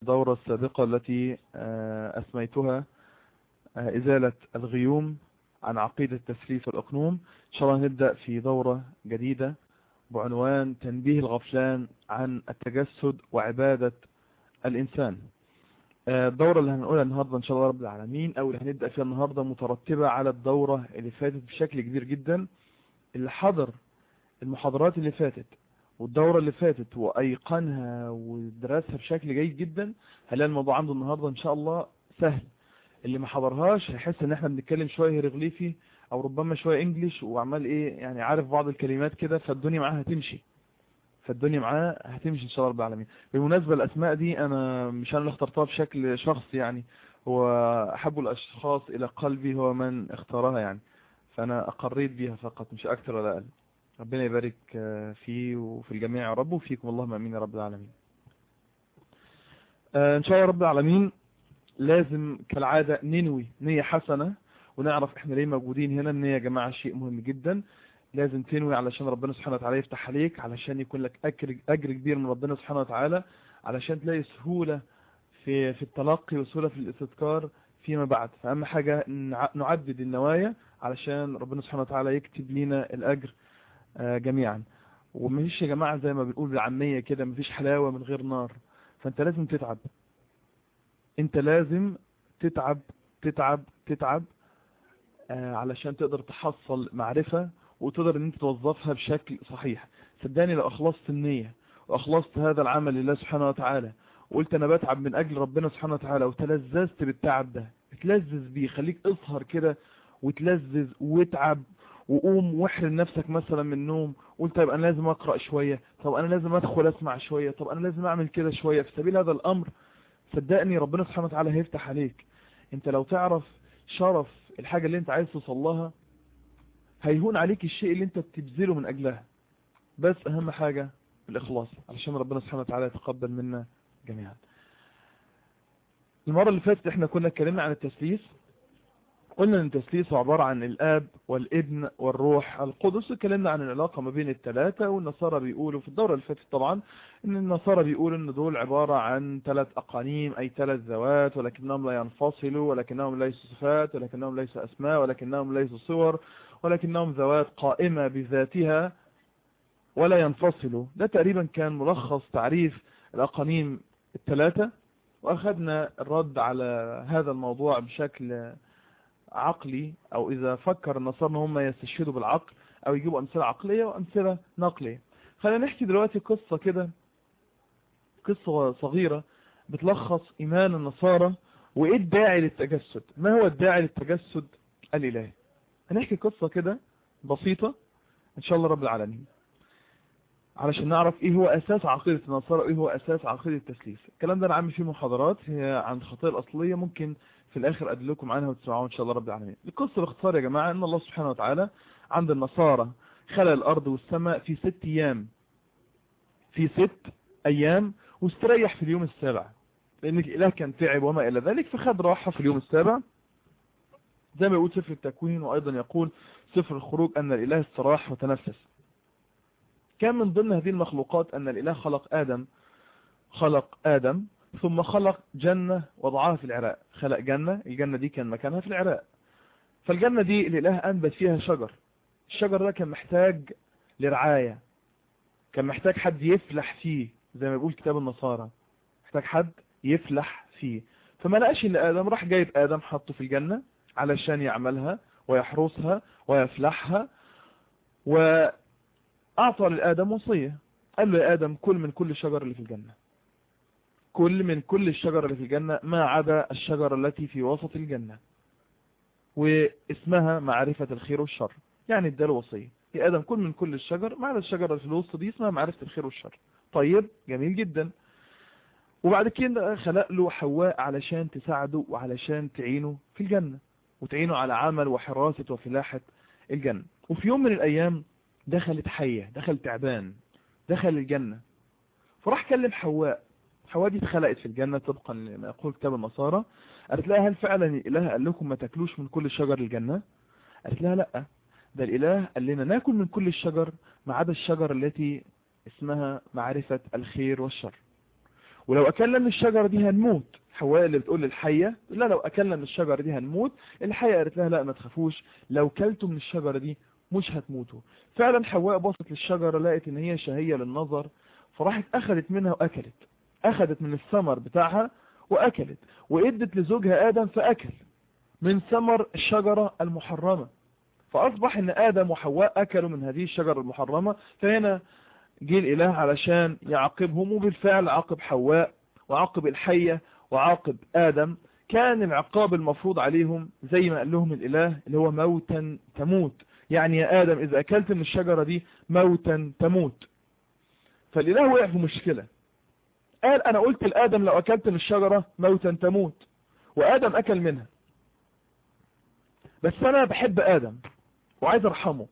الدورة السابقة التي أسميتها إزالة الغيوم عن عقيدة التثليث والأقنوم إن شاء الله نبدأ في دورة جديدة بعنوان تنبيه الغفلان عن التجسد وعبادة الإنسان الدورة اللي هنقولها النهاردة إن شاء الله رب العالمين أو اللي هنبدأ فيها النهاردة مترتبة على الدورة اللي فاتت بشكل كبير جدا اللي حضر المحاضرات اللي فاتت والدورة اللي فاتت وأيقنها ودرسها بشكل جيد جدا هلاقي الموضوع عنده النهاردة إن شاء الله سهل اللي ما حضرهاش هيحس ان احنا بنتكلم شوية هيروغليفي او ربما شوية انجليش وعمال ايه يعني عارف بعض الكلمات كده فالدنيا معاه هتمشي فالدنيا معاه هتمشي ان شاء الله رب العالمين بالمناسبة الاسماء دي انا مش انا اللي اخترتها بشكل شخصي يعني هو احب الاشخاص الى قلبي هو من اختارها يعني فانا اقريت بيها فقط مش اكتر ولا اقل ربنا يبارك فيه وفي الجميع يا رب وفيكم اللهم امين يا رب العالمين ان شاء الله رب العالمين لازم كالعادة ننوي نية حسنة ونعرف احنا ليه موجودين هنا النية يا جماعة شيء مهم جدا لازم تنوي علشان ربنا سبحانه وتعالى يفتح عليك علشان يكون لك أجر, أجر كبير من ربنا سبحانه وتعالى علشان تلاقي سهولة في في التلقي وسهولة في الاستذكار فيما بعد فأهم حاجة نعدد النوايا علشان ربنا سبحانه وتعالى يكتب لنا الأجر جميعا ومفيش يا جماعة زي ما بنقول بالعامية كده مفيش حلاوة من غير نار فانت لازم تتعب انت لازم تتعب تتعب تتعب آه علشان تقدر تحصل معرفة وتقدر ان انت توظفها بشكل صحيح صدقني لو اخلصت النية واخلصت هذا العمل لله سبحانه وتعالى وقلت انا بتعب من اجل ربنا سبحانه وتعالى وتلذذت بالتعب ده اتلذذ بيه خليك اسهر كده وتلذذ واتعب وقوم واحرم نفسك مثلا من النوم قلت طيب انا لازم اقرأ شوية طب انا لازم ادخل اسمع شوية طب انا لازم اعمل كده شوية في سبيل هذا الامر صدقني ربنا سبحانه وتعالى هيفتح عليك انت لو تعرف شرف الحاجة اللي انت عايز توصل لها هيهون عليك الشيء اللي انت بتبذله من اجلها بس اهم حاجة الاخلاص علشان ربنا سبحانه وتعالى يتقبل منا جميعا المرة اللي فاتت احنا كنا اتكلمنا عن التسليس قلنا ان التسليس هو عبارة عن الاب والابن والروح القدس اتكلمنا عن العلاقة ما بين الثلاثة والنصارى بيقولوا في الدورة اللي فاتت طبعا ان النصارى بيقولوا ان دول عبارة عن ثلاث اقانيم اي ثلاث ذوات ولكنهم لا ينفصلوا ولكنهم ليسوا صفات ولكنهم ليسوا اسماء ولكنهم ليسوا صور ولكنهم ذوات قائمة بذاتها ولا ينفصلوا ده تقريبا كان ملخص تعريف الاقانيم الثلاثة واخذنا الرد على هذا الموضوع بشكل عقلي او اذا فكر النصارى هم يستشهدوا بالعقل او يجيبوا امثله عقليه وامثله نقليه خلينا نحكي دلوقتي قصه كده قصه صغيره بتلخص ايمان النصارى وايه الداعي للتجسد ما هو الداعي للتجسد الالهي هنحكي قصه كده بسيطه ان شاء الله رب العالمين علشان نعرف ايه هو اساس عقيدة النصارى وايه هو اساس عقيدة التسليس الكلام ده انا عامل فيه محاضرات هي عن الخطيئة الاصلية ممكن في الاخر ادلكم عنها وتسمعوها ان شاء الله رب العالمين القصة باختصار يا جماعة ان الله سبحانه وتعالى عند النصارى خلق الارض والسماء في ست ايام في ست ايام واستريح في اليوم السابع لان الاله كان تعب وما الى ذلك فخد راحة في اليوم السابع زي ما يقول سفر التكوين وايضا يقول سفر الخروج ان الاله استراح وتنفس كان من ضمن هذه المخلوقات أن الإله خلق آدم خلق آدم ثم خلق جنة وضعها في العراق خلق جنة الجنة دي كان مكانها في العراق فالجنة دي الإله أنبت فيها شجر الشجر ده كان محتاج لرعاية كان محتاج حد يفلح فيه زي ما بيقول كتاب النصارى محتاج حد يفلح فيه فما لقاش إلا آدم راح جايب آدم حطه في الجنة علشان يعملها ويحرسها ويفلحها و أعطى لآدم وصية قال له يا آدم كل من كل الشجر اللي في الجنة كل من كل الشجر اللي في الجنة ما عدا الشجرة التي في وسط الجنة واسمها معرفة الخير والشر يعني اداله وصية يا آدم كل من كل الشجر ما عدا الشجرة اللي في الوسط دي اسمها معرفة الخير والشر طيب جميل جدا وبعد كده خلق له حواء علشان تساعده وعلشان تعينه في الجنة وتعينه على عمل وحراسة وفلاحة الجنة وفي يوم من الأيام دخلت حية دخل تعبان دخل الجنة فراح كلم حواء حواء دي اتخلقت في الجنة طبقا لما يقول كتاب النصارى قالت لها هل فعلا الإله قال لكم ما تاكلوش من كل شجر الجنة قالت لها لا ده الإله قال لنا ناكل من كل الشجر ما عدا الشجر التي اسمها معرفة الخير والشر ولو اكلنا من الشجرة دي هنموت حواء اللي بتقول للحية لا لو اكلنا من الشجرة دي هنموت الحية قالت لها لا ما تخافوش لو كلتوا من الشجرة دي مش هتموتوا فعلا حواء بصت للشجرة لقت ان هي شهية للنظر فراحت اخذت منها واكلت اخذت من الثمر بتاعها واكلت وادت لزوجها ادم فاكل من ثمر الشجرة المحرمة فاصبح ان ادم وحواء اكلوا من هذه الشجرة المحرمة فهنا جه الاله علشان يعاقبهم وبالفعل عاقب حواء وعاقب الحية وعاقب ادم كان العقاب المفروض عليهم زي ما قال لهم الاله اللي هو موتا تموت يعني يا ادم اذا اكلت من الشجرة دي موتا تموت فالاله وقع في مشكلة قال انا قلت لادم لو اكلت من الشجرة موتا تموت وادم اكل منها بس انا بحب ادم وعايز ارحمه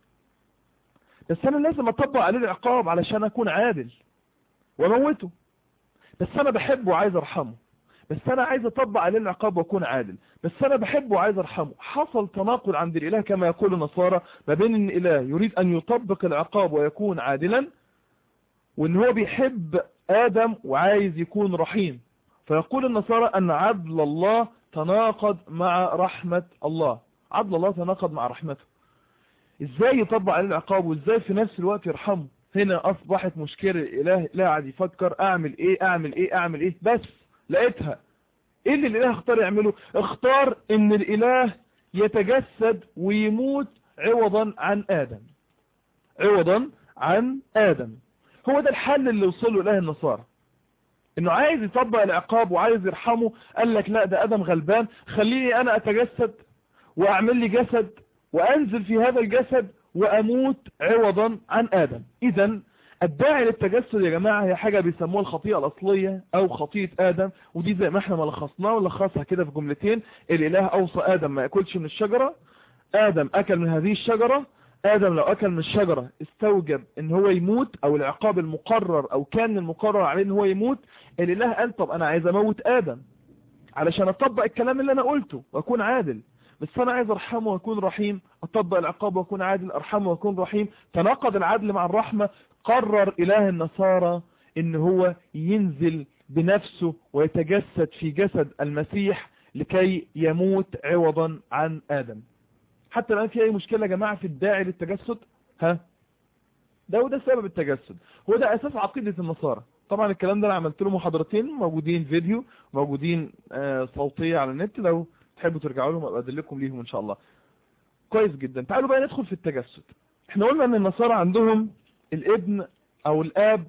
بس انا لازم اطبق عليه العقاب علشان اكون عادل واموته بس انا بحبه وعايز ارحمه بس انا عايز اطبق عليه العقاب واكون عادل بس انا بحبه وعايز ارحمه حصل تناقض عند الاله كما يقول النصارى ما بين ان الاله يريد ان يطبق العقاب ويكون عادلا وان هو بيحب ادم وعايز يكون رحيم فيقول النصارى ان عدل الله تناقض مع رحمة الله عدل الله تناقض مع رحمته ازاي يطبق عليه العقاب وازاي في نفس الوقت يرحمه هنا اصبحت مشكلة الاله لا قاعد يفكر اعمل ايه اعمل ايه اعمل ايه بس لقيتها ايه اللي الاله اختار يعمله اختار ان الاله يتجسد ويموت عوضا عن ادم عوضا عن ادم هو ده الحل اللي وصله اله النصارى انه عايز يطبق العقاب وعايز يرحمه قال لك لا ده ادم غلبان خليني انا اتجسد واعمل لي جسد وانزل في هذا الجسد واموت عوضا عن ادم اذا الداعي للتجسد يا جماعة هي حاجة بيسموها الخطيئة الاصلية او خطيئة ادم ودي زي ما احنا ملخصناها ونلخصها كده في جملتين الاله اوصى ادم ما ياكلش من الشجرة ادم اكل من هذه الشجرة ادم لو اكل من الشجرة استوجب ان هو يموت او العقاب المقرر او كان المقرر عليه ان هو يموت الاله قال طب انا عايز اموت ادم علشان اطبق الكلام اللي انا قلته واكون عادل بس انا عايز ارحمه واكون رحيم اطبق العقاب واكون عادل ارحمه واكون رحيم تناقض العدل مع الرحمة قرر اله النصارى ان هو ينزل بنفسه ويتجسد في جسد المسيح لكي يموت عوضا عن ادم حتى الان في اي مشكلة يا جماعة في الداعي للتجسد ها ده وده سبب التجسد هو ده اساس عقيدة النصارى طبعا الكلام ده انا عملت له محاضرتين موجودين فيديو موجودين آه صوتية على النت لو تحبوا ترجعوا لهم ابقى ادلكم ليهم ان شاء الله كويس جدا تعالوا بقى ندخل في التجسد احنا قلنا ان النصارى عندهم الابن او الاب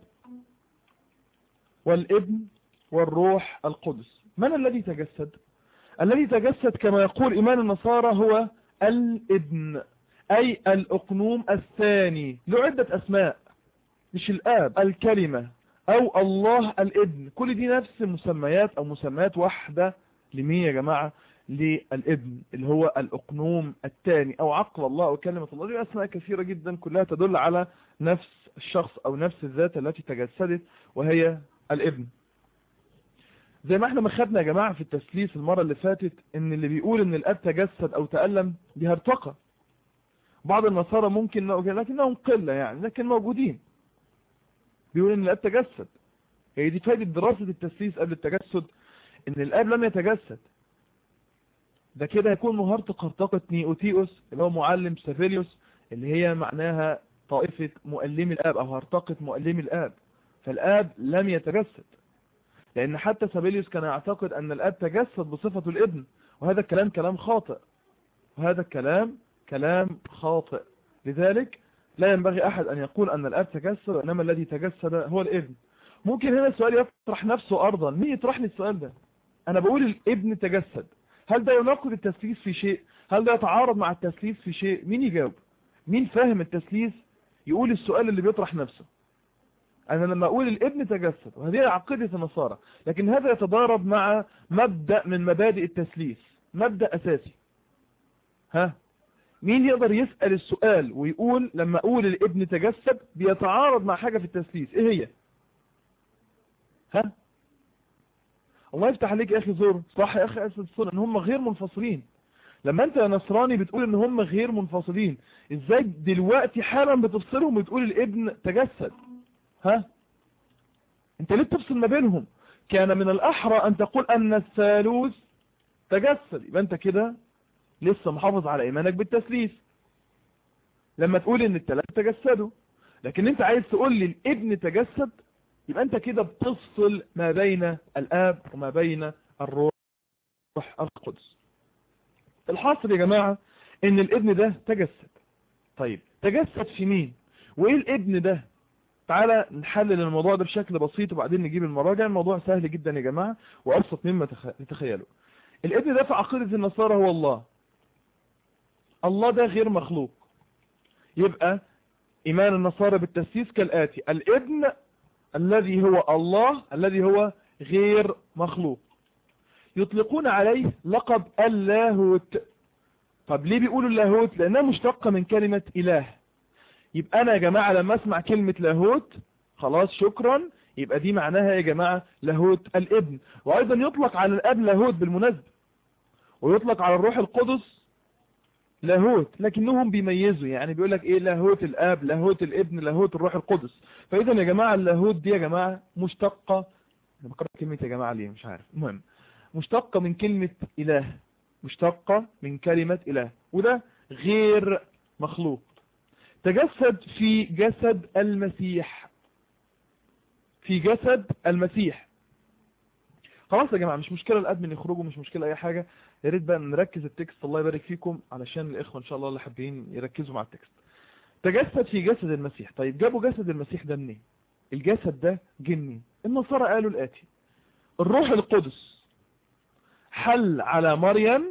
والابن والروح القدس من الذي تجسد الذي تجسد كما يقول ايمان النصارى هو الابن اي الاقنوم الثاني له عدة اسماء مش الاب الكلمة او الله الابن كل دي نفس المسميات او مسميات واحدة لمين يا جماعة للابن اللي هو الاقنوم الثاني او عقل الله او كلمة الله دي اسماء كثيرة جدا كلها تدل على نفس الشخص او نفس الذات التي تجسدت وهي الابن زي ما احنا ما خدنا يا جماعة في التسليس المرة اللي فاتت ان اللي بيقول ان الاب تجسد او تألم دي هرطقة بعض النصارى ممكن لكنهم قلة يعني لكن موجودين بيقول ان الاب تجسد هي دي فايدة دراسة التسليس قبل التجسد ان الاب لم يتجسد ده كده هيكون مهارة قرطقة نيوتيوس اللي هو معلم سافيليوس اللي هي معناها طائفة مؤلمي الاب او هرطقة مؤلمي الاب فالاب لم يتجسد لان حتى سافيليوس كان يعتقد ان الاب تجسد بصفته الابن وهذا الكلام كلام خاطئ وهذا الكلام كلام خاطئ لذلك لا ينبغي احد ان يقول ان الاب تجسد وانما الذي تجسد هو الابن ممكن هنا السؤال يطرح نفسه ارضا مين يطرح لي السؤال ده انا بقول الابن تجسد هل ده يناقض التسليس في شيء هل ده يتعارض مع التسليس في شيء مين يجاوب مين فاهم التسليس يقول السؤال اللي بيطرح نفسه انا لما اقول الابن تجسد وهذه عقيدة النصارى لكن هذا يتضارب مع مبدأ من مبادئ التسليس مبدأ اساسي ها مين يقدر يسأل السؤال ويقول لما اقول الابن تجسد بيتعارض مع حاجة في التسليس ايه هي ها الله يفتح عليك يا اخي زور صح يا اخي اسد الصورة ان هم غير منفصلين لما انت يا نصراني بتقول ان هم غير منفصلين ازاي دلوقتي حالا بتفصلهم وتقول الابن تجسد ها انت ليه بتفصل ما بينهم كان من الأحرى أن تقول أن الثالوث تجسد يبقى أنت كده لسه محافظ على إيمانك بالتثليث لما تقول ان الثلاثة تجسدوا لكن انت عايز تقول لي الابن تجسد يبقى انت كده بتفصل ما بين الاب وما بين الروح القدس الحاصل يا جماعة ان الابن ده تجسد طيب تجسد في مين وايه الابن ده تعالى نحلل الموضوع ده بشكل بسيط وبعدين نجيب المراجع الموضوع سهل جدا يا جماعة وابسط مما تتخيلوا الابن ده في عقيدة النصارى هو الله الله ده غير مخلوق يبقى إيمان النصارى بالتسييس كالآتي الابن الذي هو الله الذي هو غير مخلوق يطلقون عليه لقب اللاهوت طب ليه بيقولوا اللاهوت لأنها مشتقة من كلمة إله يبقى أنا يا جماعة لما أسمع كلمة لاهوت خلاص شكرا يبقى دي معناها يا جماعة لاهوت الابن وأيضا يطلق على الأب لاهوت بالمناسبة ويطلق على الروح القدس لاهوت لكنهم بيميزوا يعني بيقول لك ايه لاهوت الاب لاهوت الابن لاهوت الروح القدس فاذا يا جماعه اللاهوت دي يا جماعه مشتقه انا بقرا كلمه يا جماعه ليه مش عارف المهم مشتقه من كلمه اله مشتقه من كلمه اله وده غير مخلوق تجسد في جسد المسيح في جسد المسيح خلاص يا جماعه مش مشكله الادمن يخرجوا مش مشكله اي حاجه يا ريت بقى نركز التكست الله يبارك فيكم علشان الاخوه ان شاء الله اللي حابين يركزوا مع التكست تجسد في جسد المسيح طيب جابوا جسد المسيح ده منين الجسد ده جه منين النصارى قالوا الاتي الروح القدس حل على مريم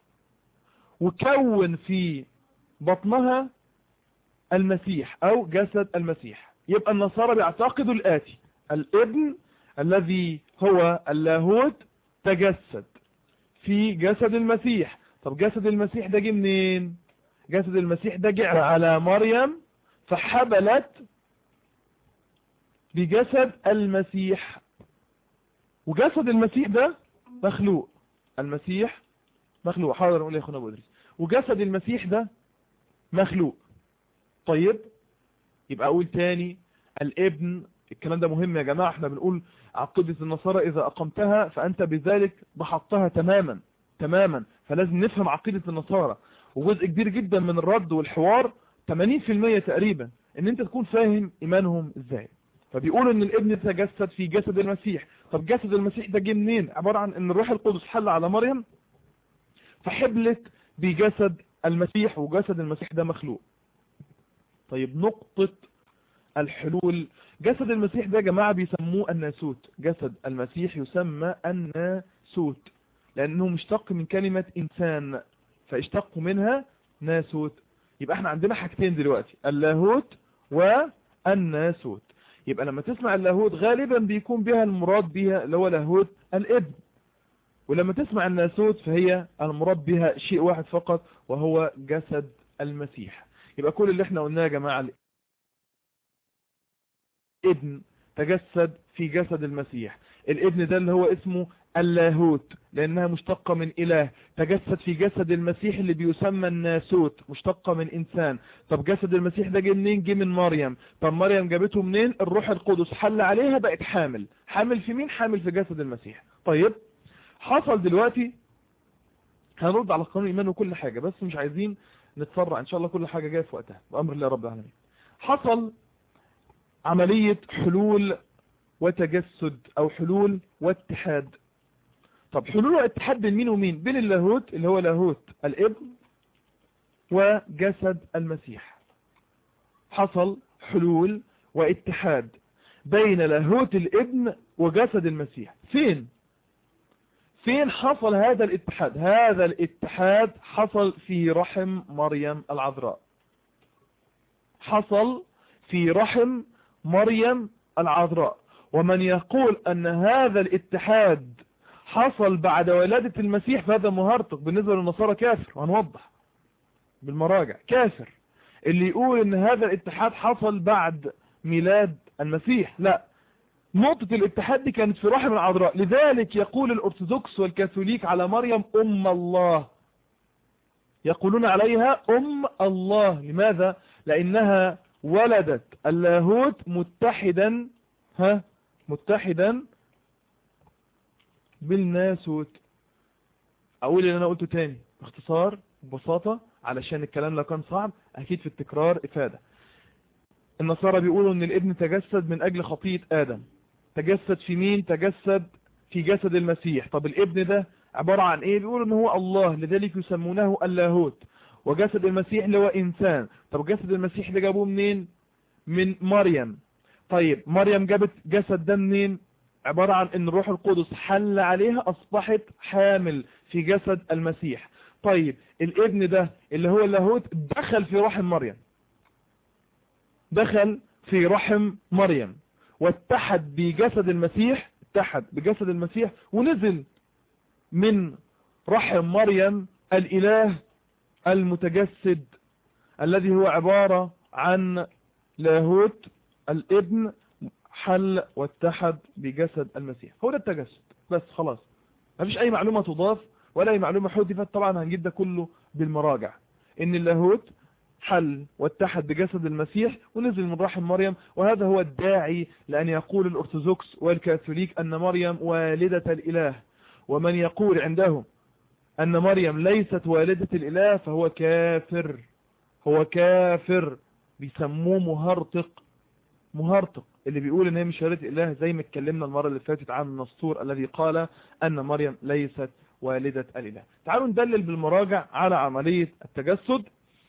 وكون في بطنها المسيح او جسد المسيح يبقى النصارى بيعتقدوا الاتي الابن الذي هو اللاهوت تجسد في جسد المسيح طب جسد المسيح ده جه منين جسد المسيح ده جه على مريم فحبلت بجسد المسيح وجسد المسيح ده مخلوق المسيح مخلوق حاضر نقول يا اخونا ابو ادريس وجسد المسيح ده مخلوق طيب يبقى اقول تاني الابن الكلام ده مهم يا جماعة احنا بنقول عقيدة النصارى اذا اقمتها فانت بذلك ضحطتها تماما تماما فلازم نفهم عقيدة النصارى وجزء كبير جدا من الرد والحوار 80% تقريبا ان انت تكون فاهم ايمانهم ازاي فبيقولوا ان الابن تجسد في جسد المسيح طب جسد المسيح ده جه منين عبارة عن ان الروح القدس حل على مريم فحبلت بجسد المسيح وجسد المسيح ده مخلوق طيب نقطة الحلول جسد المسيح ده يا جماعة بيسموه الناسوت جسد المسيح يسمى الناسوت لأنه مشتق من كلمة إنسان فاشتقوا منها ناسوت يبقى احنا عندنا حاجتين دلوقتي اللاهوت والناسوت يبقى لما تسمع اللاهوت غالبا بيكون بها المراد بها اللي هو لاهوت الابن ولما تسمع الناسوت فهي المراد بها شيء واحد فقط وهو جسد المسيح يبقى كل اللي احنا قلناه يا جماعة ابن تجسد في جسد المسيح الابن ده اللي هو اسمه اللاهوت لانها مشتقة من اله تجسد في جسد المسيح اللي بيسمى الناسوت مشتقة من انسان طب جسد المسيح ده جه منين جه من مريم طب مريم جابته منين الروح القدس حل عليها بقت حامل حامل في مين حامل في جسد المسيح طيب حصل دلوقتي هنرد على قانون الايمان وكل حاجة بس مش عايزين نتسرع ان شاء الله كل حاجة جاية في وقتها بامر الله رب العالمين حصل عملية حلول وتجسد او حلول واتحاد طب حلول واتحاد بين مين ومين بين اللاهوت اللي هو لاهوت الابن وجسد المسيح حصل حلول واتحاد بين لاهوت الابن وجسد المسيح فين فين حصل هذا الاتحاد هذا الاتحاد حصل في رحم مريم العذراء حصل في رحم مريم العذراء ومن يقول ان هذا الاتحاد حصل بعد ولادة المسيح فهذا مهرطق بالنسبة للنصارى كافر وهنوضح بالمراجع كافر اللي يقول ان هذا الاتحاد حصل بعد ميلاد المسيح لا نقطة الاتحاد دي كانت في رحم العذراء لذلك يقول الارثوذكس والكاثوليك على مريم ام الله يقولون عليها ام الله لماذا لانها ولدت اللاهوت متحدا ها متحدا بالناسوت اقول اللي انا قلته تاني باختصار ببساطة علشان الكلام لو كان صعب اكيد في التكرار افادة النصارى بيقولوا ان الابن تجسد من اجل خطية ادم تجسد في مين تجسد في جسد المسيح طب الابن ده عبارة عن ايه بيقولوا ان هو الله لذلك يسمونه اللاهوت وجسد المسيح اللي هو انسان طب جسد المسيح اللي جابوه منين من مريم طيب مريم جابت جسد ده منين عبارة عن ان الروح القدس حل عليها اصبحت حامل في جسد المسيح طيب الابن ده اللي هو اللاهوت دخل في رحم مريم دخل في رحم مريم واتحد بجسد المسيح اتحد بجسد المسيح ونزل من رحم مريم الاله المتجسد الذي هو عبارة عن لاهوت الابن حل واتحد بجسد المسيح هو ده التجسد بس خلاص ما فيش اي معلومة تضاف ولا اي معلومة حذفت طبعا هنجيب ده كله بالمراجع ان اللاهوت حل واتحد بجسد المسيح ونزل من رحم مريم وهذا هو الداعي لأن يقول الأرثوذكس والكاثوليك أن مريم والدة الإله ومن يقول عندهم أن مريم ليست والدة الإله فهو كافر هو كافر بيسموه مهرطق مهرطق اللي بيقول ان هي مش والدة الإله زي ما اتكلمنا المرة اللي فاتت عن النسطور الذي قال أن مريم ليست والدة الإله تعالوا ندلل بالمراجع على عملية التجسد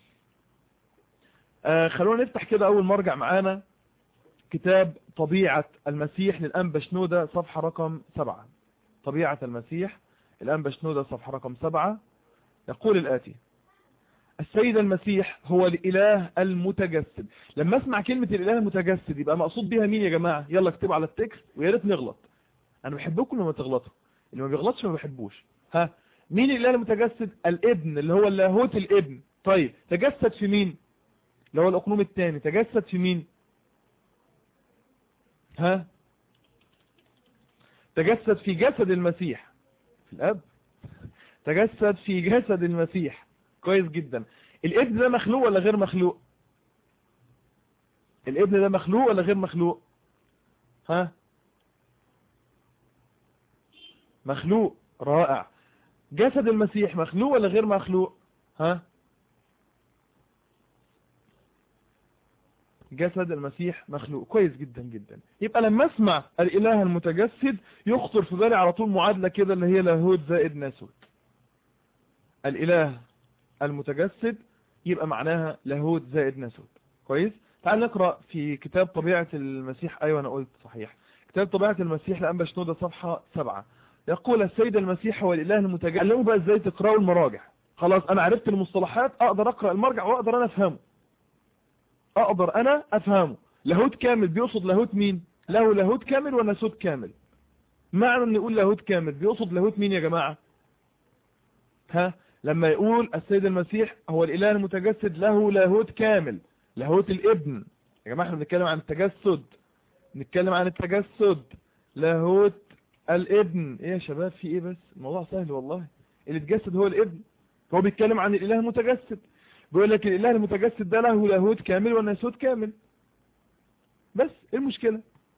آه خلونا نفتح كده أول مرجع معانا كتاب طبيعة المسيح للأنبا شنودة صفحة رقم سبعة طبيعة المسيح الأنبا شنودة صفحة رقم سبعة يقول الآتي السيد المسيح هو الإله المتجسد لما اسمع كلمة الإله المتجسد يبقى مقصود بها مين يا جماعة يلا اكتبوا على التكست ويا ريت نغلط أنا بحبكم لما تغلطوا اللي ما بيغلطش ما بحبوش ها مين الإله المتجسد الابن اللي هو اللاهوت الابن طيب تجسد في مين اللي هو الأقنوم الثاني تجسد في مين ها تجسد في جسد المسيح في الأب تجسد في جسد المسيح كويس جدا الابن ده مخلوق ولا غير مخلوق الابن ده مخلوق ولا غير مخلوق ها مخلوق رائع جسد المسيح مخلوق ولا غير مخلوق ها جسد المسيح مخلوق كويس جدا جدا يبقى لما اسمع الاله المتجسد يخطر في بالي على طول معادلة كده اللي هي لاهوت زائد ناسوت الاله المتجسد يبقى معناها لاهوت زائد ناسوت كويس تعال نقرأ في كتاب طبيعة المسيح ايوه انا قلت صحيح كتاب طبيعة المسيح لأنبا شنودة صفحة سبعة يقول السيد المسيح هو الاله المتجسد علموا بقى ازاي تقرأوا المراجع خلاص انا عرفت المصطلحات اقدر اقرأ المرجع واقدر انا افهمه اقدر انا افهمه لاهوت كامل بيقصد لاهوت مين له لاهوت كامل وناسوت كامل معنى ان يقول لاهوت كامل بيقصد لاهوت مين يا جماعة ها لما يقول السيد المسيح هو الاله المتجسد له لاهوت كامل لاهوت الابن يا جماعة احنا بنتكلم عن التجسد نتكلم عن التجسد لاهوت الابن ايه يا شباب في ايه بس الموضوع سهل والله اللي اتجسد هو الابن هو بيتكلم عن الاله المتجسد بيقول لك الاله المتجسد ده له لاهوت كامل وناسوت كامل بس ايه المشكلة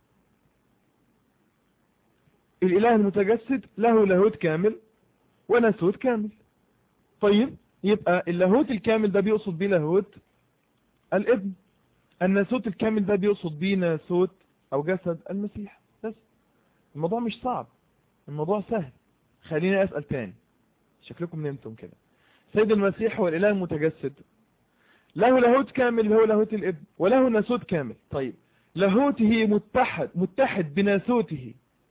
الاله المتجسد له لاهوت كامل وناسوت كامل طيب يبقى اللاهوت الكامل ده بيقصد بيه لاهوت الابن الناسوت الكامل ده بيقصد بيه ناسوت او جسد المسيح بس الموضوع مش صعب الموضوع سهل خليني اسأل تاني شكلكم نمتم كده سيد المسيح هو الاله المتجسد له لاهوت كامل هو لاهوت الابن وله ناسوت كامل طيب لاهوته متحد متحد بناسوته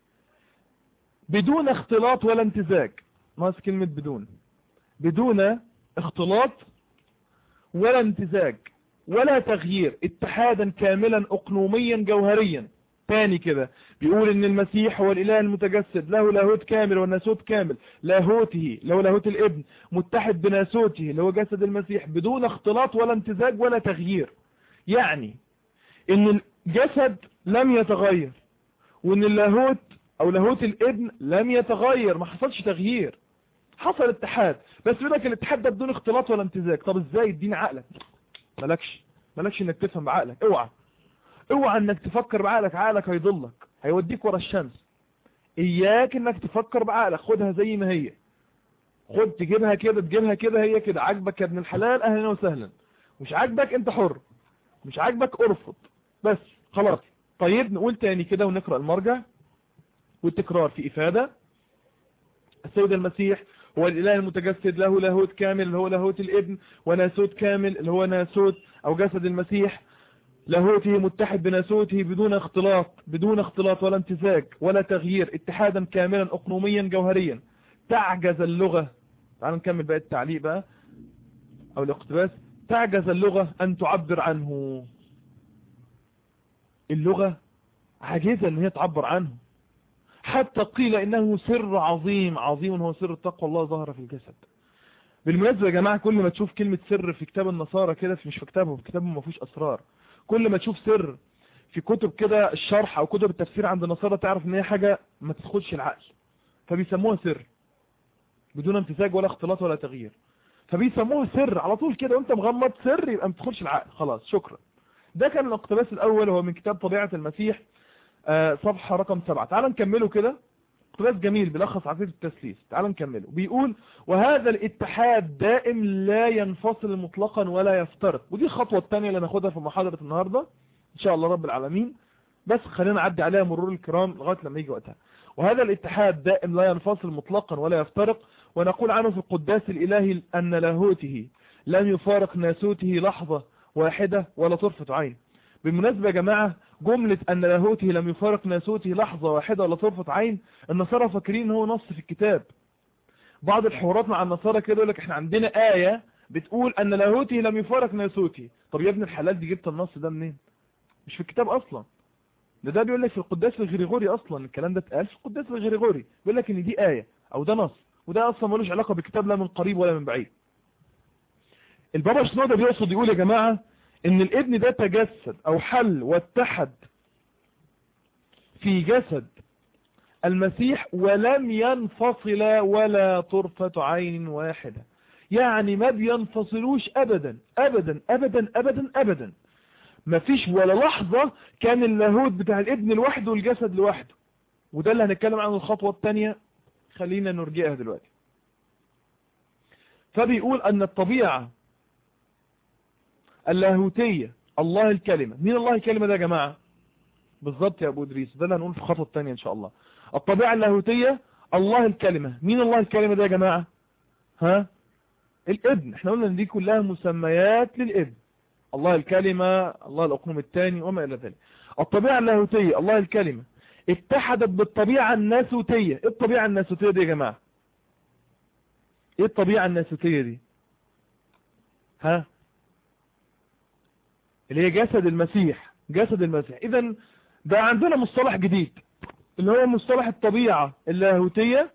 بدون اختلاط ولا امتزاج ناقص كلمة بدون بدون اختلاط ولا امتزاج ولا تغيير اتحادا كاملا اقنوميا جوهريا تاني كده بيقول ان المسيح هو الاله المتجسد له لاهوت كامل والناسوت كامل لاهوته له لاهوت الابن متحد بناسوته اللي هو جسد المسيح بدون اختلاط ولا امتزاج ولا تغيير يعني ان الجسد لم يتغير وان اللاهوت او لاهوت الابن لم يتغير ما حصلش تغيير حصل اتحاد بس بيقول لك الاتحاد ده بدون اختلاط ولا امتزاج طب ازاي اديني عقلك مالكش مالكش انك تفهم بعقلك اوعى اوعى انك تفكر بعقلك عقلك هيضلك هيوديك ورا الشمس اياك انك تفكر بعقلك خدها زي ما هي خد تجيبها كده تجيبها كده هي كده عاجبك يا ابن الحلال اهلا وسهلا مش عاجبك انت حر مش عاجبك ارفض بس خلاص طيب نقول تاني كده ونقرأ المرجع والتكرار في افادة السيد المسيح هو الاله المتجسد له لاهوت كامل اللي هو لاهوت الابن وناسوت كامل اللي هو ناسوت او جسد المسيح لاهوته متحد بناسوته بدون اختلاط بدون اختلاط ولا امتزاج ولا تغيير اتحادا كاملا اقنوميا جوهريا تعجز اللغة تعالوا نكمل بقى التعليق بقى او الاقتباس تعجز اللغة ان تعبر عنه اللغة عاجزة ان هي تعبر عنه حتى قيل انه سر عظيم عظيم هو سر التقوى الله ظهر في الجسد بالمناسبة يا جماعة كل ما تشوف كلمة سر في كتاب النصارى كده مش في كتابهم في كتابهم ما فيهوش اسرار كل ما تشوف سر في كتب كده الشرح او كتب التفسير عند النصارى تعرف ان هي حاجة ما تدخلش العقل فبيسموها سر بدون امتزاج ولا اختلاط ولا تغيير فبيسموها سر على طول كده وانت مغمض سر يبقى ما تدخلش العقل خلاص شكرا ده كان الاقتباس الاول هو من كتاب طبيعة المسيح آه صفحة رقم سبعة تعال نكمله كده اقتباس جميل بيلخص عقيدة التسليس تعال نكمله بيقول وهذا الاتحاد دائم لا ينفصل مطلقا ولا يفترق ودي الخطوة الثانية اللي ناخدها في محاضرة النهاردة ان شاء الله رب العالمين بس خلينا نعدي عليها مرور الكرام لغاية لما يجي وقتها وهذا الاتحاد دائم لا ينفصل مطلقا ولا يفترق ونقول عنه في القداس الإلهي أن لاهوته لم يفارق ناسوته لحظة واحدة ولا طرفة عين بالمناسبة يا جماعة جملة أن لاهوته لم يفارق ناسوته لحظة واحدة ولا طرفة عين النصارى فاكرين هو نص في الكتاب بعض الحوارات مع النصارى كده يقول لك احنا عندنا آية بتقول أن لاهوته لم يفارق ناسوته طب يا ابن الحلال دي جبت النص ده منين مش في الكتاب أصلا ده ده بيقول لك في القداس الغريغوري أصلا الكلام ده اتقال في القداس الغريغوري بيقول لك ان دي آية أو ده نص وده أصلا ملوش علاقة بالكتاب لا من قريب ولا من بعيد البابا شنودة بيقصد يقول يا جماعة ان الابن ده تجسد او حل واتحد في جسد المسيح ولم ينفصل ولا طرفة عين واحدة يعني ما بينفصلوش ابدا ابدا ابدا ابدا ابدا ما فيش ولا لحظة كان اللاهوت بتاع الابن لوحده والجسد لوحده وده اللي هنتكلم عنه الخطوة الثانية خلينا نرجئها دلوقتي فبيقول ان الطبيعة اللاهوتية الله الكلمة مين الله الكلمة ده يا جماعة بالظبط يا ابو ادريس ده اللي هنقول في الخطوة الثانية ان شاء الله الطبيعة اللاهوتية الله الكلمة مين الله الكلمة ده يا جماعة ها الابن احنا قلنا ان دي كلها مسميات للابن الله الكلمة الله الاقنوم الثاني وما الى ذلك الطبيعة اللاهوتية الله الكلمة اتحدت بالطبيعة الناسوتية ايه الطبيعة الناسوتية دي يا جماعة ايه الطبيعة الناسوتية دي ها اللي هي جسد المسيح جسد المسيح اذا ده عندنا مصطلح جديد اللي هو مصطلح الطبيعة اللاهوتية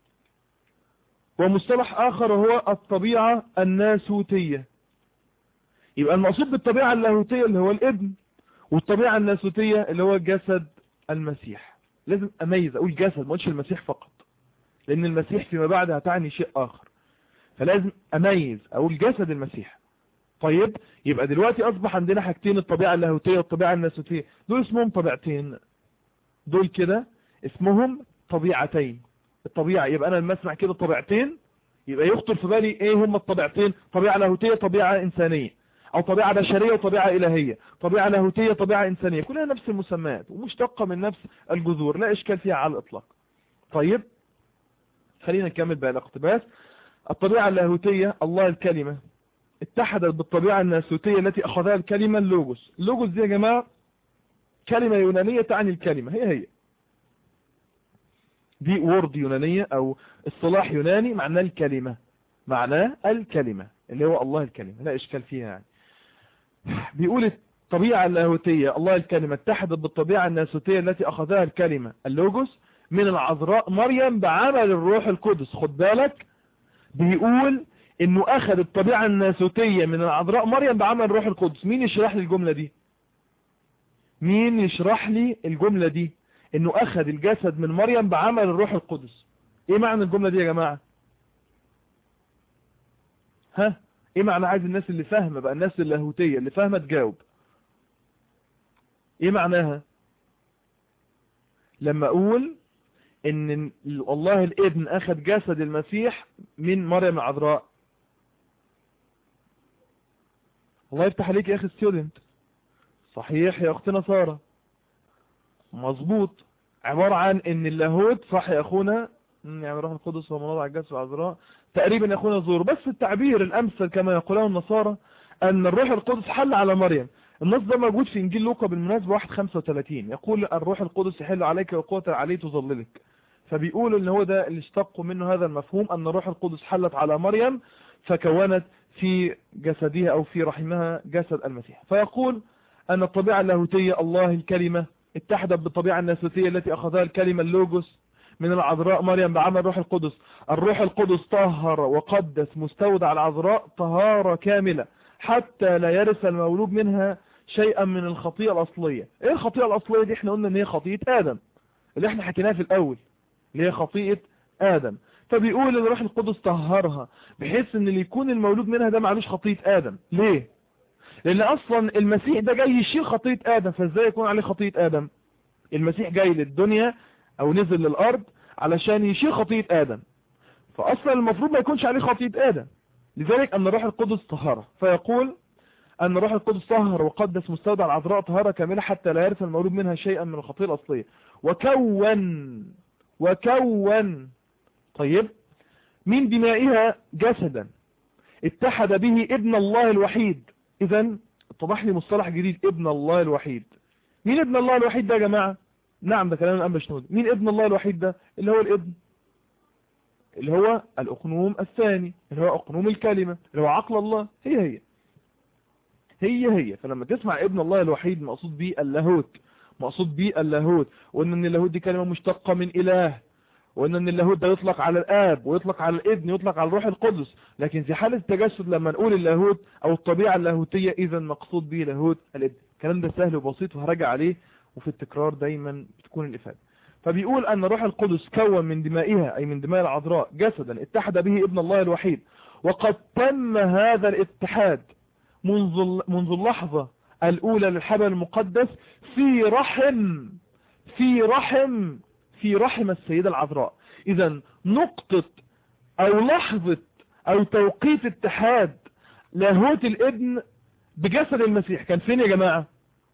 ومصطلح اخر هو الطبيعة الناسوتية يبقى المقصود بالطبيعة اللاهوتية اللي هو الابن والطبيعة الناسوتية اللي هو جسد المسيح لازم اميز اقول جسد ما اقولش المسيح فقط لان المسيح فيما بعد هتعني شيء اخر فلازم اميز اقول جسد المسيح طيب يبقى دلوقتي اصبح عندنا حاجتين الطبيعة اللاهوتية والطبيعة الناسوتية دول اسمهم طبيعتين دول كده اسمهم طبيعتين الطبيعة يبقى انا لما اسمع كده طبيعتين يبقى يخطر في بالي ايه هم الطبيعتين طبيعة لاهوتية طبيعة انسانية او طبيعة بشرية وطبيعة الهية طبيعة لاهوتية طبيعة انسانية كلها نفس المسميات ومشتقة من نفس الجذور لا اشكال فيها على الاطلاق طيب خلينا نكمل بقى الاقتباس الطبيعة اللاهوتية الله الكلمة اتحدت بالطبيعة الناسوتية التي اخذها الكلمة اللوجوس اللوجوس دي يا جماعة كلمة يونانية تعني الكلمة هي هي دي وورد يونانية او اصطلاح يوناني معناه الكلمة معناه الكلمة اللي هو الله الكلمة لا اشكال فيها يعني بيقول الطبيعة اللاهوتية الله الكلمة اتحدت بالطبيعة الناسوتية التي اخذها الكلمة اللوجوس من العذراء مريم بعمل الروح القدس خد بالك بيقول انه اخذ الطبيعة الناسوتية من العذراء مريم بعمل الروح القدس مين يشرح لي الجملة دي مين يشرح لي الجملة دي انه اخذ الجسد من مريم بعمل الروح القدس ايه معنى الجملة دي يا جماعة ها ايه معنى عايز الناس اللي فاهمة بقى الناس اللاهوتية اللي فاهمة تجاوب ايه معناها لما اقول ان الله الابن اخذ جسد المسيح من مريم العذراء الله يفتح عليك يا اخي ستودنت صحيح يا اختنا سارة مظبوط عبارة عن ان اللاهوت صح يا اخونا يعني روح القدس هو منوضع الجسد العذراء تقريبا يا اخونا زور بس التعبير الامثل كما يقولون النصارى ان الروح القدس حل على مريم النص ده موجود في انجيل لوقا بالمناسبة 1.35 يقول الروح القدس يحل عليك وقوة عليه تظللك فبيقولوا ان هو ده اللي اشتقوا منه هذا المفهوم ان الروح القدس حلت على مريم فكونت في جسدها او في رحمها جسد المسيح فيقول ان الطبيعة اللاهوتية الله الكلمة اتحدت بالطبيعة الناسوتية التي اخذها الكلمة اللوجوس من العذراء مريم بعمل الروح القدس الروح القدس طهر وقدس مستودع العذراء طهارة كاملة حتى لا يرث المولود منها شيئا من الخطيئة الأصلية ايه الخطيئة الأصلية دي احنا قلنا ان هي خطيئة آدم اللي احنا حكيناها في الأول اللي هي خطيئة آدم فبيقول ان الروح القدس طهرها بحيث ان اللي يكون المولود منها ده معلوش خطيئة آدم ليه لان اصلا المسيح ده جاي يشيل خطيئة آدم فازاي يكون عليه خطيئة آدم المسيح جاي للدنيا او نزل للارض علشان يشيل خطيئة آدم فاصلا المفروض ما يكونش عليه خطيئة آدم لذلك ان الروح القدس طهره فيقول أن روح القدس طهر وقدس مستودع العذراء طهارة كاملة حتى لا يرث المولود منها شيئا من الخطيئة الأصلية وكون وكون طيب من دمائها جسدا اتحد به ابن الله الوحيد إذا اتضح لي مصطلح جديد ابن الله الوحيد مين ابن الله الوحيد ده يا جماعة نعم ده كلام الأنبا شنود مين ابن الله الوحيد ده اللي هو الابن اللي هو الأقنوم الثاني اللي هو أقنوم الكلمة اللي هو عقل الله هي هي هي هي فلما تسمع ابن الله الوحيد مقصود به اللاهوت مقصود به اللاهوت وان ان اللاهوت دي كلمة مشتقة من اله وان ان اللاهوت ده يطلق على الاب ويطلق على الابن يطلق على الروح القدس لكن في حالة التجسد لما نقول اللاهوت او الطبيعة اللاهوتية اذا مقصود به لاهوت الابن الكلام ده سهل وبسيط وهرجع عليه وفي التكرار دايما بتكون الافادة فبيقول ان روح القدس كون من دمائها اي من دماء العذراء جسدا اتحد به ابن الله الوحيد وقد تم هذا الاتحاد منذ منذ اللحظة الأولى للحبل المقدس في رحم في رحم في رحم السيدة العذراء إذا نقطة أو لحظة أو توقيت اتحاد لاهوت الابن بجسد المسيح كان فين يا جماعة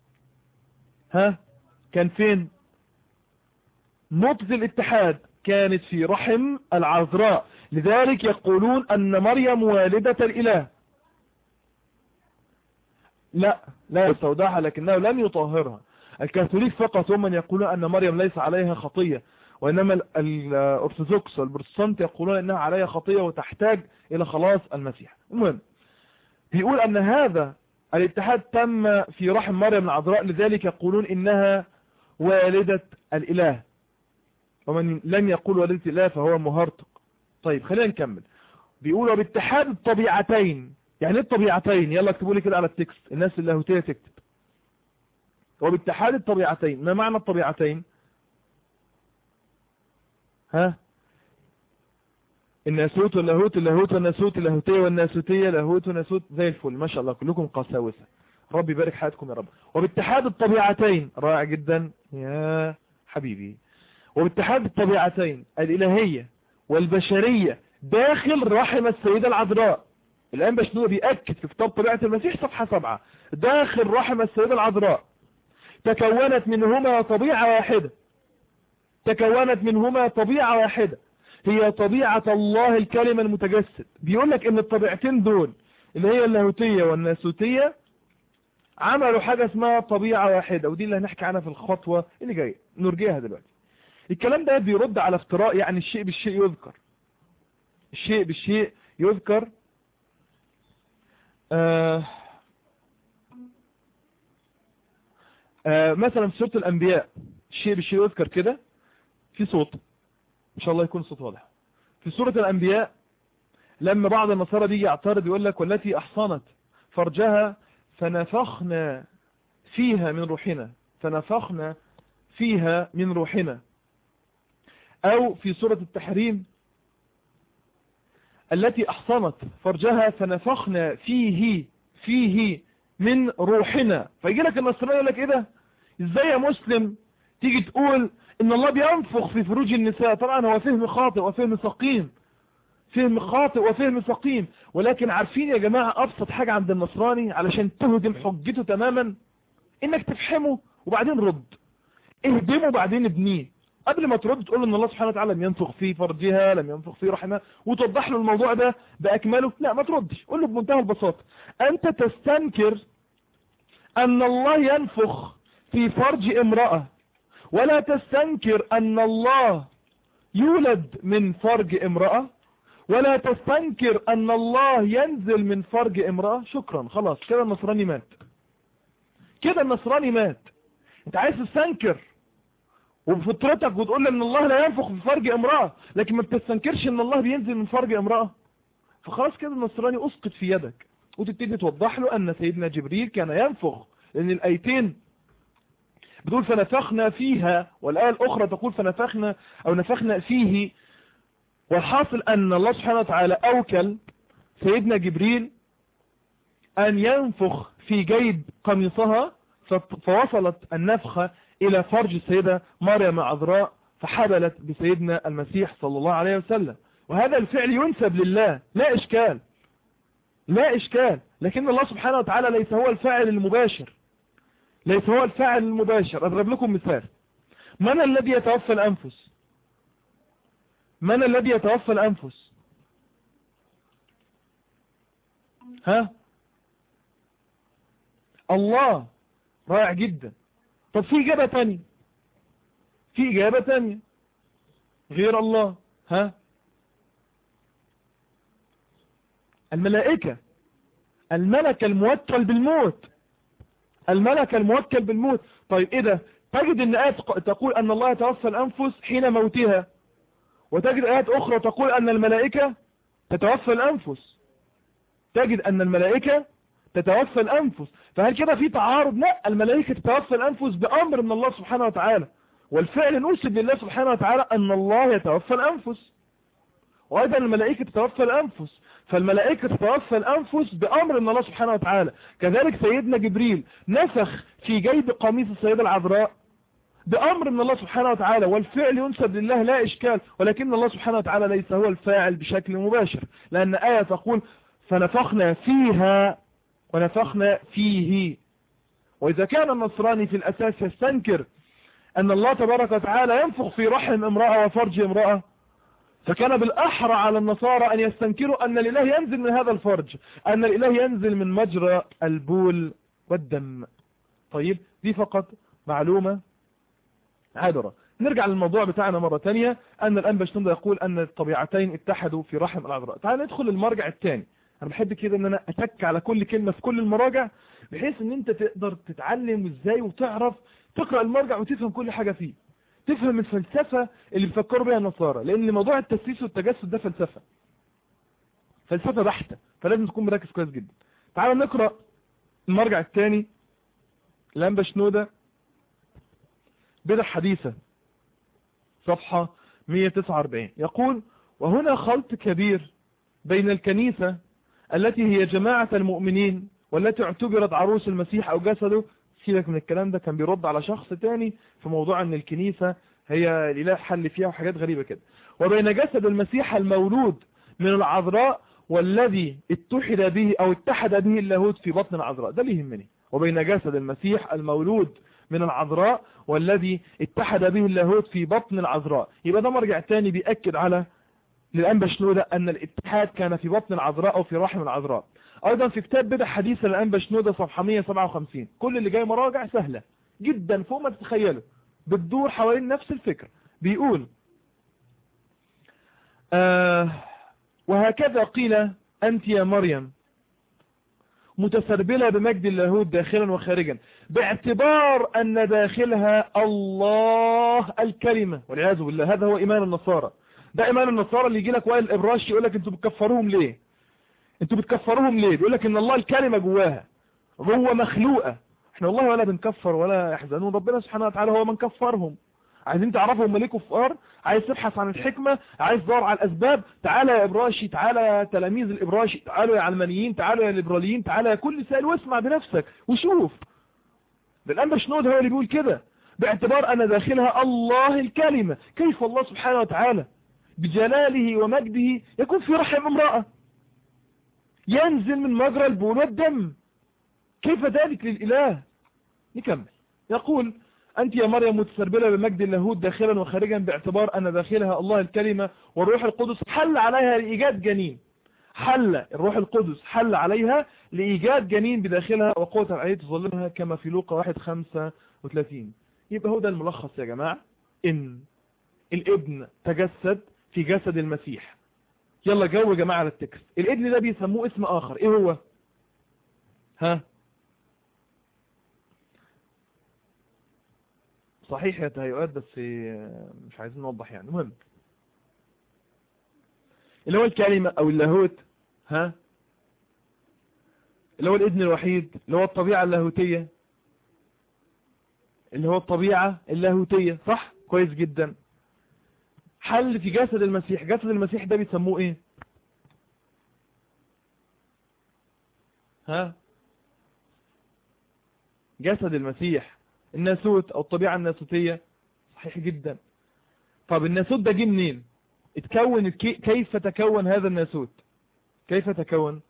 ها كان فين نقطة الاتحاد كانت في رحم العذراء لذلك يقولون أن مريم والدة الإله لا لا يستودعها لكنه لم يطهرها الكاثوليك فقط هم من يقولون أن مريم ليس عليها خطية وإنما الأرثوذكس والبروتستانت يقولون أنها عليها خطية وتحتاج إلى خلاص المسيح المهم بيقول أن هذا الاتحاد تم في رحم مريم العذراء لذلك يقولون إنها والدة الإله ومن لم يقول والدة الإله فهو مهرطق طيب خلينا نكمل بيقولوا باتحاد الطبيعتين يعني ايه الطبيعتين يلا اكتبوا لي كده على التكست الناس اللاهوتيه تكتب وباتحاد الطبيعتين ما معنى الطبيعتين ها الناسوت واللاهوت اللاهوت والناسوت اللاهوتيه والناسوتيه لاهوت وناسوت زي الفل ما شاء الله كلكم قساوسه ربي يبارك حياتكم يا رب وباتحاد الطبيعتين رائع جدا يا حبيبي وباتحاد الطبيعتين الالهيه والبشريه داخل رحم السيده العذراء الآن بشنوه بيأكد في كتاب طبيعة المسيح صفحة سبعة داخل رحم السيدة العذراء تكونت منهما طبيعة واحدة تكونت منهما طبيعة واحدة هي طبيعة الله الكلمة المتجسد بيقول لك ان الطبيعتين دول اللي هي اللاهوتية والناسوتية عملوا حاجة اسمها طبيعة واحدة ودي اللي هنحكي عنها في الخطوة اللي جاية نرجيها دلوقتي الكلام ده بيرد على افتراء يعني الشيء بالشيء يذكر الشيء بالشيء يذكر آه آه مثلا في سورة الأنبياء الشيء بالشيء يذكر كده في صوت إن شاء الله يكون صوت واضح في سورة الأنبياء لما بعض النصارى بيجي يعترض يقول لك والتي أحصنت فرجها فنفخنا فيها من روحنا فنفخنا فيها من روحنا أو في سورة التحريم التي أحصنت فرجها فنفخنا فيه فيه من روحنا فيجي لك النصراني يقول لك ايه ده ازاي يا مسلم تيجي تقول ان الله بينفخ في فروج النساء طبعا هو فهم خاطئ وفهم سقيم فهم خاطئ وفهم سقيم ولكن عارفين يا جماعة ابسط حاجة عند النصراني علشان تهدم حجته تماما انك تفهمه وبعدين رد اهدمه وبعدين ابنيه قبل ما ترد تقول ان الله سبحانه وتعالى لم ينفخ في فرجها لم ينفخ في رحمها وتوضح له الموضوع ده باكمله لا ما تردش قول له بمنتهى البساطة انت تستنكر ان الله ينفخ في فرج امرأة ولا تستنكر ان الله يولد من فرج امرأة ولا تستنكر ان الله ينزل من فرج امرأة شكرا خلاص كده النصراني مات كده النصراني مات انت عايز تستنكر وبفطرتك وتقول ان الله لا ينفخ في فرج امرأة لكن ما بتستنكرش ان الله بينزل من فرج امرأة فخلاص كده النصراني اسقط في يدك وتبتدي توضح له ان سيدنا جبريل كان ينفخ لان الايتين بتقول فنفخنا فيها والآية الأخرى تقول فنفخنا أو نفخنا فيه والحاصل أن الله سبحانه وتعالى أوكل سيدنا جبريل أن ينفخ في جيب قميصها فوصلت النفخة إلى فرج السيدة مريم عذراء فحبلت بسيدنا المسيح صلى الله عليه وسلم وهذا الفعل ينسب لله لا إشكال لا إشكال لكن الله سبحانه وتعالى ليس هو الفاعل المباشر ليس هو الفاعل المباشر أضرب لكم مثال من الذي يتوفى الأنفس من الذي يتوفى الأنفس ها الله رائع جدا طب في إجابة تانية في إجابة تانية غير الله ها الملائكة الملك الموكل بالموت الملك الموكل بالموت طيب ايه ده تجد ان آيات تقول ان الله يتوفى الانفس حين موتها وتجد آيات اخرى تقول ان الملائكة تتوفى الانفس تجد ان الملائكة تتوفى الانفس فهل كده في تعارض لا الملائكة تتوفى الانفس بامر من الله سبحانه وتعالى والفعل نسب لله سبحانه وتعالى ان الله يتوفى الانفس وايضا الملائكة تتوفى الانفس فالملائكة تتوفى الأنفس بأمر من الله سبحانه وتعالى كذلك سيدنا جبريل نفخ في جيب قميص السيدة العذراء بأمر من الله سبحانه وتعالى والفعل ينسب لله لا إشكال ولكن الله سبحانه وتعالى ليس هو الفاعل بشكل مباشر لأن آية تقول فنفخنا فيها ونفخنا فيه وإذا كان النصراني في الأساس يستنكر أن الله تبارك وتعالى ينفخ في رحم امرأة وفرج امرأة فكان بالأحرى على النصارى أن يستنكروا أن الإله ينزل من هذا الفرج أن الإله ينزل من مجرى البول والدم طيب دي فقط معلومة عابرة نرجع للموضوع بتاعنا مرة تانية أن الأنبا شنودة يقول أن الطبيعتين اتحدوا في رحم العذراء تعال ندخل للمرجع الثاني أنا بحب كده أن أنا أتك على كل كلمة في كل المراجع بحيث أن أنت تقدر تتعلم إزاي وتعرف تقرأ المرجع وتفهم كل حاجة فيه تفهم الفلسفة اللي بيفكروا بيها النصارى لان موضوع التسييس والتجسد ده فلسفة فلسفة بحتة فلازم تكون مركز كويس جدا تعالوا نقرأ المرجع الثاني لامبا شنودة بدع حديثة صفحة 149 يقول وهنا خلط كبير بين الكنيسة التي هي جماعة المؤمنين والتي اعتبرت عروس المسيح او جسده سيبك من الكلام ده كان بيرد على شخص تاني في موضوع ان الكنيسة هي الاله حل فيها وحاجات غريبة كده وبين جسد المسيح المولود من العذراء والذي اتحد به او اتحد به اللاهوت في بطن العذراء ده اللي يهمني وبين جسد المسيح المولود من العذراء والذي اتحد به اللاهوت في بطن العذراء يبقى ده مرجع تاني بيأكد على للأنبا شنودة أن الاتحاد كان في بطن العذراء أو في رحم العذراء ايضا في كتاب بدع حديث الانبا شنودة صفحة 157 كل اللي جاي مراجع سهلة جدا فوق ما تتخيلوا بتدور حوالين نفس الفكرة بيقول آه وهكذا قيل انت يا مريم متسربلة بمجد اللاهوت داخلا وخارجا باعتبار ان داخلها الله الكلمة والعياذ بالله هذا هو ايمان النصارى ده ايمان النصارى اللي يجي لك وائل الابراش يقول لك انتوا بتكفروهم ليه انتوا بتكفروهم ليه بيقول لك ان الله الكلمة جواها جوه مخلوقة احنا والله ولا بنكفر ولا يحزنون ربنا سبحانه وتعالى هو من كفرهم عايزين تعرفوا هم ليه كفار عايز تبحث عن الحكمة عايز تدور على الاسباب تعالى يا ابراشي تعالى يا تلاميذ الابراشي تعالوا يا علمانيين تعالوا يا ليبراليين تعالى يا كل سائل واسمع بنفسك وشوف ده الانبا شنود هو اللي بيقول كده باعتبار أن داخلها الله الكلمة كيف الله سبحانه وتعالى بجلاله ومجده يكون في رحم امرأة ينزل من مجرى البول والدم كيف ذلك للإله نكمل يقول أنت يا مريم متسربلة بمجد اللاهوت داخلا وخارجا باعتبار أن داخلها الله الكلمة والروح القدس حل عليها لإيجاد جنين حل الروح القدس حل عليها لإيجاد جنين بداخلها وقوة العلية تظلمها كما في لوقا 1 35 يبقى هو ده الملخص يا جماعة إن الابن تجسد في جسد المسيح يلا جو يا جماعة على التكست الابن ده بيسموه اسم آخر إيه هو ها صحيح يا تهيؤات بس مش عايزين نوضح يعني المهم اللي هو الكلمة او اللاهوت ها اللي هو الابن الوحيد اللي هو الطبيعة اللاهوتية اللي هو الطبيعة اللاهوتية صح كويس جدا حل في جسد المسيح جسد المسيح ده بيسموه ايه ها جسد المسيح الناسوت او الطبيعة الناسوتية صحيح جدا طب الناسوت ده جه منين اتكون كيف تكون هذا الناسوت كيف تكون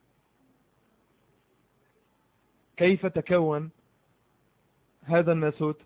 كيف تكون هذا الناسوت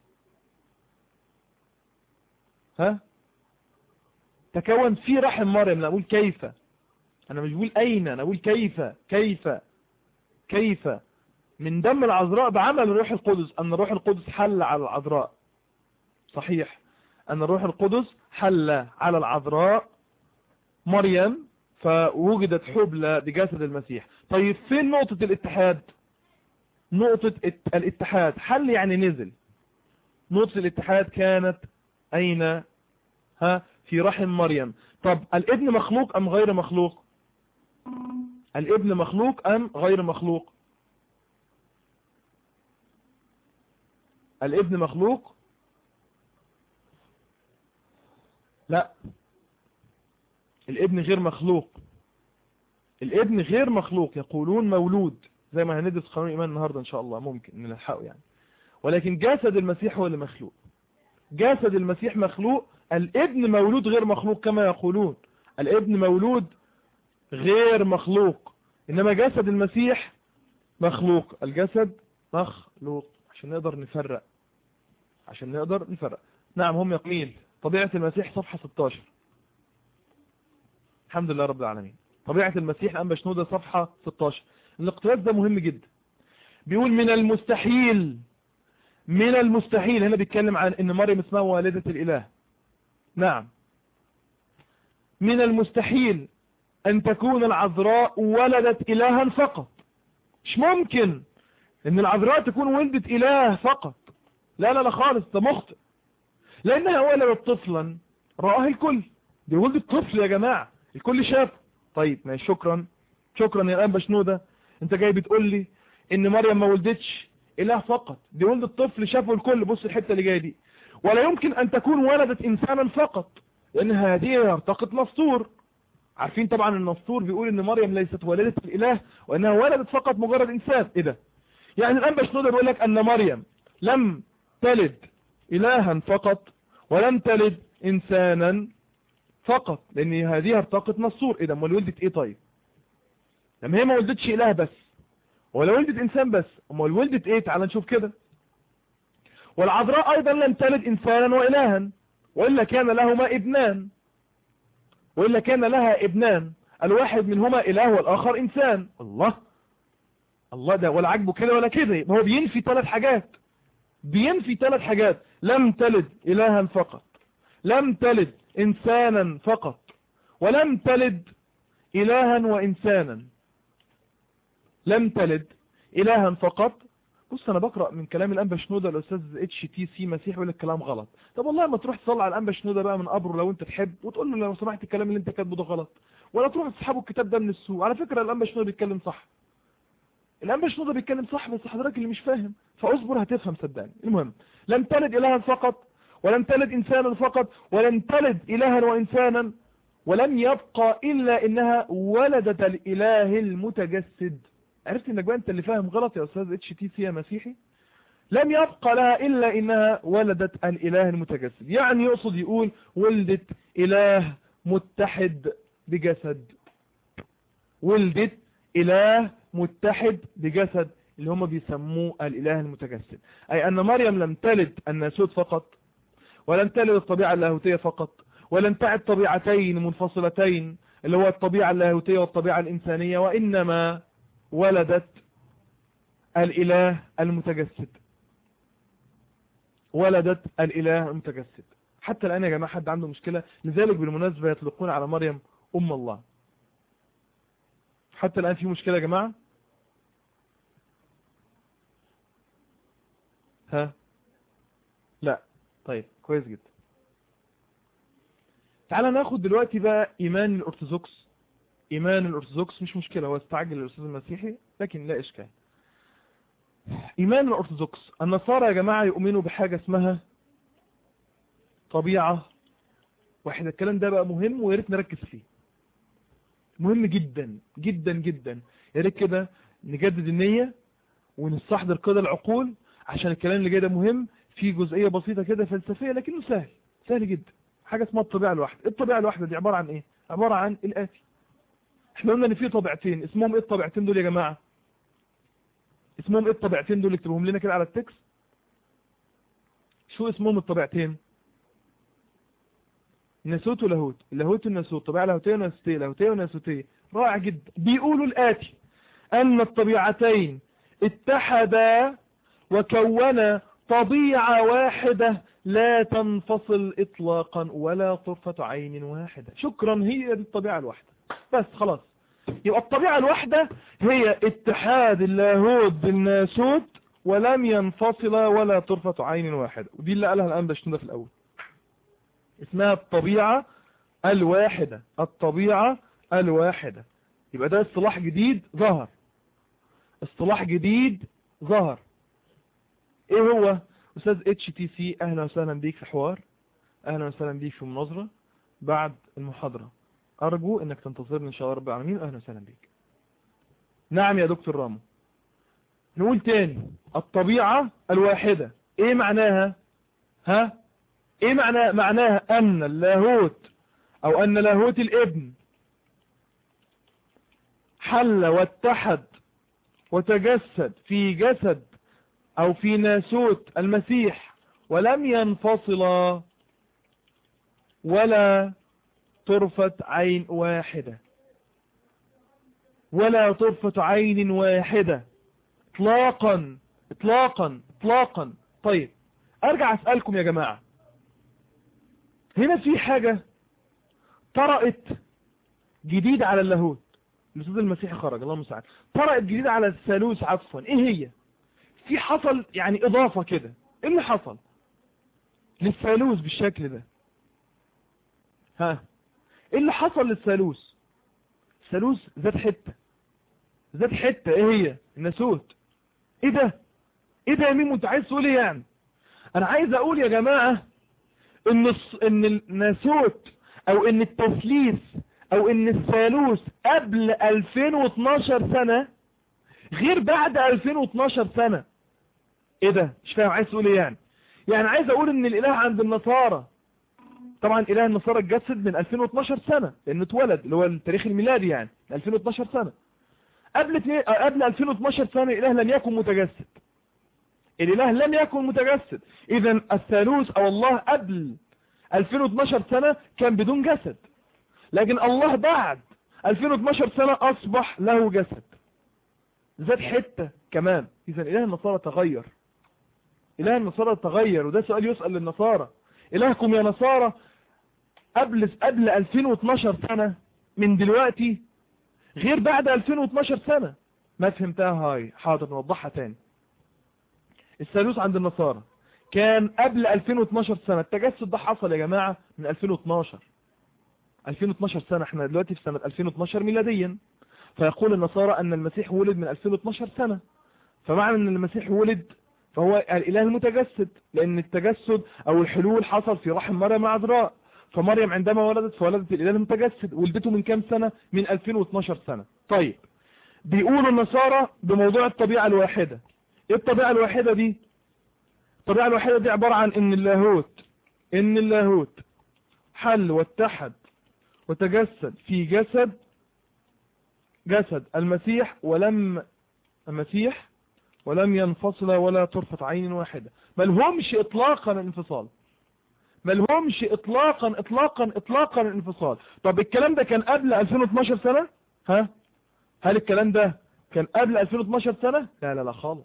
ها تكون في رحم مريم انا اقول كيف انا مش بقول اين انا اقول كيف كيف كيف من دم العذراء بعمل الروح القدس أن الروح القدس حل على العذراء صحيح أن الروح القدس حل على العذراء مريم فوجدت حبلى بجسد المسيح طيب فين نقطة الاتحاد نقطة الاتحاد حل يعني نزل نقطة الاتحاد كانت أين ها في رحم مريم طب الابن مخلوق أم غير مخلوق الابن مخلوق أم غير مخلوق الابن مخلوق لا الابن غير مخلوق الابن غير مخلوق يقولون مولود زي ما هندرس قانون الإيمان النهاردة إن شاء الله ممكن نلحقه يعني ولكن جسد المسيح هو اللي مخلوق جسد المسيح مخلوق الابن مولود غير مخلوق كما يقولون الابن مولود غير مخلوق إنما جسد المسيح مخلوق الجسد مخلوق عشان نقدر نفرق عشان نقدر نفرق نعم هم يقين طبيعة المسيح صفحة 16 الحمد لله رب العالمين طبيعة المسيح أنبا شنودة صفحة 16 الاقتباس ده مهم جدا بيقول من المستحيل من المستحيل هنا بيتكلم عن ان مريم اسمها والدة الاله نعم من المستحيل ان تكون العذراء ولدت الها فقط مش ممكن ان العذراء تكون ولدت اله فقط لا لا لا خالص ده مخطئ لانها ولدت طفلا رآه الكل دي ولدت طفل يا جماعة الكل شافه طيب ماشي شكرا شكرا يا الان بشنودة انت جاي بتقول لي ان مريم ما ولدتش اله فقط دي ولدت طفل شافه الكل بص الحتة اللي جاية دي ولا يمكن ان تكون ولدت انسانا فقط لان هذه يرتقط نسطور عارفين طبعا النسطور بيقول ان مريم ليست والدة الاله وانها ولدت فقط مجرد انسان ايه ده يعني الان بشنودة بيقول لك ان مريم لم تلد إلها فقط ولم تلد إنسانا فقط لأن هذه ارتقت نصور إذا ما ولدت إيه طيب لما هي ما ولدتش إله بس ولا ولدت إنسان بس أما ولدت إيه تعال نشوف كده والعذراء أيضا لم تلد إنسانا وإلها وإلا كان لهما ابنان وإلا كان لها ابنان الواحد منهما إله والآخر إنسان الله الله ده ولا عجبه كده ولا كده هو بينفي ثلاث حاجات بينفي ثلاث حاجات لم تلد إلها فقط لم تلد إنسانا فقط ولم تلد إلها وإنسانا لم تلد إلها فقط بص أنا بقرأ من كلام الأنبا شنودة الأستاذ اتش تي سي مسيح يقول لك كلام غلط طب والله ما تروح تصلي على الأنبا شنودة بقى من قبره لو أنت تحب وتقول له لو سمحت الكلام اللي أنت كاتبه ده غلط ولا تروح تسحبوا الكتاب ده من السوق على فكرة الأنبا شنودة بيتكلم صح الأنبا شنودة بيتكلم صح بس حضرتك اللي مش فاهم فاصبر هتفهم صدقني المهم لم تلد إلها فقط ولم تلد إنسانا فقط ولم تلد إلها وإنسانا ولم يبقى إلا إنها ولدت الإله المتجسد عرفت إنك بقى أنت اللي فاهم غلط يا أستاذ اتش تي سي يا مسيحي لم يبقى لها إلا إنها ولدت الإله المتجسد يعني يقصد يقول ولدت إله متحد بجسد ولدت إله متحد بجسد اللي هم بيسموه الإله المتجسد أي أن مريم لم تلد الناسوت فقط ولم تلد الطبيعة اللاهوتية فقط ولم تعد طبيعتين منفصلتين اللي هو الطبيعة اللاهوتية والطبيعة الإنسانية وإنما ولدت الإله المتجسد ولدت الإله المتجسد حتى الآن يا جماعة حد عنده مشكلة لذلك بالمناسبة يطلقون على مريم أم الله حتى الآن في مشكلة يا جماعة ها لا طيب كويس جدا تعال ناخد دلوقتي بقى إيمان الأرثوذكس إيمان الأرثوذكس مش مشكلة هو استعجل الأستاذ المسيحي لكن لا إشكال إيمان الأرثوذكس النصارى يا جماعة يؤمنوا بحاجة اسمها طبيعة واحد الكلام ده بقى مهم وياريت نركز فيه مهم جدا جدا جدا يا ريت كده نجدد النية ونستحضر كده العقول عشان الكلام اللي جاي ده مهم في جزئية بسيطة كده فلسفية لكنه سهل سهل جدا حاجة اسمها الطبيعة الواحدة الطبيعة الواحدة دي عبارة عن ايه عبارة عن الآتي احنا قلنا ان في طبيعتين اسمهم ايه الطبيعتين دول يا جماعة اسمهم ايه الطبيعتين دول اكتبهم لنا كده على التكست شو اسمهم الطبيعتين ناسوت ولاهوت اللاهوت والناسوت طبيعة لاهوتية وناسوتية لاهوتية وناسوتية رائع جدا بيقولوا الآتي أن الطبيعتين اتحدا وكونا طبيعة واحدة لا تنفصل إطلاقا ولا طرفة عين واحدة شكرا هي دي الطبيعة الواحدة بس خلاص يبقى الطبيعة الواحدة هي اتحاد اللاهوت بالناسوت ولم ينفصل ولا طرفة عين واحدة ودي اللي قالها الآن بشتنا في الأول اسمها الطبيعة الواحدة الطبيعة الواحدة يبقى ده اصطلاح جديد ظهر اصطلاح جديد ظهر ايه هو استاذ اتش تي سي اهلا وسهلا بيك في حوار اهلا وسهلا بيك في مناظرة بعد المحاضرة ارجو انك تنتظرني ان شاء الله رب العالمين اهلا وسهلا بيك نعم يا دكتور رامو نقول تاني الطبيعة الواحدة ايه معناها ها ايه معنى معناها ان اللاهوت او ان لاهوت الابن حل واتحد وتجسد في جسد او في ناسوت المسيح ولم ينفصل ولا طرفة عين واحدة ولا طرفة عين واحدة اطلاقا اطلاقا اطلاقا طيب ارجع اسألكم يا جماعة هنا في حاجة طرقت جديد على اللاهوت الاستاذ المسيحي خرج اللهم المستعان طرقت جديد على الثالوث عفوا ايه هي في حصل يعني اضافة كده ايه اللي حصل للثالوث بالشكل ده ها ايه اللي حصل للثالوث الثالوث ذات حتة ذات حتة ايه هي الناسوت ايه ده ايه ده يا ميمو انت عايز تقول ايه يعني انا عايز اقول يا جماعة ان الص... ان الناسوت او ان التثليث او ان الثالوث قبل 2012 سنة غير بعد 2012 سنة ايه ده مش فاهم عايز تقول ايه يعني يعني عايز اقول ان الاله عند النصارى طبعا اله النصارى اتجسد من 2012 سنة لانه اتولد اللي هو التاريخ الميلادي يعني 2012 سنة قبل قبل 2012 سنة الاله لم يكن متجسد الاله لم يكن متجسد اذا الثالوث او الله قبل 2012 سنة كان بدون جسد لكن الله بعد 2012 سنة اصبح له جسد زاد حتة كمان اذا اله النصارى تغير اله النصارى تغير وده سؤال يسأل للنصارى الهكم يا نصارى قبل قبل 2012 سنة من دلوقتي غير بعد 2012 سنة ما فهمتها هاي حاضر نوضحها تاني الثالوث عند النصارى كان قبل 2012 سنة التجسد ده حصل يا جماعة من 2012 2012 سنة احنا دلوقتي في سنة 2012 ميلاديا فيقول النصارى ان المسيح ولد من 2012 سنة فمعنى ان المسيح ولد فهو الاله المتجسد لان التجسد او الحلول حصل في رحم مريم عذراء فمريم عندما ولدت فولدت الاله المتجسد ولدته من كام سنة من 2012 سنة طيب بيقولوا النصارى بموضوع الطبيعة الواحدة ايه الطبيعة الواحدة دي الطبيعة الوحيدة دي عبارة عن ان اللاهوت ان اللاهوت حل واتحد وتجسد في جسد جسد المسيح ولم المسيح ولم ينفصل ولا طرفة عين واحدة ملهمش اطلاقا الانفصال ملهمش اطلاقا اطلاقا اطلاقا الانفصال طب الكلام ده كان قبل 2012 سنة ها هل الكلام ده كان قبل 2012 سنة لا لا لا خالص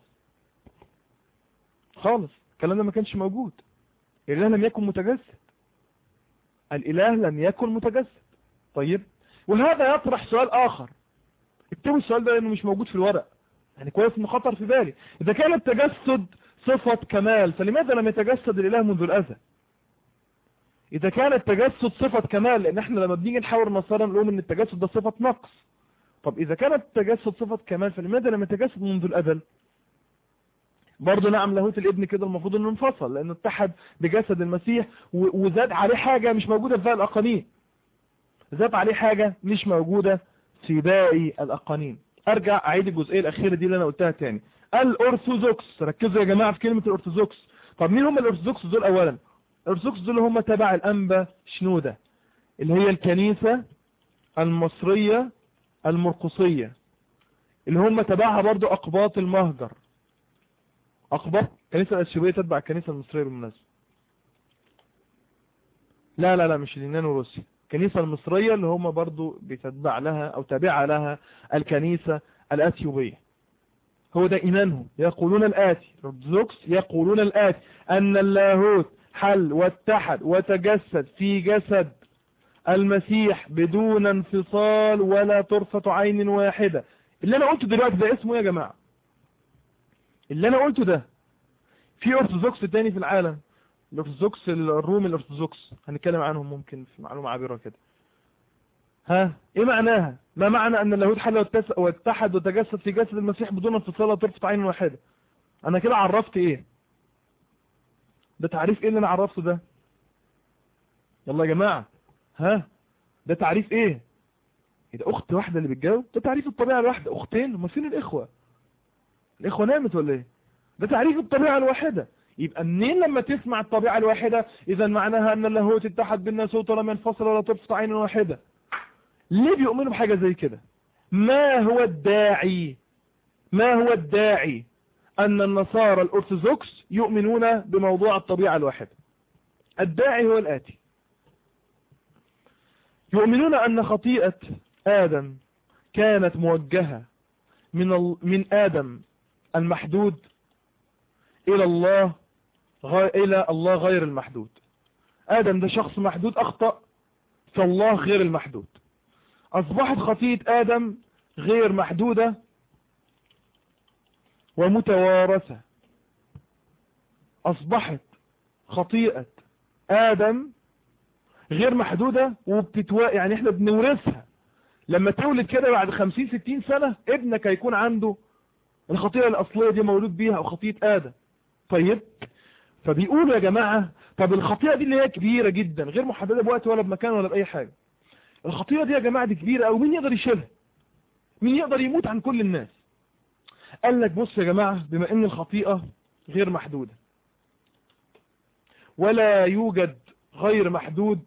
خالص الكلام ده ما كانش موجود الاله لم يكن متجسد الاله لم يكن متجسد طيب وهذا يطرح سؤال اخر اكتبوا السؤال ده لانه مش موجود في الورق يعني كويس انه خطر في بالي اذا كان التجسد صفة كمال فلماذا لم يتجسد الاله منذ الازل اذا كان التجسد صفة كمال لان احنا لما بنيجي نحاور النصارى نقول ان التجسد ده صفة نقص طب اذا كان التجسد صفة كمال فلماذا لم يتجسد منذ الازل برضه نعم لاهوت الابن كده المفروض انه انفصل لانه اتحد بجسد المسيح وزاد عليه حاجة مش موجودة في باقي الاقانيم زاد عليه حاجة مش موجودة في باقي الاقانيم ارجع اعيد الجزئية الاخيرة دي اللي انا قلتها تاني الارثوذكس ركزوا يا جماعة في كلمة الارثوذكس طب مين هم الارثوذكس دول اولا الارثوذكس دول هم تبع الانبا شنودة اللي هي الكنيسة المصرية المرقصية اللي هم تبعها برضو اقباط المهجر اقباط الكنيسة الاشيوية تتبع الكنيسة المصرية بالمناسبة لا لا لا مش اليونان وروسيا الكنيسة المصرية اللي هم برضو بتتبع لها او تابعة لها الكنيسة الاثيوبية هو ده ايمانهم يقولون الاتي الارثوذكس يقولون الاتي ان اللاهوت حل واتحد وتجسد في جسد المسيح بدون انفصال ولا طرفة عين واحدة اللي انا قلته دلوقتي ده اسمه يا جماعة اللي انا قلته ده في ارثوذكس تاني في العالم الارثوذكس الرومي الارثوذكس هنتكلم عنهم ممكن في معلومة عابرة كده ها ايه معناها ما معنى ان اللاهوت حل واتحد وتجسد في جسد المسيح بدون انفصال ولا طرفة عين واحدة انا كده عرفت ايه ده تعريف ايه اللي انا عرفته ده يلا يا جماعة ها ده تعريف ايه ايه ده اخت واحدة اللي بتجاوب ده تعريف الطبيعة الواحدة اختين هما فين الاخوة الاخوة نامت ولا ايه ده تعريف الطبيعة الواحدة يبقى منين لما تسمع الطبيعة الواحدة اذا معناها ان اللاهوت اتحد بالناسوت ولم ينفصل ولا طرفة عين واحدة ليه بيؤمنوا بحاجة زي كده ما هو الداعي ما هو الداعي أن النصارى الأرثوذكس يؤمنون بموضوع الطبيعة الواحدة الداعي هو الآتي يؤمنون أن خطيئة آدم كانت موجهة من من آدم المحدود إلى الله غير إلى الله غير المحدود آدم ده شخص محدود أخطأ فالله غير المحدود أصبحت خطيئة آدم غير محدودة ومتوارثة أصبحت خطيئة آدم غير محدودة وبتتوا يعني احنا بنورثها لما تولد كده بعد خمسين ستين سنة ابنك هيكون عنده الخطيئة الأصلية دي مولود بيها أو خطيئة آدم طيب فبيقولوا يا جماعة طب الخطيئة دي اللي هي كبيرة جدا غير محددة بوقت ولا بمكان ولا بأي حاجة الخطيئة دي يا جماعة دي كبيرة أو مين يقدر يشيلها مين يقدر يموت عن كل الناس قال لك بص يا جماعة بما ان الخطيئة غير محدودة ولا يوجد غير محدود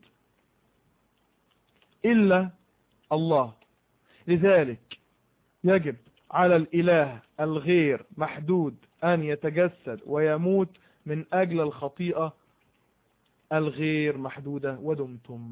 إلا الله لذلك يجب على الإله الغير محدود أن يتجسد ويموت من أجل الخطيئة الغير محدودة ودمتم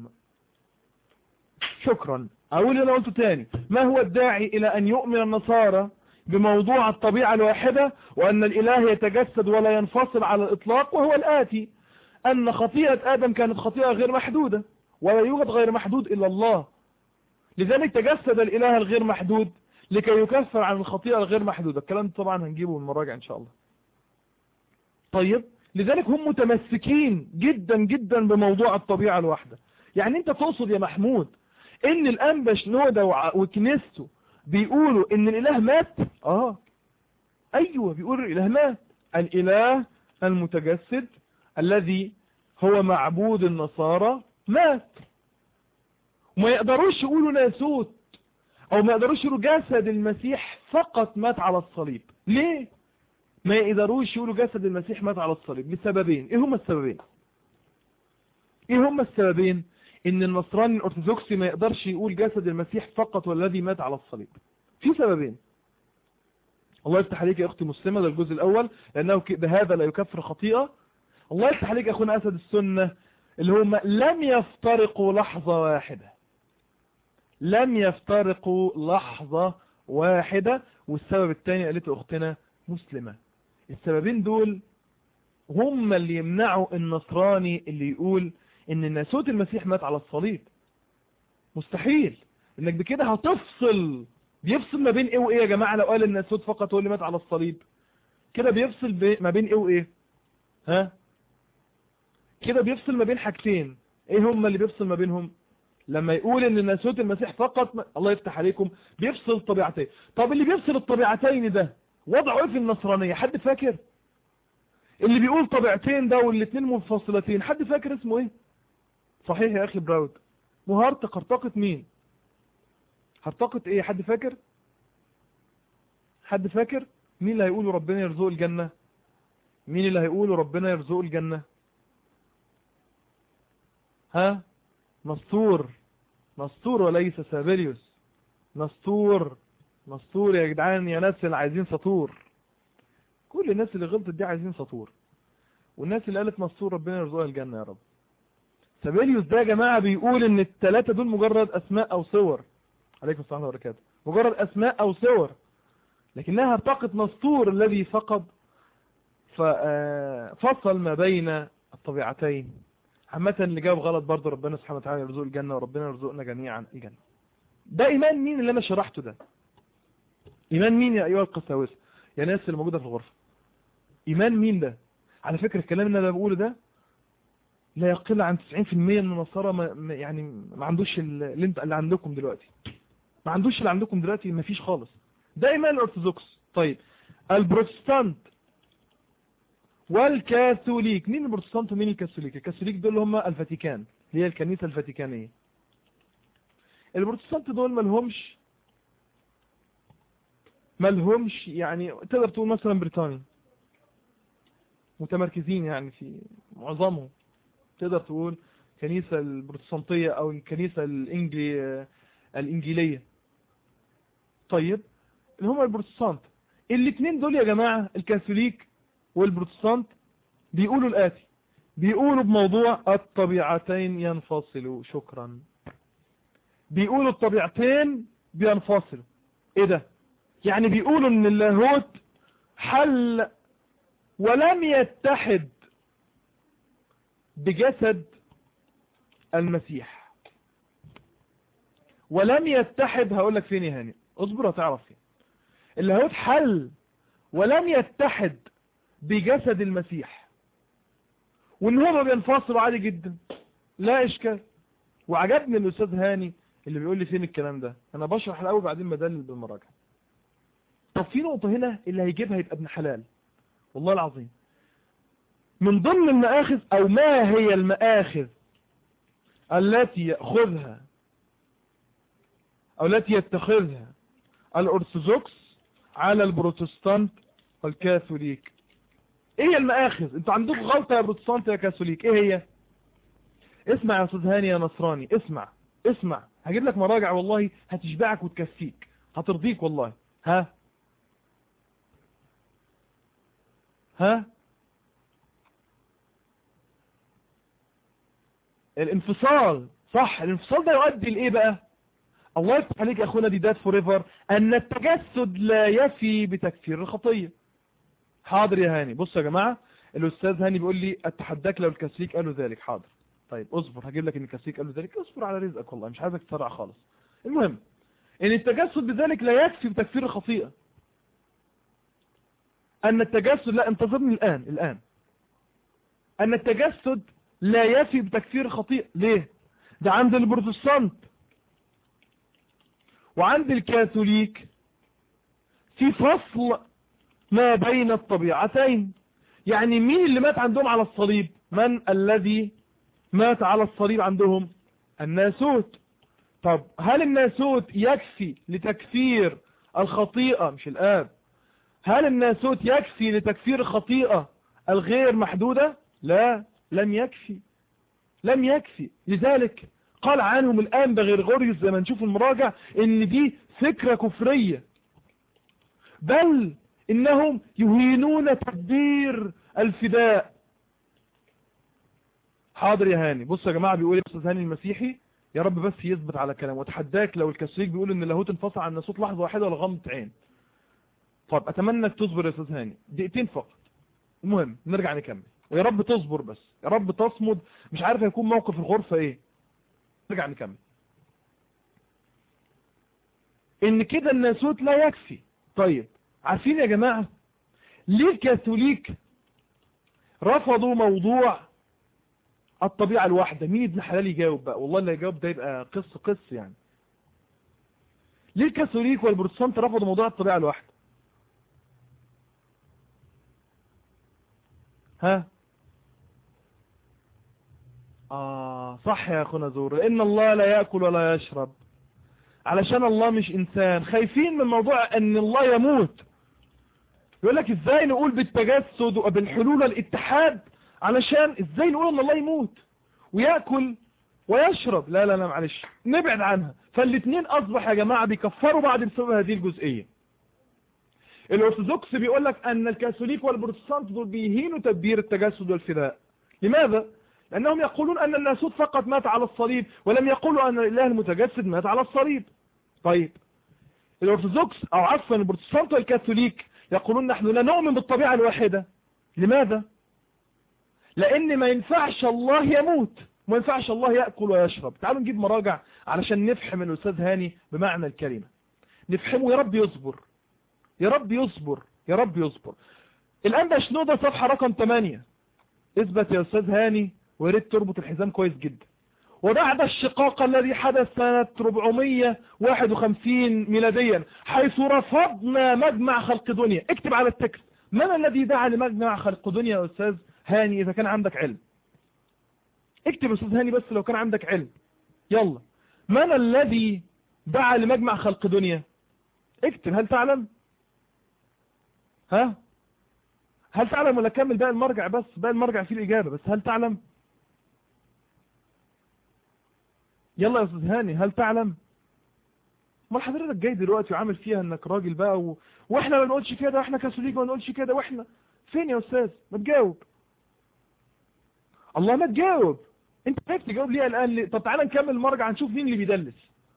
شكرا أقول أنا قلت تاني ما هو الداعي إلى أن يؤمن النصارى بموضوع الطبيعة الواحدة وأن الإله يتجسد ولا ينفصل على الإطلاق وهو الآتي أن خطيئة آدم كانت خطيئة غير محدودة ولا يوجد غير محدود إلا الله لذلك تجسد الإله الغير محدود لكي يكفر عن الخطيئة الغير محدودة الكلام طبعا هنجيبه من المراجع إن شاء الله طيب لذلك هم متمسكين جدا جدا بموضوع الطبيعة الواحدة يعني انت تقصد يا محمود ان الانبا شنودة وكنيسته بيقولوا ان الاله مات اه ايوه بيقولوا الاله مات الاله المتجسد الذي هو معبود النصارى مات وما يقدروش يقولوا ناسوت او ما يقدروش يقولوا جسد المسيح فقط مات على الصليب ليه ما يقدروش يقولوا جسد المسيح مات على الصليب لسببين ايه هما السببين ايه هما السببين ان النصراني الارثوذكسي ما يقدرش يقول جسد المسيح فقط والذي مات على الصليب في سببين الله يفتح عليك يا اختي مسلمة ده الجزء الاول لانه بهذا لا يكفر خطيئة الله يفتح عليك يا اخونا اسد السنة اللي هم لم يفترقوا لحظة واحدة لم يفترقوا لحظة واحدة والسبب الثاني قالته اختنا مسلمة السببين دول هم اللي يمنعوا النصراني اللي يقول ان ناسوت المسيح مات على الصليب مستحيل انك بكده هتفصل بيفصل ما بين ايه وايه يا جماعة لو قال الناسوت فقط هو اللي مات على الصليب كده بيفصل ما بين ايه وايه ها كده بيفصل ما بين حاجتين ايه هما اللي بيفصل ما بينهم لما يقول ان ناسوت المسيح فقط ما... الله يفتح عليكم بيفصل طبيعتين طب اللي بيفصل الطبيعتين ده وضعه ايه في النصرانية حد فاكر اللي بيقول طبيعتين ده والاثنين منفصلتين حد فاكر اسمه ايه صحيح يا اخي براود مهارتك هرطقة مين هرطقة ايه حد فاكر حد فاكر مين اللي هيقوله ربنا يرزقه الجنة مين اللي هيقوله ربنا يرزقه الجنة ها نسطور نسطور وليس سابليوس نسطور نسطور يا جدعان يا ناس اللي عايزين سطور كل الناس اللي غلطت دي عايزين سطور والناس اللي قالت نسطور ربنا يرزقها الجنة يا رب سابيليوس ده يا جماعة بيقول ان الثلاثة دول مجرد اسماء او صور عليكم السلام وبركاته مجرد اسماء او صور لكنها ارتقت نسطور الذي فقد فصل ما بين الطبيعتين عامة اللي جاوب غلط برضه ربنا سبحانه وتعالى يرزق الجنة وربنا يرزقنا جميعا الجنة ده ايمان مين اللي انا شرحته ده ايمان مين يا ايها القساوسه يا ناس اللي موجوده في الغرفه ايمان مين ده على فكره الكلام اللي انا بقوله ده لا يقل عن 90% من النصارى ما يعني ما عندوش اللي انت اللي عندكم دلوقتي ما عندوش اللي عندكم دلوقتي ما فيش خالص ده ايمان الارثوذكس طيب البروتستانت والكاثوليك مين البروتستانت ومين الكاثوليك الكاثوليك دول هم الفاتيكان هي الكنيسه الفاتيكانيه البروتستانت دول ما لهمش ما لهمش يعني تقدر تقول مثلا بريطانيا متمركزين يعني في معظمهم تقدر تقول كنيسة البروتستانتية او الكنيسة الانجلي الانجيلية طيب اللي هم البروتستانت الاثنين دول يا جماعة الكاثوليك والبروتستانت بيقولوا الاتي بيقولوا بموضوع الطبيعتين ينفصلوا شكرا بيقولوا الطبيعتين بينفصلوا ايه ده يعني بيقولوا ان اللاهوت حل ولم يتحد بجسد المسيح ولم يتحد هقول لك فين يا هاني اصبر هتعرف فين اللاهوت حل ولم يتحد بجسد المسيح وان هما بينفصلوا عادي جدا لا اشكال وعجبني الاستاذ هاني اللي بيقول لي فين الكلام ده انا بشرح الاول بعدين بدلل بالمراجعه طب في نقطة هنا اللي هيجيبها يبقى ابن حلال والله العظيم من ضمن المآخذ او ما هي المآخذ التي يأخذها او التي يتخذها الارثوذكس على البروتستانت والكاثوليك ايه هي المآخذ انتوا عندكم غلطة يا بروتستانت يا كاثوليك ايه هي اسمع يا استاذ هاني يا نصراني اسمع اسمع هجيب لك مراجع والله هتشبعك وتكفيك هترضيك والله ها ها الانفصال صح الانفصال ده يؤدي لايه بقى الله يفتح عليك يا اخونا دي دات فور ايفر ان التجسد لا يفي بتكفير الخطيه حاضر يا هاني بص يا جماعه الاستاذ هاني بيقول لي اتحداك لو الكاثوليك قالوا ذلك حاضر طيب اصبر هجيب لك ان الكاثوليك قالوا ذلك اصبر على رزقك والله مش عايزك تسرع خالص المهم ان التجسد بذلك لا يكفي بتكفير الخطيئه أن التجسد لا انتظرني الآن الآن أن التجسد لا يفي بتكفير الخطيئة ليه ده عند البروتستانت وعند الكاثوليك في فصل ما بين الطبيعتين يعني مين اللي مات عندهم على الصليب من الذي مات على الصليب عندهم الناسوت طب هل الناسوت يكفي لتكفير الخطيئة مش الآب هل الناسوت يكفي لتكفير خطيئة الغير محدودة لا لم يكفي لم يكفي لذلك قال عنهم الآن بغرغوريوس زي ما نشوف المراجع ان دي فكرة كفرية بل انهم يهينون تدبير الفداء حاضر يا هاني بصوا يا جماعة بيقول يا استاذ هاني المسيحي يا رب بس يثبت على كلامه واتحداك لو الكاثوليك بيقول ان اللاهوت انفصل عن الناسوت لحظة واحدة ولا غمضة عين طب اتمنى انك تصبر يا استاذ هاني دقيقتين فقط المهم نرجع نكمل ويا رب تصبر بس يا رب تصمد مش عارف هيكون موقف الغرفة ايه نرجع نكمل ان كده الناسوت لا يكفي طيب عارفين يا جماعة ليه الكاثوليك رفضوا موضوع الطبيعة الواحدة مين ابن حلال يجاوب بقى والله اللي يجاوب ده يبقى قص قص يعني ليه الكاثوليك والبروتستانت رفضوا موضوع الطبيعة الواحدة ها آه صح يا أخونا زور إن الله لا يأكل ولا يشرب علشان الله مش إنسان خايفين من موضوع أن الله يموت يقول لك إزاي نقول بالتجسد وبالحلول الاتحاد علشان إزاي نقول أن الله يموت ويأكل ويشرب لا لا لا معلش نبعد عنها فالاثنين أصبح يا جماعة بيكفروا بعض بسبب هذه الجزئية الأرثوذكس بيقول لك أن الكاثوليك والبروتستانت دول بيهينوا تدبير التجسد والفداء لماذا؟ لأنهم يقولون أن الناسوت فقط مات على الصليب ولم يقولوا أن الإله المتجسد مات على الصليب طيب الأرثوذكس أو عفوا البروتستانت والكاثوليك يقولون نحن لا نؤمن بالطبيعة الواحدة لماذا؟ لأن ما ينفعش الله يموت ما ينفعش الله يأكل ويشرب تعالوا نجيب مراجع علشان نفهم الأستاذ هاني بمعنى الكلمة نفهمه يا رب يصبر يا رب يصبر يا رب يصبر الآن شنودة صفحة رقم 8 اثبت يا أستاذ هاني ويريد تربط الحزام كويس جدا وبعد الشقاق الذي حدث سنة 451 ميلاديا حيث رفضنا مجمع خلق دنيا اكتب على التكست من الذي دعا لمجمع خلق دنيا يا أستاذ هاني إذا كان عندك علم اكتب يا أستاذ هاني بس لو كان عندك علم يلا من الذي دعا لمجمع خلق دنيا اكتب هل تعلم ها هل تعلم ولا كمل باقي المرجع بس باقي المرجع فيه الإجابة بس هل تعلم يلا يا أستاذ هاني هل تعلم ما حضرتك جاي دلوقتي وعامل فيها انك راجل بقى و... واحنا ما نقولش كده واحنا كاثوليك ما نقولش كده واحنا فين يا استاذ ما تجاوب الله ما تجاوب انت كيف تجاوب ليه الان ليه؟ طب تعالى نكمل المرجع نشوف مين اللي بيدلس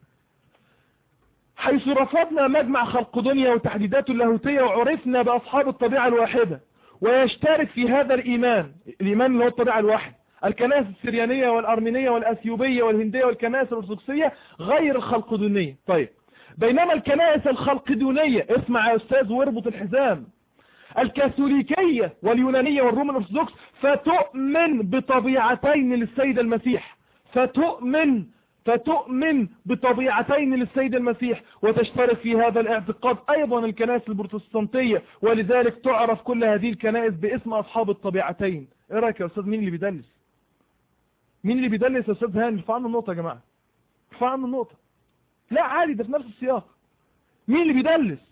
حيث رفضنا مجمع خلق دنيا وتحديداته اللاهوتية وعرفنا بأصحاب الطبيعة الواحدة ويشترك في هذا الإيمان الإيمان اللي هو الطبيعة الواحدة الكنائس السريانية والأرمينية والأثيوبية والهندية والكنائس الأرثوذكسية غير الخلقدونية طيب بينما الكنائس الخلقدونية اسمع يا أستاذ واربط الحزام الكاثوليكية واليونانية والروم الأرثوذكس فتؤمن بطبيعتين للسيد المسيح فتؤمن فتؤمن بطبيعتين للسيد المسيح وتشترك في هذا الاعتقاد ايضا الكنائس البروتستانتية ولذلك تعرف كل هذه الكنائس باسم اصحاب الطبيعتين ايه رايك يا استاذ مين اللي بيدلس مين اللي بيدلس يا استاذ هاني ارفع عنه النقطة يا جماعة ارفع عنه النقطة لا عادي ده في نفس السياق مين اللي بيدلس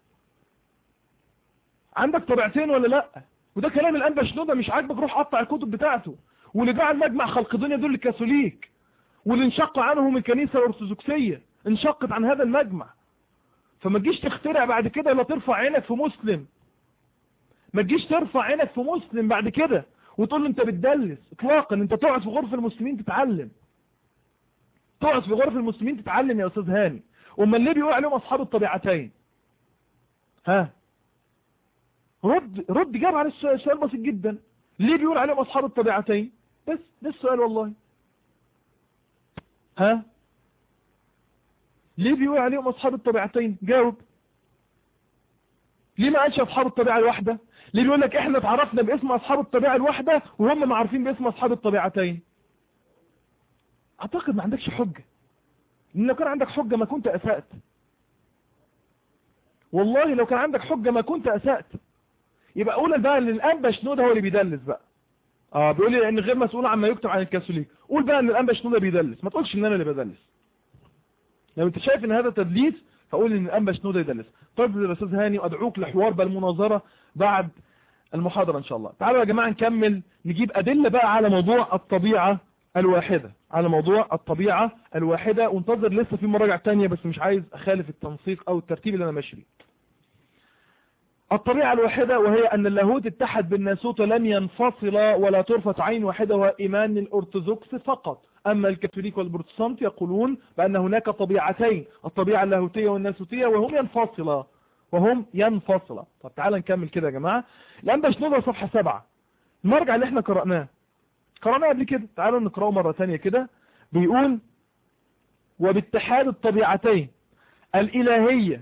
عندك طبيعتين ولا لا وده كلام الانبا شنودة مش عاجبك روح قطع الكتب بتاعته واللي جعل مجمع خلق دنيا دول الكاثوليك واللي انشق عنهم الكنيسة الارثوذكسية انشقت عن هذا المجمع فما تجيش تخترع بعد كده ولا ترفع عينك في مسلم ما تجيش ترفع عينك في مسلم بعد كده وتقول له انت بتدلس اطلاقا انت تقعد في غرف المسلمين تتعلم تقعد في غرف المسلمين تتعلم يا استاذ هاني امال ليه بيقول عليهم اصحاب الطبيعتين ها رد رد جاب على السؤال سؤال بسيط جدا ليه بيقول عليهم اصحاب الطبيعتين بس ده السؤال والله ها ليه بيقول عليهم اصحاب الطبيعتين جاوب ليه ما قالش اصحاب الطبيعه الواحده ليه بيقول لك احنا اتعرفنا باسم اصحاب الطبيعه الواحده وهم ما عارفين باسم اصحاب الطبيعتين اعتقد ما عندكش حجه لان لو كان عندك حجه ما كنت اسات والله لو كان عندك حجه ما كنت اسات يبقى قول بقى ان الانبا شنوده هو اللي بيدلس بقى اه بيقول لي ان غير مسؤول عما يكتب عن الكاثوليك قول بقى ان الانبا شنوده بيدلس ما تقولش ان انا اللي بدلس لو انت شايف ان هذا تدليس فقول ان الانبا شنوده يدلس تفضل الاستاذ هاني وادعوك لحوار بل مناظره بعد المحاضره ان شاء الله تعالوا يا جماعه نكمل نجيب ادله بقى على موضوع الطبيعه الواحده على موضوع الطبيعه الواحده وانتظر لسه في مراجع تانية بس مش عايز اخالف التنسيق او الترتيب اللي انا ماشي بيه الطبيعة الواحدة وهي أن اللاهوت اتحد بالناسوت لم ينفصل ولا ترفع عين واحدة وهو إيمان الأرثوذكس فقط أما الكاثوليك والبروتستانت يقولون بأن هناك طبيعتين الطبيعة اللاهوتية والناسوتية وهم ينفصلا وهم ينفصلا طب تعال نكمل كده يا جماعة الآن باش نضع صفحة سبعة المرجع اللي احنا قرأناه قرأناه قبل كده تعالوا نقرأه مرة ثانية كده بيقول وباتحاد الطبيعتين الإلهية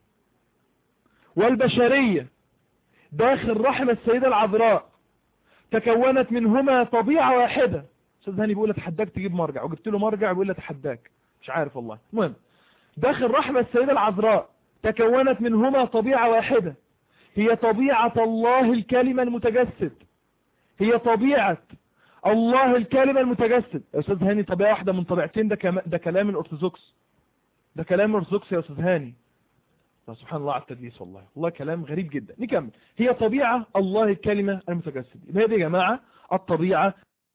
والبشرية داخل رحم السيدة العذراء تكونت منهما طبيعة واحدة استاذ هاني بيقول اتحداك تجيب مرجع وجبت له مرجع بيقول اتحداك مش عارف والله المهم داخل رحم السيدة العذراء تكونت منهما طبيعة واحدة هي طبيعة الله الكلمة المتجسد هي طبيعة الله الكلمة المتجسد يا استاذ هاني طبيعة واحدة من طبيعتين ده, كما ده كلام الارثوذكس ده كلام الارثوذكس يا استاذ هاني سبحان الله على التدليس والله والله كلام غريب جدا نكمل هي طبيعة الله الكلمة المتجسد يبقى هذه يا جماعة الطبيعة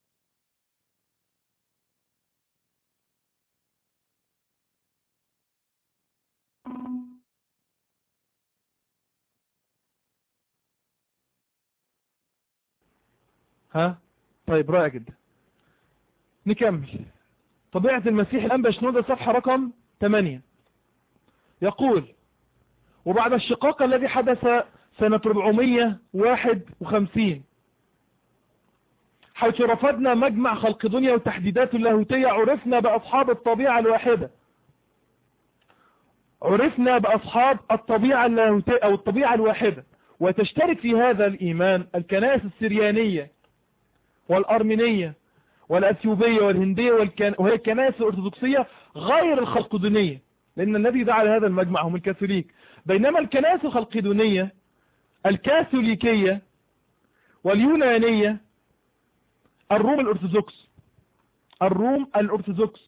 ها طيب رائع جدا نكمل طبيعة المسيح الآن بشنودة صفحة رقم 8 يقول وبعد الشقاق الذي حدث سنة 451 حيث رفضنا مجمع خلق دنيا وتحديدات اللاهوتية عرفنا بأصحاب الطبيعة الواحدة عرفنا بأصحاب الطبيعة اللاهوتية أو الطبيعة الواحدة وتشترك في هذا الإيمان الكنائس السريانية والأرمينية والأثيوبية والهندية والكن... وهي الكنائس الأرثوذكسية غير الخلقدونية لأن الذي دعا لهذا المجمع هم الكاثوليك بينما الكنائس الخلقدونية الكاثوليكية واليونانية الروم الأرثوذكس الروم الأرثوذكس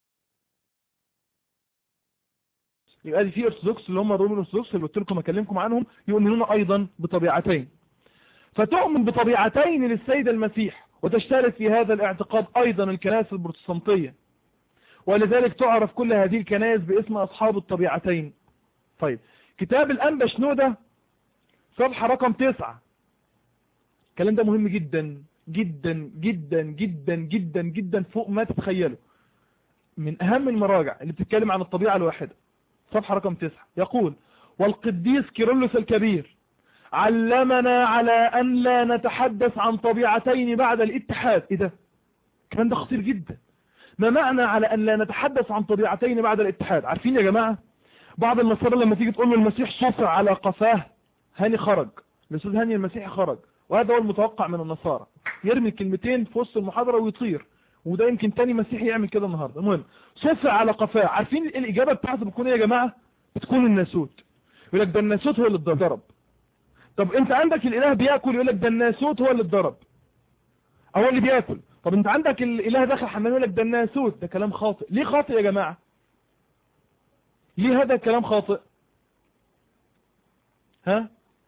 يبقى دي في أرثوذكس اللي هم الروم الأرثوذكس اللي قلت لكم أكلمكم عنهم يؤمنون أيضا بطبيعتين فتؤمن بطبيعتين للسيد المسيح وتشترك في هذا الاعتقاد أيضا الكنائس البروتستانتية ولذلك تعرف كل هذه الكنائس باسم أصحاب الطبيعتين طيب كتاب الأنبا شنودة صفحة رقم تسعة الكلام ده مهم جدا جدا جدا جدا جدا جدا فوق ما تتخيلوا من أهم المراجع اللي بتتكلم عن الطبيعة الواحدة صفحة رقم تسعة يقول والقديس كيرلس الكبير علمنا على أن لا نتحدث عن طبيعتين بعد الاتحاد إيه ده الكلام ده خطير جدا ما معنى على أن لا نتحدث عن طبيعتين بعد الاتحاد عارفين يا جماعة بعض النصارى لما تيجي تقول له المسيح صفر على قفاه هاني خرج الاستاذ هاني المسيحي خرج وهذا هو المتوقع من النصارى يرمي الكلمتين في وسط المحاضره ويطير وده يمكن تاني مسيحي يعمل كده النهارده المهم صفر على قفاه عارفين الاجابه بتاعته بتكون ايه يا جماعه بتكون الناسوت يقول لك ده الناسوت هو اللي اتضرب طب انت عندك الاله بياكل يقول لك ده الناسوت هو اللي اتضرب هو اللي بياكل طب انت عندك الاله داخل حمام يقول لك ده الناسوت ده كلام خاطئ ليه خاطئ يا جماعه ليه هذا الكلام خاطئ ها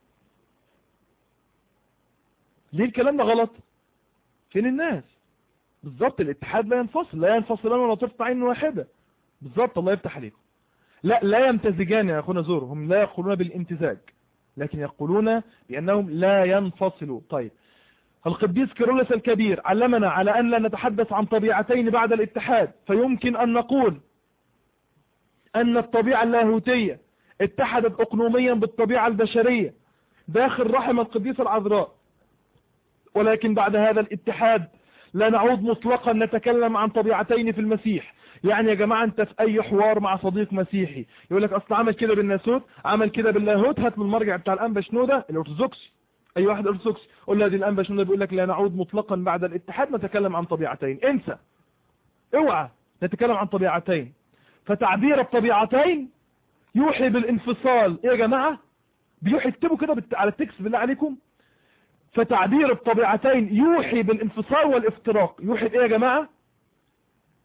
ليه الكلام ده غلط فين الناس بالظبط الاتحاد لا ينفصل لا ينفصلان ولا ترفع عين واحدة بالظبط الله يفتح عليكم لا لا يمتزجان يا اخونا زور هم لا يقولون بالامتزاج لكن يقولون بانهم لا ينفصلوا طيب القديس كيرلس الكبير علمنا على ان لا نتحدث عن طبيعتين بعد الاتحاد فيمكن ان نقول أن الطبيعة اللاهوتية اتحدت أقنوميا بالطبيعة البشرية داخل رحم القديسة العذراء ولكن بعد هذا الاتحاد لا نعود مطلقا نتكلم عن طبيعتين في المسيح يعني يا جماعة انت في اي حوار مع صديق مسيحي يقول لك اصل عمل كده بالناسوت عمل كده باللاهوت هات من المرجع بتاع الانبا شنودة الارثوذكس اي واحد ارثوذكس قول له دي الانبا شنودة بيقول لك لا نعود مطلقا بعد الاتحاد نتكلم عن طبيعتين انسى اوعى نتكلم عن طبيعتين فتعبير الطبيعتين يوحي بالانفصال ايه يا جماعة بيوحي اكتبوا كده على التكست بالله عليكم فتعبير الطبيعتين يوحي بالانفصال والافتراق يوحي بايه يا جماعة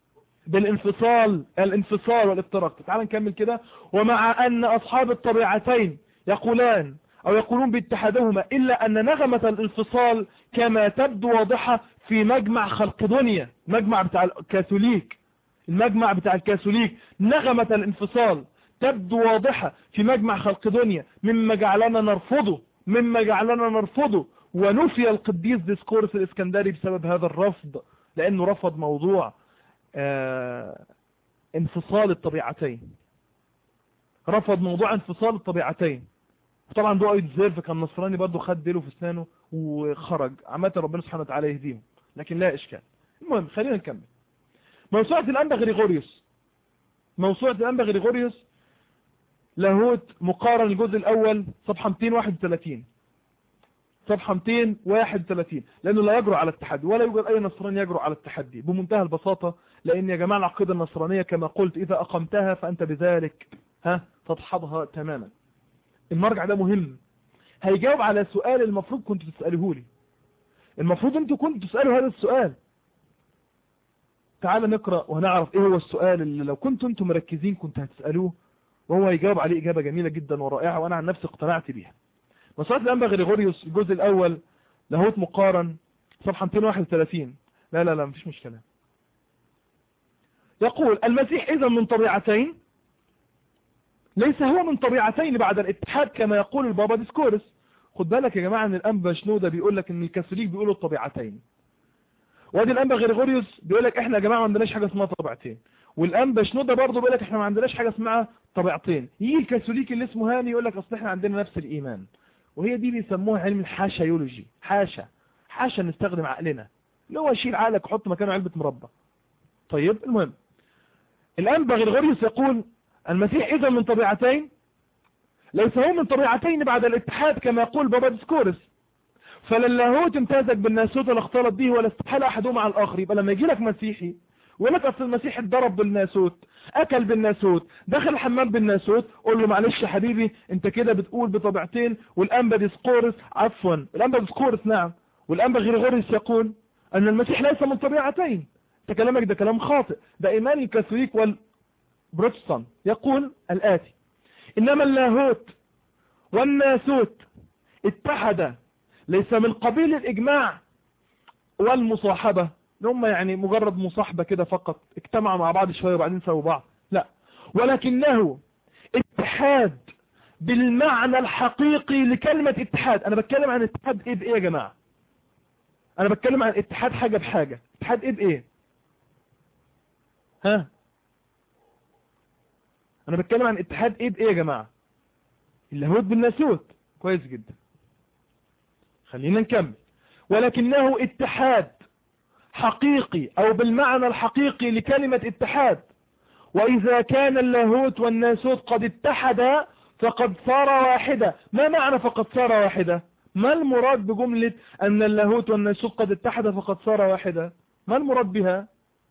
بالانفصال الانفصال والافتراق تعال نكمل كده ومع أن أصحاب الطبيعتين يقولان أو يقولون باتحادهما إلا أن نغمة الانفصال كما تبدو واضحة في مجمع خلق دنيا مجمع بتاع الكاثوليك المجمع بتاع الكاثوليك نغمة الانفصال تبدو واضحة في مجمع خلق دنيا مما جعلنا نرفضه مما جعلنا نرفضه ونفي القديس ديسكورس الاسكندري بسبب هذا الرفض لأنه رفض موضوع آه انفصال الطبيعتين رفض موضوع انفصال الطبيعتين طبعا دو ايدزيرف كان نصراني برضه خد ديله في اسنانه وخرج عامه ربنا سبحانه وتعالى يهديهم لكن لا اشكال المهم خلينا نكمل موسوعة الانبا غريغوريوس موسوعة الانبا غريغوريوس لاهوت مقارن الجزء الاول صفحة 231 صفحة 231 لانه لا يجرؤ على التحدي ولا يوجد اي نصراني يجرؤ على التحدي بمنتهى البساطة لان يا جماعة العقيدة النصرانية كما قلت اذا اقمتها فانت بذلك ها تدحضها تماما المرجع ده مهم هيجاوب على سؤال المفروض كنت تسأله لي المفروض انتوا كنتوا تسألوا هذا السؤال تعال نقرأ وهنعرف ايه هو السؤال اللي لو كنتوا انتوا مركزين كنت هتسألوه وهو هيجاوب عليه اجابة جميلة جدا ورائعة وانا عن نفسي اقتنعت بيها مسألة الانبا غريغوريوس الجزء الاول لاهوت مقارن صفحة 231 لا لا لا مفيش مشكلة يقول المسيح اذا من طبيعتين ليس هو من طبيعتين بعد الاتحاد كما يقول البابا ديسكورس خد بالك يا جماعة ان الانبا شنودة بيقول لك ان الكاثوليك بيقولوا الطبيعتين وادي الانبا غريغوريوس بيقول لك احنا يا جماعة ما عندناش حاجة اسمها طبيعتين والانبا شنودة برضه بيقول لك احنا ما عندناش حاجة اسمها طبيعتين يجي الكاثوليك اللي اسمه هاني يقول لك اصل احنا عندنا نفس الايمان وهي دي بيسموها علم الحاشيولوجي حاشا حاشا نستخدم عقلنا اللي هو شيل عقلك وحط مكانه علبة مربى طيب المهم الانبا غريغوريوس يقول المسيح إذا من طبيعتين ليس هو من طبيعتين بعد الاتحاد كما يقول بابا ديسكورس فللاهوت امتازك بالناسوت ولا اختلط به ولا استحال احدهما على الاخر يبقى لما يجي لك مسيحي ويقول لك اصل المسيح اتضرب بالناسوت اكل بالناسوت دخل الحمام بالناسوت قول له معلش يا حبيبي انت كده بتقول بطبيعتين والانبا ديسكورس عفوا الانبا ديسكورس نعم والانبا غريغوريس يقول ان المسيح ليس من طبيعتين انت كلامك ده كلام خاطئ ده ايمان الكاثوليك وال بروتستان يقول الآتي إنما اللاهوت والناسوت اتحد ليس من قبيل الإجماع والمصاحبة هم يعني مجرد مصاحبة كده فقط اجتمعوا مع بعض شوية وبعدين سووا بعض لا ولكنه اتحاد بالمعنى الحقيقي لكلمة اتحاد انا بتكلم عن اتحاد ايه بايه يا جماعة انا بتكلم عن اتحاد حاجة بحاجة اتحاد ايه بايه ها انا بتكلم عن اتحاد ايه بايه يا جماعة اللاهوت بالناسوت كويس جدا خلينا نكمل ولكنه اتحاد حقيقي او بالمعنى الحقيقي لكلمة اتحاد واذا كان اللاهوت والناسوت قد اتحدا فقد صار واحدة ما معنى فقد صار واحدة ما المراد بجملة ان اللاهوت والناسوت قد اتحدا فقد صار واحدة ما المراد بها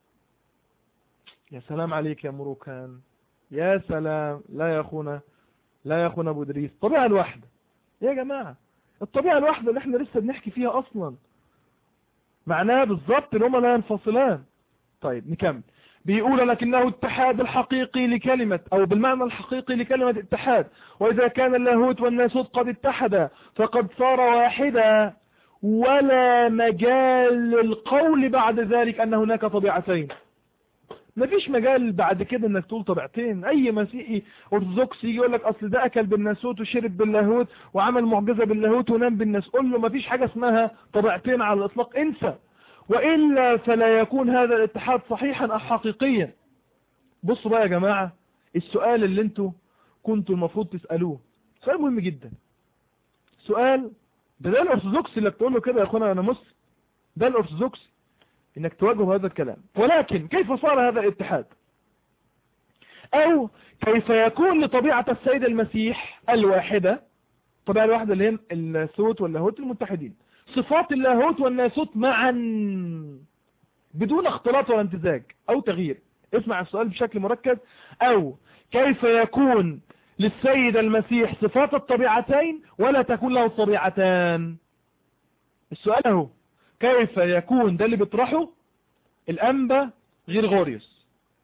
يا سلام عليك يا مروكان يا سلام لا يا اخونا لا يا اخونا ابو دريس الطبيعة الواحدة يا جماعة الطبيعة الواحدة اللي احنا لسه بنحكي فيها اصلا معناها بالظبط ان هما لا ينفصلان طيب نكمل بيقول لكنه اتحاد الحقيقي لكلمة او بالمعنى الحقيقي لكلمة اتحاد واذا كان اللاهوت والناسوت قد اتحدا فقد صار واحدا ولا مجال للقول بعد ذلك ان هناك طبيعتين مفيش مجال بعد كده انك تقول طبيعتين اي مسيحي ارثوذكسي يجي يقول لك اصل ده اكل بالناسوت وشرب باللاهوت وعمل معجزه باللاهوت ونام بالناس قول له مفيش حاجه اسمها طبيعتين على الاطلاق انسى والا فلا يكون هذا الاتحاد صحيحا او حقيقيا بصوا بقى يا جماعه السؤال اللي انتوا كنتوا المفروض تسالوه سؤال مهم جدا سؤال ده ده الارثوذكسي اللي بتقول له كده يا اخوانا انا مسلم ده الارثوذكسي انك تواجه هذا الكلام ولكن كيف صار هذا الاتحاد او كيف يكون لطبيعة السيد المسيح الواحدة طبيعة الواحدة اللي هي اللاهوت واللاهوت المتحدين صفات اللاهوت والناسوت معا بدون اختلاط ولا امتزاج او تغيير اسمع السؤال بشكل مركز او كيف يكون للسيد المسيح صفات الطبيعتين ولا تكون له طبيعتان السؤال اهو كيف يكون ده اللي بيطرحه الأنبا غريغوريوس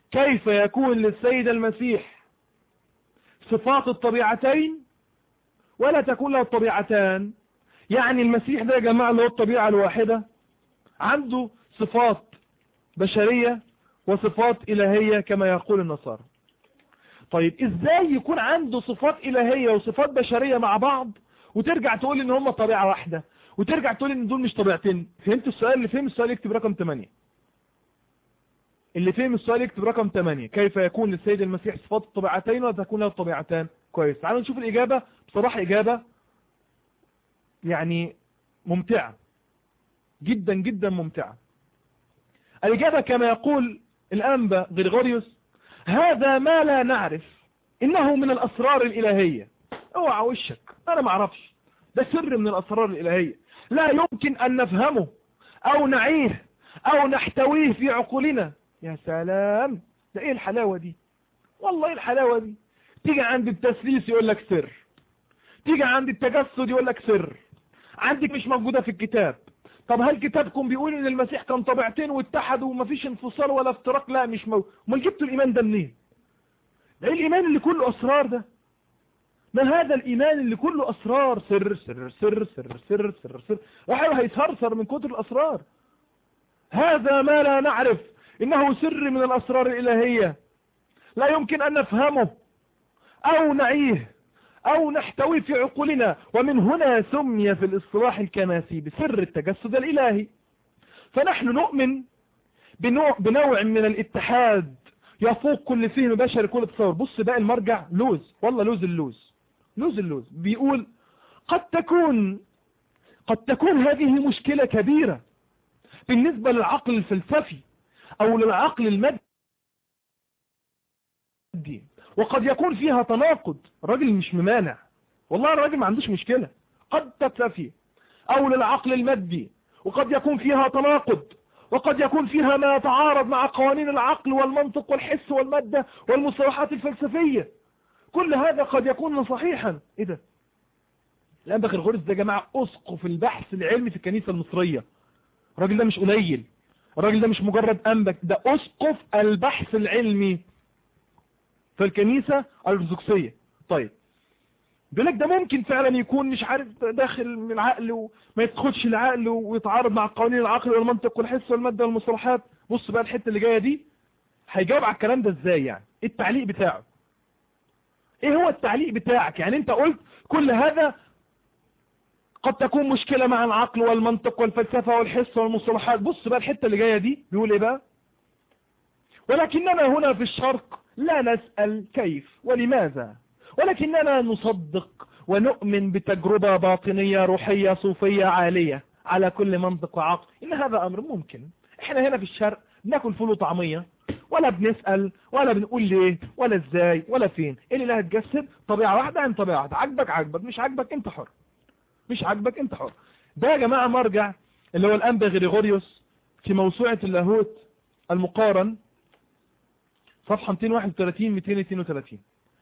كيف يكون للسيد المسيح صفات الطبيعتين ولا تكون له الطبيعتان يعني المسيح ده يا جماعة له الطبيعة الواحدة عنده صفات بشرية وصفات إلهية كما يقول النصارى طيب ازاي يكون عنده صفات إلهية وصفات بشرية مع بعض وترجع تقول ان هم طبيعة واحدة وترجع تقول ان دول مش طبيعتين فهمت السؤال اللي فهم السؤال يكتب رقم 8 اللي فهم السؤال يكتب رقم 8 كيف يكون للسيد المسيح صفات الطبيعتين وتكون له الطبيعتان كويس تعالوا نشوف الإجابة بصراحة إجابة يعني ممتعة جدا جدا ممتعة الإجابة كما يقول الأنبا غريغوريوس هذا ما لا نعرف إنه من الأسرار الإلهية اوعى وشك أنا ما اعرفش ده سر من الأسرار الإلهية لا يمكن أن نفهمه أو نعيه أو نحتويه في عقولنا يا سلام ده إيه الحلاوة دي والله إيه الحلاوة دي تيجي عند التسليس يقول لك سر تيجي عند التجسد يقول لك سر عندك مش موجودة في الكتاب طب هل كتابكم بيقول ان المسيح كان طبيعتين واتحدوا ومفيش انفصال ولا افتراق لا مش موجود امال جبتوا الايمان ده منين ده ايه الايمان اللي كله اسرار ده ما هذا الايمان اللي كله اسرار سر سر سر سر سر سر سر واحد هيتهرسر من كتر الاسرار هذا ما لا نعرف انه سر من الاسرار الالهية لا يمكن ان نفهمه او نعيه او نحتوي في عقولنا ومن هنا سمي في الاصطلاح الكناسي بسر التجسد الالهي فنحن نؤمن بنوع, بنوع من الاتحاد يفوق كل فهم بشري كل تصور بص بقى المرجع لوز والله لوز اللوز لوز اللوز بيقول قد تكون قد تكون هذه مشكلة كبيرة بالنسبة للعقل الفلسفي او للعقل المادي وقد يكون فيها تناقض الراجل مش ممانع والله الراجل ما عندوش مشكلة قد تتفي او للعقل المادي وقد يكون فيها تناقض وقد يكون فيها ما يتعارض مع قوانين العقل والمنطق والحس والمادة والمصطلحات الفلسفية كل هذا قد يكون صحيحا ايه ده الانبخ الغرز ده يا جماعة اسقف البحث العلمي في الكنيسة المصرية الراجل ده مش قليل الراجل ده مش مجرد انبك ده اسقف البحث العلمي في الكنيسة الارثوذكسية طيب بيقول لك ده ممكن فعلا يكون مش عارف داخل من العقل وما يدخلش العقل ويتعارض مع قوانين العقل والمنطق والحس والمادة والمصطلحات بص بقى الحتة اللي جاية دي هيجاوب على الكلام ده ازاي يعني ايه التعليق بتاعه ايه هو التعليق بتاعك يعني انت قلت كل هذا قد تكون مشكلة مع العقل والمنطق والفلسفة والحس والمصطلحات بص بقى الحتة اللي جاية دي بيقول ايه بقى ولكننا هنا في الشرق لا نسأل كيف ولماذا ولكننا نصدق ونؤمن بتجربة باطنية روحية صوفية عالية على كل منطق وعقل إن هذا أمر ممكن إحنا هنا في الشرق بناكل فول وطعمية ولا بنسأل ولا بنقول ليه ولا ازاي ولا فين اللي لا هتجسد طبيعة واحدة عن طبيعة واحدة عجبك عجبك مش عجبك انت حر مش عجبك انت حر ده يا جماعة مرجع اللي هو الأنبا غريغوريوس في موسوعة اللاهوت المقارن صفحة 231 232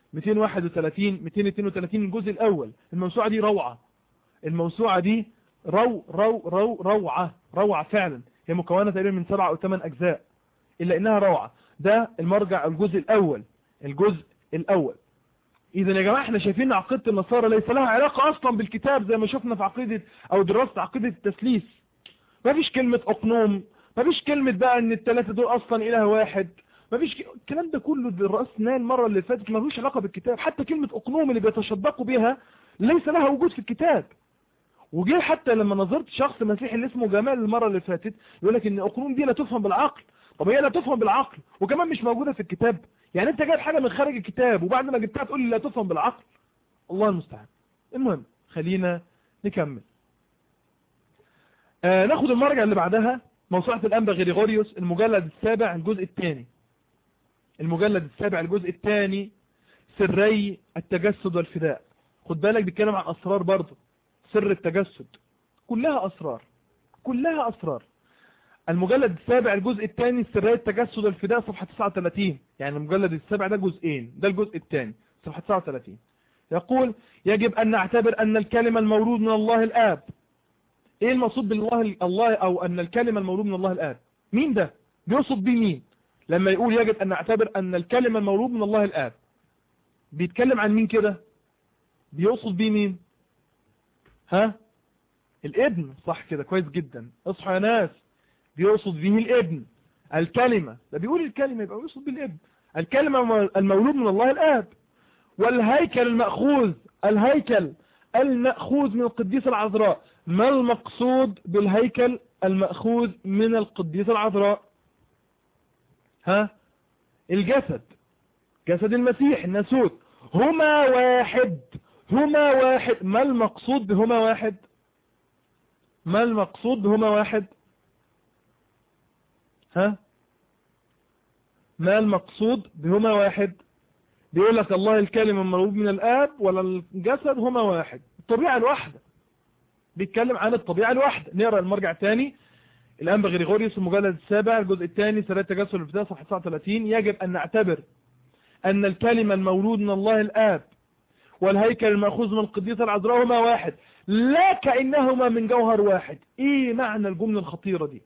231 232 الجزء الأول الموسوعة دي روعة الموسوعة دي رو رو رو روعة روعة فعلا هي مكونة تقريبا من سبع أو ثمان أجزاء إلا إنها روعة ده المرجع الجزء الأول الجزء الأول إذا يا جماعة احنا شايفين عقيدة النصارى ليس لها علاقة أصلا بالكتاب زي ما شفنا في عقيدة أو دراسة عقيدة التسليس ما فيش كلمة أقنوم ما فيش كلمة بقى إن الثلاثة دول أصلا إله واحد ما فيش الكلام ده كله درسناه المرة اللي فاتت ما لهوش علاقة بالكتاب حتى كلمة أقنوم اللي بيتشدقوا بها ليس لها وجود في الكتاب وجه حتى لما نظرت شخص مسيحي اللي اسمه جمال المرة اللي فاتت يقول لك ان أقنوم دي لا تفهم بالعقل طب هي لا تفهم بالعقل وكمان مش موجودة في الكتاب يعني انت جايب حاجة من خارج الكتاب وبعد ما جبتها تقول لي لا تفهم بالعقل الله المستعان المهم خلينا نكمل آه ناخد المرجع اللي بعدها موسوعة الأنبا غريغوريوس المجلد السابع الجزء الثاني المجلد السابع الجزء الثاني سري التجسد والفداء خد بالك بيتكلم عن أسرار برضه سر التجسد كلها أسرار كلها أسرار المجلد السابع الجزء الثاني سرية التجسد والفداء صفحة 39 يعني المجلد السابع ده جزئين ده الجزء الثاني صفحة 39 يقول يجب أن نعتبر أن الكلمة المولود من الله الآب إيه المقصود بالله الله أو أن الكلمة المولود من الله الآب مين ده بيقصد بيه مين لما يقول يجب أن نعتبر أن الكلمة المولود من الله الآب بيتكلم عن مين كده بيقصد بيه مين ها الابن صح كده كويس جدا اصحوا يا ناس بيقصد به الابن الكلمة ده بيقول الكلمة يبقى يقصد به الابن الكلمة المولود من الله الآب والهيكل المأخوذ الهيكل المأخوذ من القديسة العذراء ما المقصود بالهيكل المأخوذ من القديسة العذراء ها الجسد جسد المسيح الناسوت هما واحد هما واحد ما المقصود بهما واحد ما المقصود بهما واحد ها ما المقصود بهما واحد بيقول لك الله الكلمة المولود من الآب ولا الجسد هما واحد الطبيعة الواحدة بيتكلم عن الطبيعة الواحدة نقرأ المرجع الثاني الأنبا غريغوريوس المجلد السابع الجزء الثاني سنة تجسد الابتداء صفحة 39 يجب أن نعتبر أن الكلمة المولود من الله الآب والهيكل المأخوذ من القديسة العذراء هما واحد لا كأنهما من جوهر واحد ايه معنى الجملة الخطيرة دي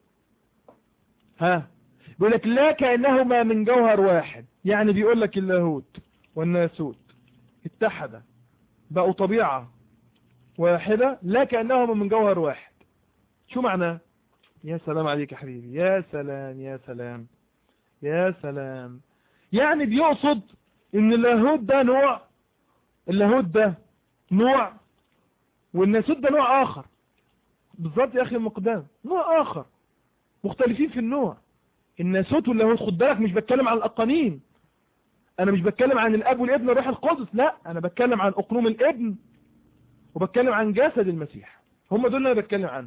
ها بيقول لك لا كأنهما من جوهر واحد يعني بيقول لك اللاهوت والناسوت اتحدا بقوا طبيعة واحدة لا كأنهما من جوهر واحد شو معناه يا سلام عليك يا حبيبي يا سلام يا سلام يا سلام يعني بيقصد ان اللاهوت ده نوع اللاهوت ده نوع والناسوت ده نوع اخر بالظبط يا اخي المقدام نوع اخر مختلفين في النوع الناسوت واللاهوت خد بالك مش بتكلم عن الاقانيم انا مش بتكلم عن الاب والابن والروح القدس لا انا بتكلم عن اقنوم الابن وبتكلم عن جسد المسيح هم دول اللي انا بتكلم عنهم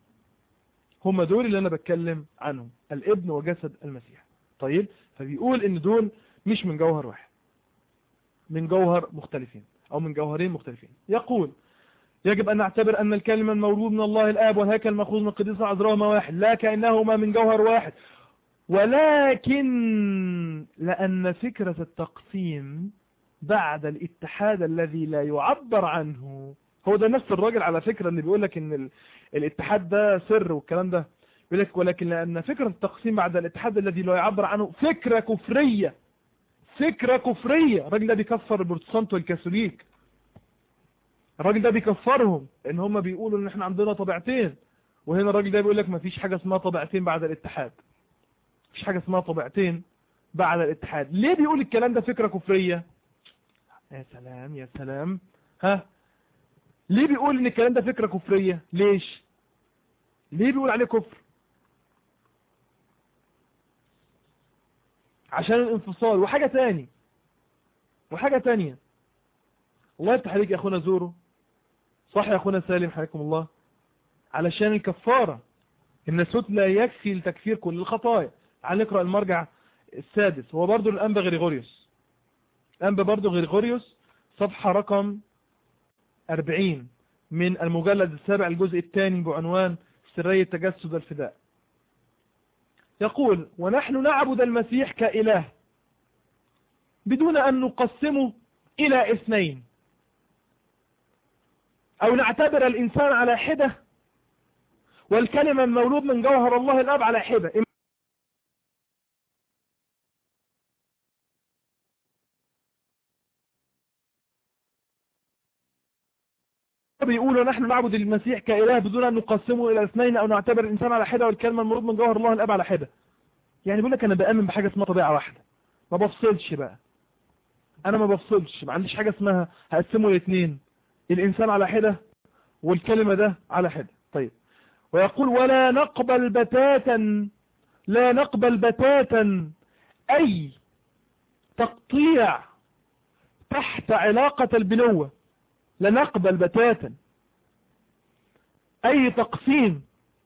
هم دول اللي انا بتكلم عنهم الابن وجسد المسيح طيب فبيقول ان دول مش من جوهر واحد من جوهر مختلفين او من جوهرين مختلفين يقول يجب أن نعتبر أن الكلمة المولود من الله الآب والهيكل المأخوذ من القديسة العذراء هما واحد لا كأنهما من جوهر واحد ولكن لأن فكرة التقسيم بعد الاتحاد الذي لا يعبر عنه هو ده نفس الراجل على فكرة اللي بيقول لك ان الاتحاد ده سر والكلام ده يقول لك ولكن لأن فكرة التقسيم بعد الاتحاد الذي لا يعبر عنه فكرة كفرية فكرة كفرية الراجل ده بيكفر البروتستانت والكاثوليك الراجل ده بيكفرهم ان هم بيقولوا ان احنا عندنا طبيعتين وهنا الراجل ده بيقول لك مفيش حاجة اسمها طبيعتين بعد الاتحاد مفيش حاجة اسمها طبيعتين بعد الاتحاد ليه بيقول الكلام ده فكرة كفرية يا سلام يا سلام ها ليه بيقول ان الكلام ده فكرة كفرية ليش ليه بيقول عليه كفر عشان الانفصال وحاجة تاني وحاجة تانية الله يفتح عليك يا اخونا زورو صح يا اخونا سالم حياكم الله علشان الكفارة النسوت لا يكفي لتكفير كل الخطايا تعال نقرأ المرجع السادس هو برضو الأنبا غريغوريوس الأنبا برضو غريغوريوس صفحة رقم 40 من المجلد السابع الجزء الثاني بعنوان سرية تجسد الفداء يقول ونحن نعبد المسيح كإله بدون أن نقسمه إلى اثنين أو نعتبر الإنسان على حدة والكلمة المولود من جوهر الله الأب على حدة بيقولوا نحن نعبد المسيح كإله بدون أن نقسمه إلى اثنين أو نعتبر الإنسان على حدة والكلمة المولود من جوهر الله الأب على حدة يعني بيقول لك أنا بأمن بحاجة اسمها طبيعة واحدة ما بفصلش بقى أنا ما بفصلش ما عنديش حاجة اسمها هقسمه الاثنين الإنسان على حدة والكلمة ده على حدة طيب ويقول ولا نقبل بتاتا لا نقبل بتاتا أي تقطيع تحت علاقة البنوة لا نقبل بتاتا أي تقسيم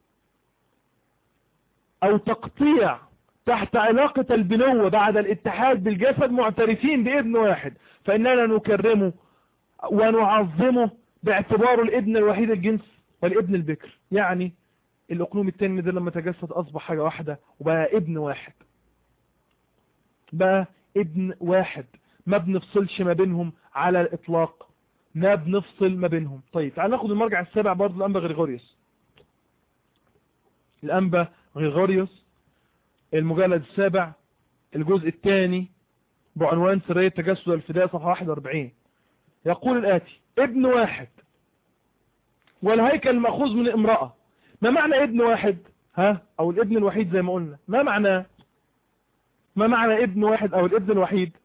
أو تقطيع تحت علاقة البنوة بعد الاتحاد بالجسد معترفين بابن واحد فإننا نكرمه ونعظمه باعتباره الابن الوحيد الجنس والابن البكر يعني الأقنوم التاني ده لما تجسد أصبح حاجة واحدة وبقى ابن واحد بقى ابن واحد ما بنفصلش ما بينهم على الإطلاق ما بنفصل ما بينهم طيب تعال ناخد المرجع السابع برضه الأنبا غريغوريوس الأنبا غريغوريوس المجلد السابع الجزء الثاني بعنوان سرية تجسد الفداء صفحة 41 يقول الآتي ابن واحد والهيكل مأخوذ من امرأة ما معنى ابن واحد ها او الابن الوحيد زي ما قلنا ما معنى ما معنى ابن واحد او الابن الوحيد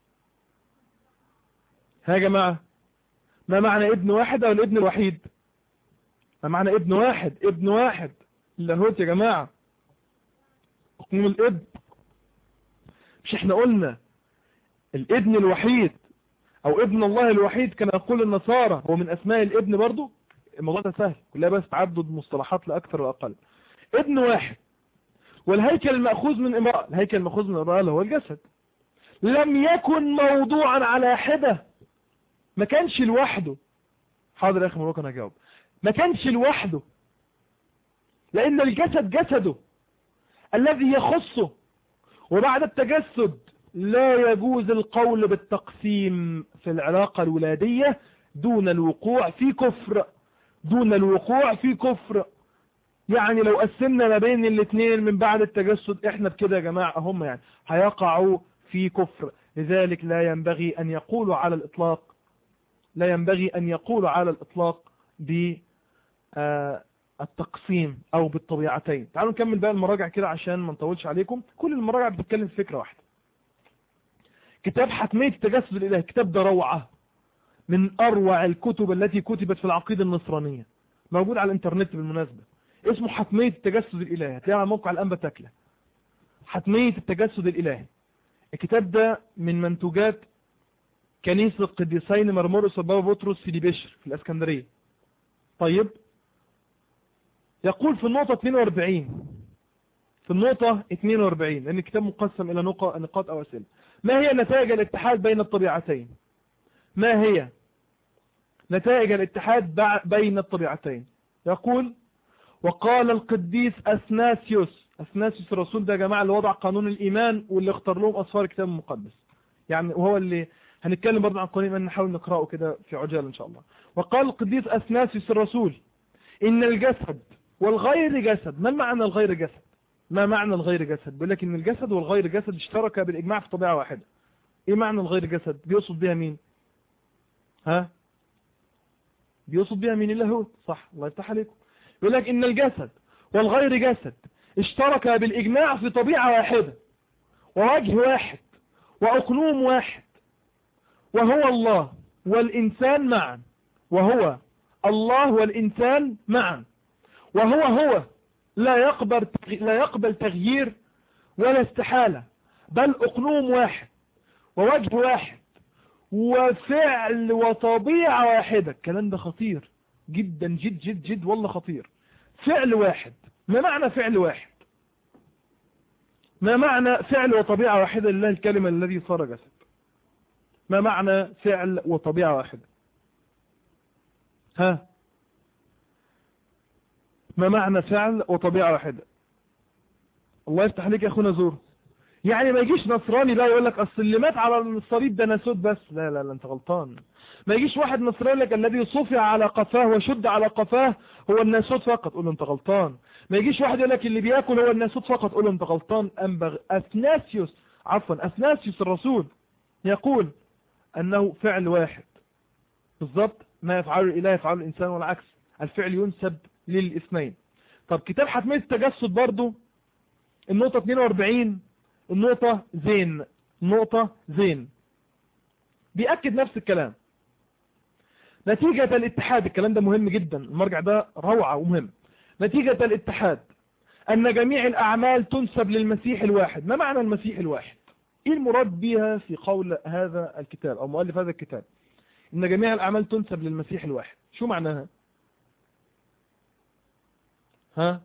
ها يا جماعة ما معنى ابن واحد او الابن الوحيد ما معنى ابن واحد ابن واحد اللاهوت يا جماعة اقنوم الابن مش احنا قلنا الابن الوحيد او ابن الله الوحيد كما يقول النصارى هو من اسماء الابن برضو الموضوع ده سهل كلها بس تعدد مصطلحات لاكثر واقل ابن واحد والهيكل المأخوذ من امرأة الهيكل المأخوذ من امرأة هو الجسد لم يكن موضوعا على حدة ما كانش لوحده حاضر يا اخي مبروك انا هجاوب ما كانش لوحده لان الجسد جسده الذي يخصه وبعد التجسد لا يجوز القول بالتقسيم في العلاقة الولادية دون الوقوع في كفر دون الوقوع في كفر يعني لو قسمنا ما بين الاثنين من بعد التجسد احنا بكده يا جماعة هم يعني هيقعوا في كفر لذلك لا ينبغي ان يقولوا على الاطلاق لا ينبغي ان يقولوا على الاطلاق بالتقسيم او بالطبيعتين تعالوا نكمل بقى المراجع كده عشان ما نطولش عليكم كل المراجع بتتكلم في فكرة واحدة كتاب حتمية التجسد الالهي الكتاب ده روعة من اروع الكتب التي كتبت في العقيدة النصرانية موجود على الانترنت بالمناسبة اسمه حتمية التجسد الالهي هتلاقيه على موقع الانبا تاكله حتمية التجسد الالهي الكتاب ده من منتوجات كنيسة القديسين مرمورس وبابا بطرس في ديبشر في الاسكندرية طيب يقول في النقطة 42 في النقطة 42 لأن الكتاب مقسم إلى نقاط أو أسئلة ما هي نتائج الاتحاد بين الطبيعتين ما هي نتائج الاتحاد بين الطبيعتين يقول وقال القديس أثناسيوس أثناسيوس الرسول ده يا جماعة اللي وضع قانون الإيمان واللي اختار لهم أصفار الكتاب المقدس يعني وهو اللي هنتكلم برضه عن قانون الإيمان نحاول نقرأه كده في عجال إن شاء الله وقال القديس أثناسيوس الرسول إن الجسد والغير جسد ما معنى الغير جسد ما معنى الغير جسد بيقول لك ان الجسد والغير جسد اشتركا بالاجماع في طبيعه واحده ايه معنى الغير جسد بيقصد بيها مين ها بيقصد بيها مين اللاهوت صح الله يفتح عليكم يقول لك ان الجسد والغير جسد اشتركا بالاجماع في طبيعه واحده ووجه واحد واقنوم واحد وهو الله والانسان معا وهو الله والانسان معا وهو هو لا يقبل لا يقبل تغيير ولا استحالة بل اقنوم واحد ووجه واحد وفعل وطبيعة واحدة الكلام ده خطير جدا جد جد جد والله خطير فعل واحد ما معنى فعل واحد ما معنى فعل وطبيعة واحدة لله الكلمة الذي صار جسد ما معنى فعل وطبيعة واحدة ها ما معنى فعل وطبيعة واحدة الله يفتح عليك يا اخونا زور يعني ما يجيش نصراني بقى يقول لك اصل اللي مات على الصليب ده ناسوت بس لا لا لا انت غلطان ما يجيش واحد نصراني لك الذي صفع على قفاه وشد على قفاه هو الناسوت فقط قول له انت غلطان ما يجيش واحد يقول لك اللي بياكل هو الناسوت فقط قول له انت غلطان انبغ اثناسيوس عفوا اثناسيوس الرسول يقول انه فعل واحد بالضبط ما يفعله الاله يفعله الانسان والعكس الفعل ينسب للاثنين طب كتاب حتمية التجسد برضو النقطة 42 النقطة زين النقطة زين بيأكد نفس الكلام نتيجة الاتحاد الكلام ده مهم جدا المرجع ده روعة ومهم نتيجة الاتحاد أن جميع الأعمال تنسب للمسيح الواحد ما معنى المسيح الواحد إيه المراد بها في قول هذا الكتاب أو مؤلف هذا الكتاب إن جميع الأعمال تنسب للمسيح الواحد شو معناها ها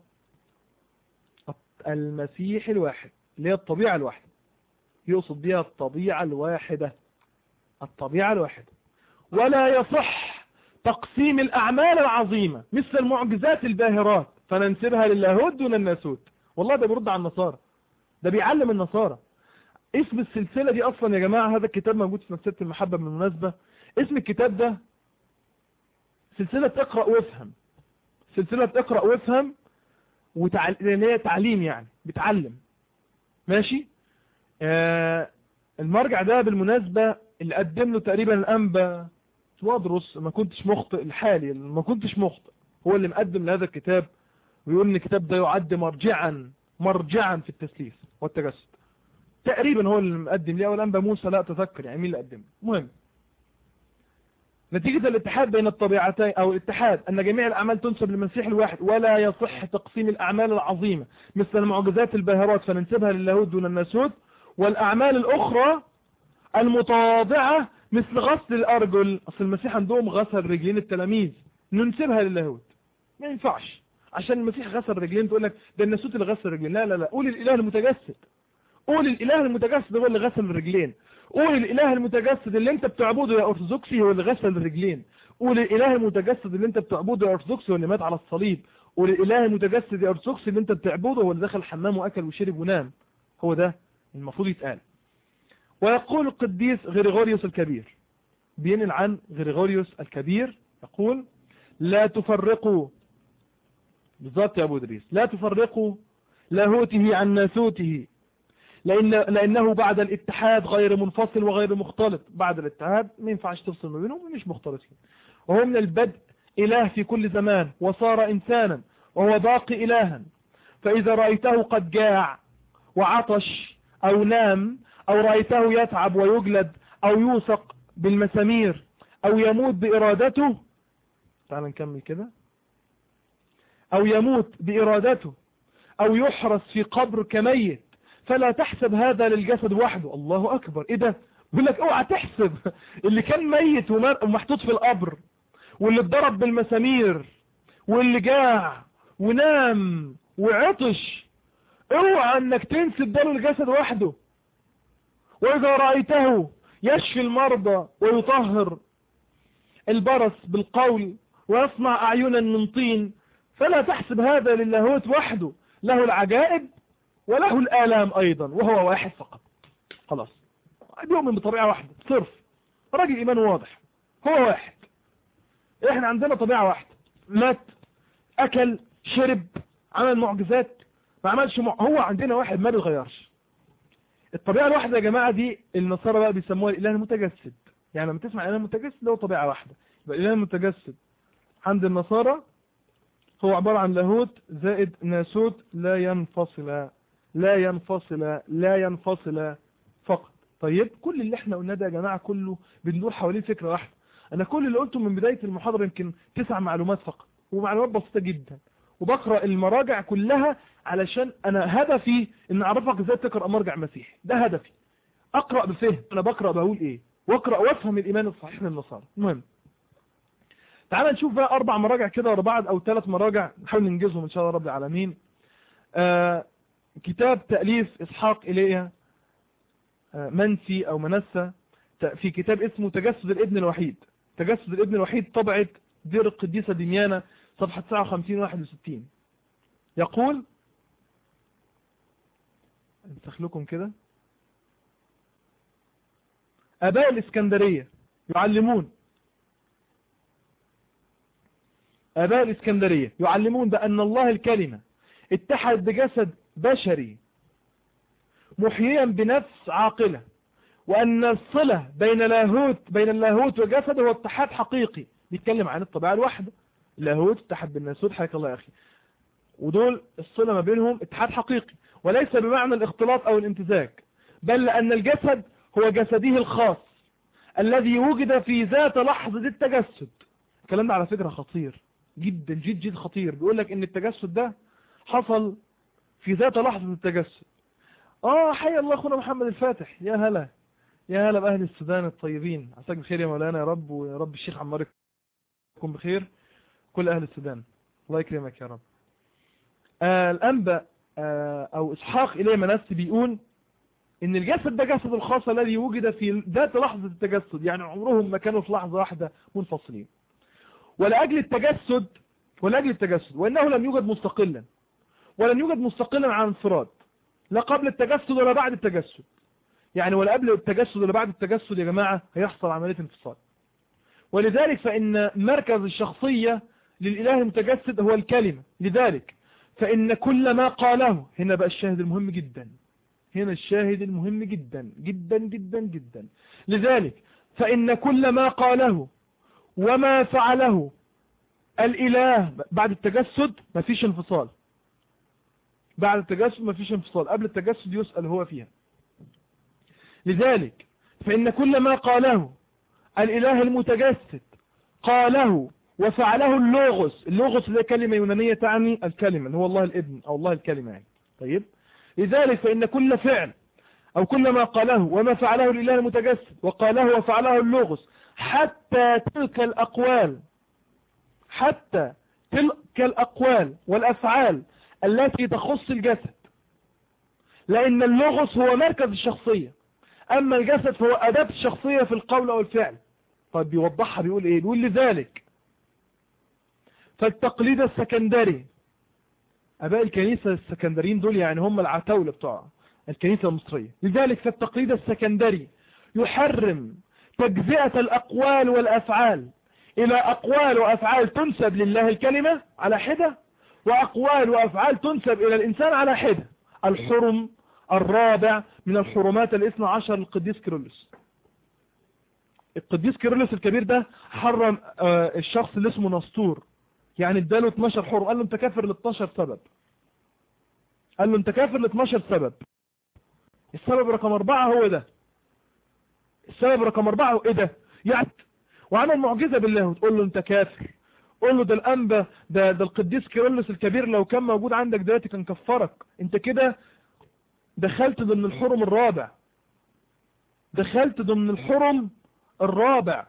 المسيح الواحد اللي هي الطبيعة الواحدة يقصد بها الطبيعة الواحدة الطبيعة الواحدة ولا يصح تقسيم الأعمال العظيمة مثل المعجزات الباهرات فننسبها للاهوت دون الناسوت والله ده بيرد على النصارى ده بيعلم النصارى اسم السلسلة دي أصلا يا جماعة هذا الكتاب موجود في مكتبة المحبة بالمناسبة اسم الكتاب ده سلسلة اقرأ وافهم سلسلة اقرأ وافهم وتعل... هي تعليم يعني بتعلم ماشي آه المرجع ده بالمناسبة اللي قدم له تقريبا الأنبا وادرس ما كنتش مخطئ الحالي ما كنتش مخطئ هو اللي مقدم لهذا الكتاب ويقول ان الكتاب ده يعد مرجعا مرجعا في التسليس والتجسد تقريبا هو اللي مقدم ليه والأنبا موسى لا أتذكر يعني مين اللي قدمه المهم نتيجة الاتحاد بين الطبيعتين أو الاتحاد أن جميع الأعمال تنسب للمسيح الواحد ولا يصح تقسيم الأعمال العظيمة مثل المعجزات الباهرات فننسبها للاهوت دون الناسوت والأعمال الأخرى المتواضعة مثل غسل الأرجل أصل المسيح عندهم غسل رجلين التلاميذ ننسبها للاهوت ما ينفعش عشان المسيح غسل رجلين تقول لك ده الناسوت اللي غسل رجلين لا لا لا قول الإله المتجسد قول الإله المتجسد هو اللي غسل الرجلين قول الإله المتجسد اللي انت بتعبده يا أرثوذكسي هو اللي غسل الرجلين قول الإله المتجسد اللي انت بتعبده يا أرثوذكسي هو اللي مات على الصليب قول الإله المتجسد يا أرثوذكسي اللي انت بتعبده هو اللي دخل الحمام وأكل وشرب ونام هو ده المفروض يتقال ويقول القديس غريغوريوس الكبير بينقل عن غريغوريوس الكبير يقول لا تفرقوا بالضبط يا أبو دريس لا تفرقوا لاهوته عن ناسوته لأن لأنه بعد الاتحاد غير منفصل وغير مختلط بعد الاتحاد ما ينفعش تفصل ما بينهم مش مختلطين وهو من البدء إله في كل زمان وصار إنسانا وهو باقي إلها فإذا رأيته قد جاع وعطش أو نام أو رأيته يتعب ويجلد أو يوثق بالمسامير أو يموت بإرادته تعال نكمل كده أو يموت بإرادته أو يحرس في قبر كميت فلا تحسب هذا للجسد وحده الله أكبر إيه ده بيقول لك اوعى تحسب اللي كان ميت ومحطوط في القبر واللي اتضرب بالمسامير واللي جاع ونام وعطش اوعى انك تنسب ده للجسد وحده واذا رأيته يشفي المرضى ويطهر البرص بالقول ويصنع اعينا من طين فلا تحسب هذا للاهوت وحده له العجائب وله الآلام أيضا وهو واحد فقط خلاص بيؤمن بطبيعة واحدة صرف راجل إيمان واضح هو واحد إحنا عندنا طبيعة واحدة مات أكل شرب عمل معجزات ما عملش مع... هو عندنا واحد ما بيغيرش الطبيعة الواحدة يا جماعة دي النصارى بقى بيسموها الإله المتجسد يعني لما تسمع الإله المتجسد هو طبيعة واحدة يبقى الإله المتجسد عند النصارى هو عبارة عن لاهوت زائد ناسوت لا ينفصل لا ينفصل لا ينفصل فقط طيب كل اللي احنا قلناه ده يا جماعة كله بندور حوالين فكرة واحدة انا كل اللي قلته من بداية المحاضرة يمكن تسع معلومات فقط ومعلومات بسيطة جدا وبقرأ المراجع كلها علشان انا هدفي ان اعرفك ازاي تقرأ مرجع مسيحي ده هدفي اقرأ بفهم انا بقرأ بقول ايه واقرأ وافهم الايمان الصحيح للنصارى المهم تعال نشوف بقى اربع مراجع كده ورا بعض او ثلاث مراجع نحاول ننجزهم ان شاء الله رب العالمين آه كتاب تأليف إسحاق إليه منسي أو منسى في كتاب اسمه تجسد الابن الوحيد تجسد الابن الوحيد طبعة دير القديسة دميانة صفحة 59-61 يقول انسخ لكم كده أباء الإسكندرية يعلمون أباء الإسكندرية يعلمون بأن الله الكلمة اتحد بجسد بشري محييا بنفس عاقلة وأن الصلة بين لاهوت بين اللاهوت وجسد هو اتحاد حقيقي بيتكلم عن الطبيعة الواحدة اللاهوت اتحد بالناسوت حياك الله يا أخي ودول الصلة ما بينهم اتحاد حقيقي وليس بمعنى الاختلاط أو الامتزاج بل لأن الجسد هو جسده الخاص الذي وجد في ذات لحظة التجسد الكلام ده على فكرة خطير جدا جد جد خطير بيقول لك ان التجسد ده حصل في ذات لحظة التجسد اه حي الله اخونا محمد الفاتح يا هلا يا هلا باهل السودان الطيبين عساك بخير يا مولانا يا رب ويا رب الشيخ عمار يكون بخير كل اهل السودان الله يكرمك يا رب آه الانبا آه او اسحاق اليه منس بيقول ان الجسد ده جسد الخاص الذي وجد في ذات لحظة التجسد يعني عمرهم ما كانوا في لحظة واحدة منفصلين ولأجل التجسد ولأجل التجسد وإنه لم يوجد مستقلا ولن يوجد مستقلا عن انفراد لا قبل التجسد ولا بعد التجسد يعني ولا قبل التجسد ولا بعد التجسد يا جماعة هيحصل عملية انفصال ولذلك فإن مركز الشخصية للإله المتجسد هو الكلمة لذلك فإن كل ما قاله هنا بقى الشاهد المهم جدا هنا الشاهد المهم جدا جدا جدا جدا لذلك فإن كل ما قاله وما فعله الإله بعد التجسد مفيش انفصال بعد التجسد مفيش انفصال قبل التجسد يسأل هو فيها لذلك فإن كل ما قاله الإله المتجسد قاله وفعله اللوغوس اللوغوس اللي كلمة يونانية تعني الكلمة هو الله الابن أو الله الكلمة يعني طيب لذلك فإن كل فعل أو كل ما قاله وما فعله الإله المتجسد وقاله وفعله اللوغوس حتى تلك الأقوال حتى تلك الأقوال والأفعال التي تخص الجسد لأن اللغس هو مركز الشخصية أما الجسد فهو أداة الشخصية في القول أو الفعل طيب بيوضحها بيقول إيه بيقول لذلك فالتقليد السكندري أباء الكنيسة السكندريين دول يعني هم العتاولة بتوع الكنيسة المصرية لذلك فالتقليد السكندري يحرم تجزئة الأقوال والأفعال إلى أقوال وأفعال تنسب لله الكلمة على حدة وأقوال وأفعال تنسب إلى الإنسان على حدة الحرم الرابع من الحرمات الاثنى عشر القديس كيرلس القديس كيرلس الكبير ده حرم الشخص اللي اسمه نسطور يعني اداله 12 حرم قال له انت كافر ل 12 سبب قال له انت كافر ل 12 سبب السبب رقم أربعة هو ده السبب رقم أربعة هو ايه ده يعني وعمل معجزة بالله وتقول له انت كافر قول له ده الأنبا ده, ده القديس كيرلس الكبير لو كان موجود عندك دلوقتي كان كفرك انت كده دخلت ضمن الحرم الرابع دخلت ضمن الحرم الرابع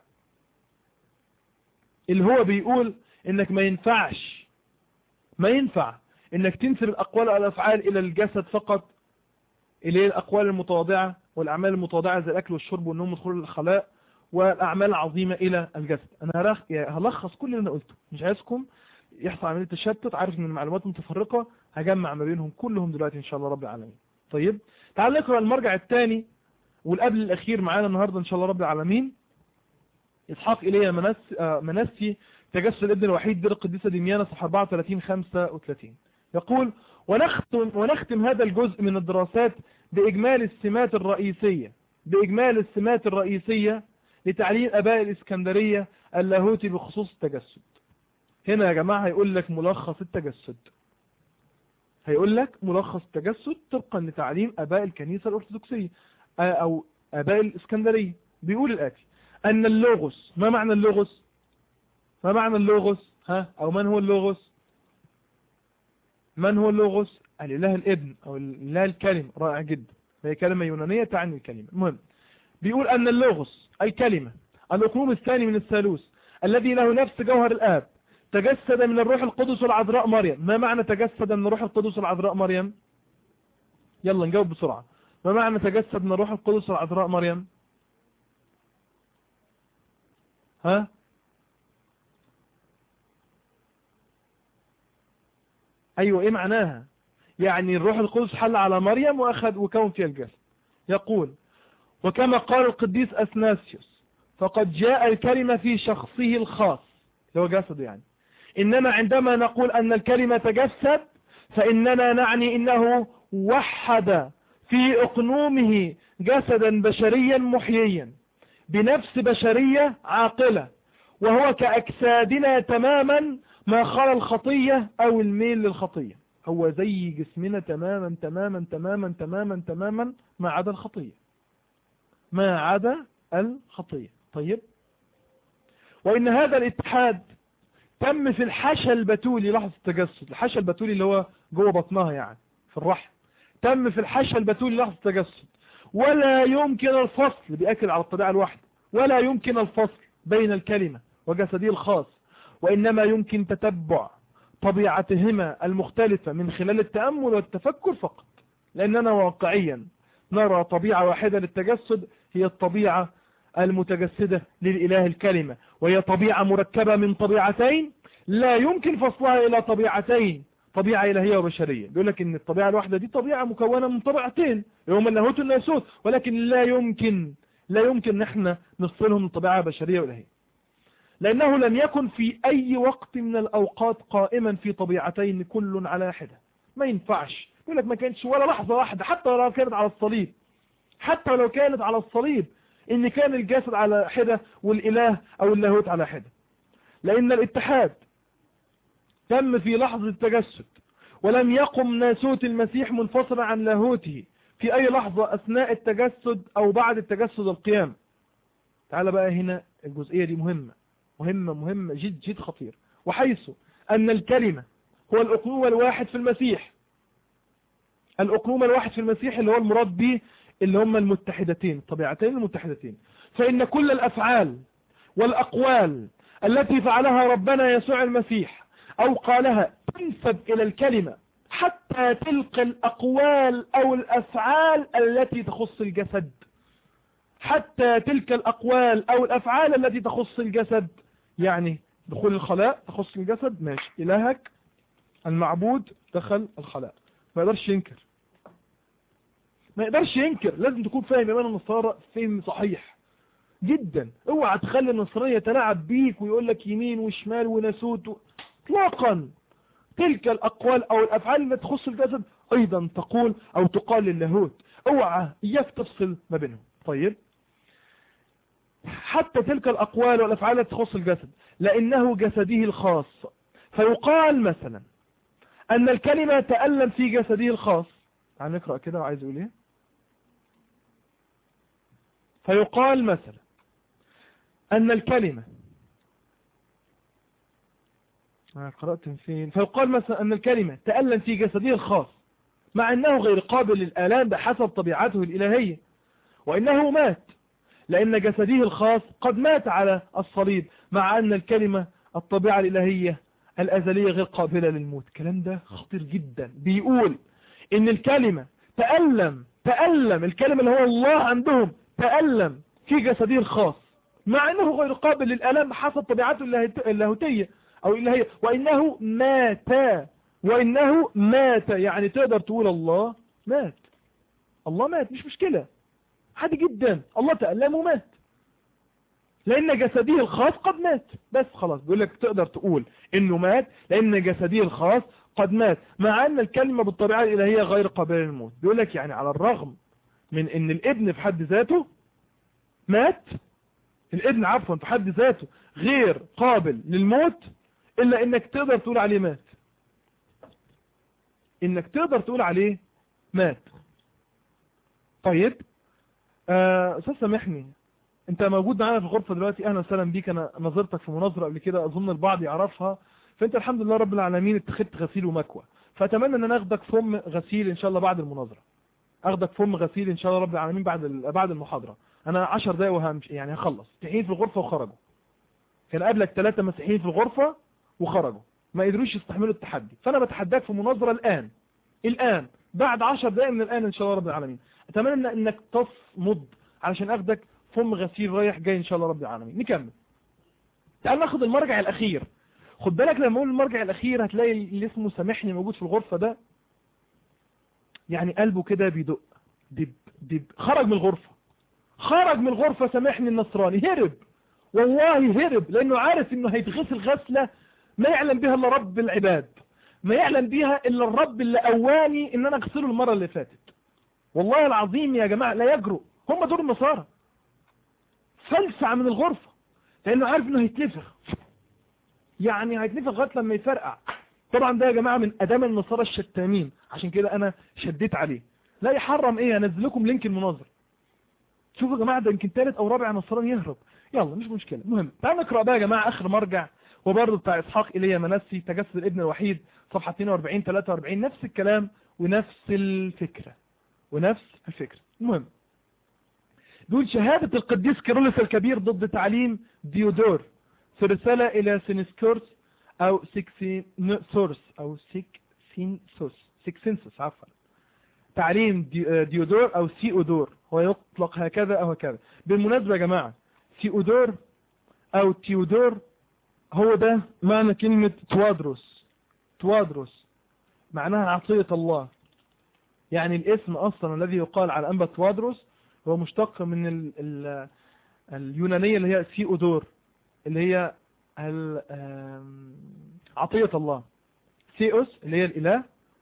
اللي هو بيقول انك ما ينفعش ما ينفع انك تنسب الاقوال والافعال الى الجسد فقط الى الاقوال المتواضعة والاعمال المتواضعة زي الاكل والشرب والنوم والدخول الخلاء والاعمال العظيمة الى الجسد انا هلخص كل اللي انا قلته مش عايزكم يحصل عملية تشتت عارف ان المعلومات متفرقة هجمع ما بينهم كلهم دلوقتي ان شاء الله رب العالمين طيب تعال نقرأ المرجع الثاني والقبل الاخير معانا النهاردة ان شاء الله رب العالمين اسحاق ايليا منسي تجسد الابن الوحيد دير القديسة دميانة صفحة 34 35 يقول ونختم, ونختم هذا الجزء من الدراسات بإجمال السمات الرئيسية بإجمال السمات الرئيسية لتعليم أباء الإسكندرية اللاهوتي بخصوص التجسد هنا يا جماعة هيقول لك ملخص التجسد هيقول لك ملخص التجسد طبقا لتعليم أباء الكنيسة الأرثوذكسية أو أباء الإسكندرية بيقول الآتي أن اللوغوس ما معنى اللوغوس ما معنى اللوغوس ها أو من هو اللوغوس من هو اللوغوس الإله الابن أو الإله الكلمة رائع جدا هي كلمة يونانية تعني الكلمة المهم بيقول أن اللوغوس أي كلمة الأقلوم الثاني من الثالوث الذي له نفس جوهر الآب تجسد من الروح القدس العذراء مريم ما معنى تجسد من الروح القدس العذراء مريم يلا نجاوب بسرعة ما معنى تجسد من الروح القدس العذراء مريم ها ايوه ايه معناها يعني الروح القدس حل على مريم واخذ وكون فيها الجسد يقول وكما قال القديس اثناسيوس فقد جاء الكلمة في شخصه الخاص اللي هو جسده يعني انما عندما نقول ان الكلمة تجسد فاننا نعني انه وحد في اقنومه جسدا بشريا محييا بنفس بشرية عاقلة وهو كأجسادنا تماما ما خلا الخطية او الميل للخطية هو زي جسمنا تماما تماما تماما تماما تماما ما عدا الخطية ما عدا الخطية طيب وإن هذا الاتحاد تم في الحشى البتولي لحظة التجسد الحشى البتولي اللي هو جوه بطنها يعني في الرحم تم في الحشى البتولي لحظة التجسد ولا يمكن الفصل بيأكد على الطبيعة الواحدة ولا يمكن الفصل بين الكلمة وجسدي الخاص وإنما يمكن تتبع طبيعتهما المختلفة من خلال التأمل والتفكر فقط لأننا واقعيا نرى طبيعة واحدة للتجسد هي الطبيعة المتجسدة للإله الكلمة وهي طبيعة مركبة من طبيعتين لا يمكن فصلها إلى طبيعتين طبيعة إلهية وبشرية بيقول لك إن الطبيعة الواحدة دي طبيعة مكونة من طبيعتين يوم اللاهوت والناسوت ولكن لا يمكن لا يمكن نحن نفصلهم من طبيعة بشرية وإلهية لأنه لم يكن في أي وقت من الأوقات قائما في طبيعتين كل على حدة ما ينفعش يقول لك ما كانتش ولا لحظة واحدة حتى لو كانت على الصليب حتى لو كانت على الصليب ان كان الجسد على حدة والاله او اللاهوت على حدة لان الاتحاد تم في لحظة التجسد ولم يقم ناسوت المسيح منفصلا عن لاهوته في اي لحظة اثناء التجسد او بعد التجسد القيام تعال بقى هنا الجزئية دي مهمة مهمة مهمة جد جد خطير وحيث ان الكلمة هو الاقنوم الواحد في المسيح الاقنوم الواحد في المسيح اللي هو المراد به اللي هم المتحدتين الطبيعتين المتحدتين فإن كل الأفعال والأقوال التي فعلها ربنا يسوع المسيح أو قالها تنسب إلى الكلمة حتى تلك الأقوال أو الأفعال التي تخص الجسد حتى تلك الأقوال أو الأفعال التي تخص الجسد يعني دخول الخلاء تخص الجسد ماشي إلهك المعبود دخل الخلاء ما يقدرش ينكر ما يقدرش ينكر لازم تكون فاهم ايمان النصارى فهم صحيح جدا اوعى تخلي النصرانيه يتلاعب بيك ويقول لك يمين وشمال وناسوت اطلاقا تلك الاقوال او الافعال التي تخص الجسد ايضا تقول او تقال للاهوت اوعى اياك تفصل ما بينهم طيب حتى تلك الاقوال والافعال التي تخص الجسد لانه جسده الخاص فيقال مثلا ان الكلمه تالم في جسده الخاص تعال نقرا كده وعايز يقول ايه فيقال مثلا أن الكلمة قرأت فين فيقال مثلا أن الكلمة تألم في جسده الخاص مع أنه غير قابل للآلام بحسب طبيعته الإلهية وإنه مات لأن جسده الخاص قد مات على الصليب مع أن الكلمة الطبيعة الإلهية الأزلية غير قابلة للموت الكلام ده خطير جدا بيقول إن الكلمة تألم تألم الكلمة اللي هو الله عندهم تألم في جسده الخاص مع أنه غير قابل للألم حسب طبيعته اللاهوتية أو الإلهية وإنه مات وإنه مات يعني تقدر تقول الله مات الله مات مش مشكلة عادي جدا الله تألم ومات لأن جسده الخاص قد مات بس خلاص بيقول لك تقدر تقول إنه مات لأن جسده الخاص قد مات مع أن الكلمة بالطبيعة الإلهية غير قابلة للموت بيقول لك يعني على الرغم من ان الابن في حد ذاته مات الابن عفوا في حد ذاته غير قابل للموت الا انك تقدر تقول عليه مات انك تقدر تقول عليه مات طيب آه، استاذ سامحني انت موجود معانا في الغرفة دلوقتي اهلا وسهلا بيك انا نظرتك في مناظرة قبل كده اظن البعض يعرفها فانت الحمد لله رب العالمين اتخذت غسيل ومكوى فاتمنى ان انا اخدك فم غسيل ان شاء الله بعد المناظرة اخدك فم غسيل ان شاء الله رب العالمين بعد بعد المحاضرة انا 10 دقايق وهمشي يعني هخلص مسيحيين في الغرفة وخرجوا كان قبلك ثلاثة مسيحيين في الغرفة وخرجوا ما قدروش يستحملوا التحدي فانا بتحداك في مناظرة الان الان بعد 10 دقايق من الان ان شاء الله رب العالمين اتمنى انك تصمد علشان اخدك فم غسيل رايح جاي ان شاء الله رب العالمين نكمل تعال ناخد المرجع الاخير خد بالك لما اقول المرجع الاخير هتلاقي اللي اسمه سامحني موجود في الغرفة ده يعني قلبه كده بيدق دب دب خرج من الغرفة خرج من الغرفة سامحني النصراني هرب والله هرب لانه عارف انه هيتغسل غسلة ما يعلم بها الا رب العباد ما يعلم بها الا الرب اللي قواني ان انا اغسله المرة اللي فاتت والله العظيم يا جماعة لا يجرؤ هم دول النصارى فلسع من الغرفة لانه عارف انه هيتنفخ يعني هيتنفخ لغايه لما يفرقع طبعا ده يا جماعة من ادام النصارى الشتامين عشان كده انا شديت عليه لا يحرم ايه انزل لكم لينك المناظر شوفوا يا جماعة ده يمكن ثالث او رابع نصراني يهرب يلا مش مشكلة المهم تعالوا نقرأ بقى يا جماعة اخر مرجع وبرضه بتاع اسحاق ايليا منسي تجسد الابن الوحيد صفحة 42 43 نفس الكلام ونفس الفكرة ونفس الفكرة المهم دول شهادة القديس كيرلس الكبير ضد تعليم ديودور في رسالة الى سينسكورس او سيكسينسورس او سيكسينسوس سيكسينسوس عفوا تعليم ديودور او سيودور هو يطلق هكذا او هكذا بالمناسبة يا جماعة سيودور او تيودور هو ده معنى كلمة توادروس توادروس معناها عطية الله يعني الاسم اصلا الذي يقال على انبا توادروس هو مشتق من ال ال اليونانية اللي هي سيودور اللي هي عطية الله سيوس اللي هي الاله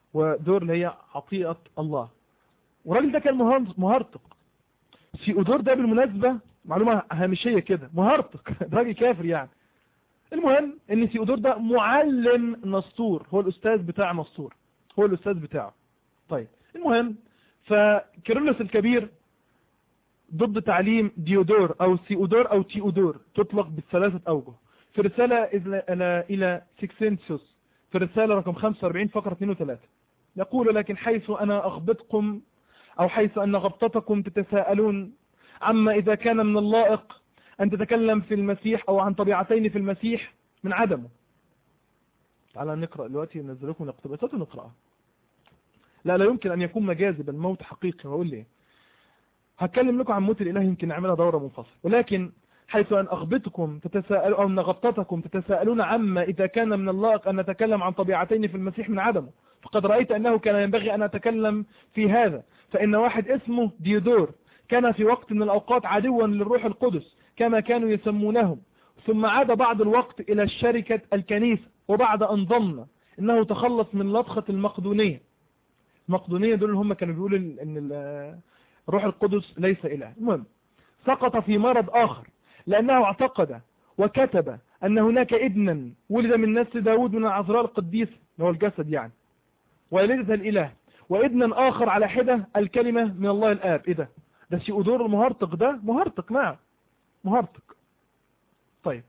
ودور اللي هي عطيئة الله والراجل ده كان مهر- مهرطق سيودور ده بالمناسبة معلومة هامشية كده مهرطق ده راجل كافر يعني المهم ان سيودور ده معلم نسطور هو الاستاذ بتاع نسطور هو الاستاذ بتاعه طيب المهم فكيرلس الكبير ضد تعليم ديودور او سيودور او تيودور تطلق بالثلاثة اوجه في رسالة إلى- إلى إلى سيكسنسيوس في الرسالة رقم 45 فقرة 2 و3 يقول لكن حيث أنا أغبطكم أو حيث أن غبطتكم تتساءلون عما إذا كان من اللائق أن تتكلم في المسيح أو عن طبيعتين في المسيح من عدمه تعالى نقرأ دلوقتي ننزل لكم الاقتباسات ونقرأها لا لا يمكن أن يكون مجازي بل موت حقيقي وأقول ليه هتكلم لكم عن موت الإله يمكن نعملها دورة منفصلة ولكن حيث أن أغبطكم تتساءلوا أو أن غبطتكم تتساءلون عما إذا كان من اللائق أن نتكلم عن طبيعتين في المسيح من عدمه فقد رأيت أنه كان ينبغي أن أتكلم في هذا فإن واحد اسمه ديودور كان في وقت من الأوقات عدوا للروح القدس كما كانوا يسمونهم ثم عاد بعد الوقت إلى الشركة الكنيسة وبعد أن ظن أنه تخلص من لطخة المقدونية المقدونية دول هم كانوا بيقولوا أن ال- الروح القدس ليس إله المهم سقط في مرض آخر لأنه اعتقد وكتب أن هناك ابنا ولد من نسل داود من العذراء القديس اللي هو الجسد يعني والدة الإله وابنا آخر على حدة الكلمة من الله الآب إيه ده ده سيودور المهرطق ده مهرطق نعم مهرطق طيب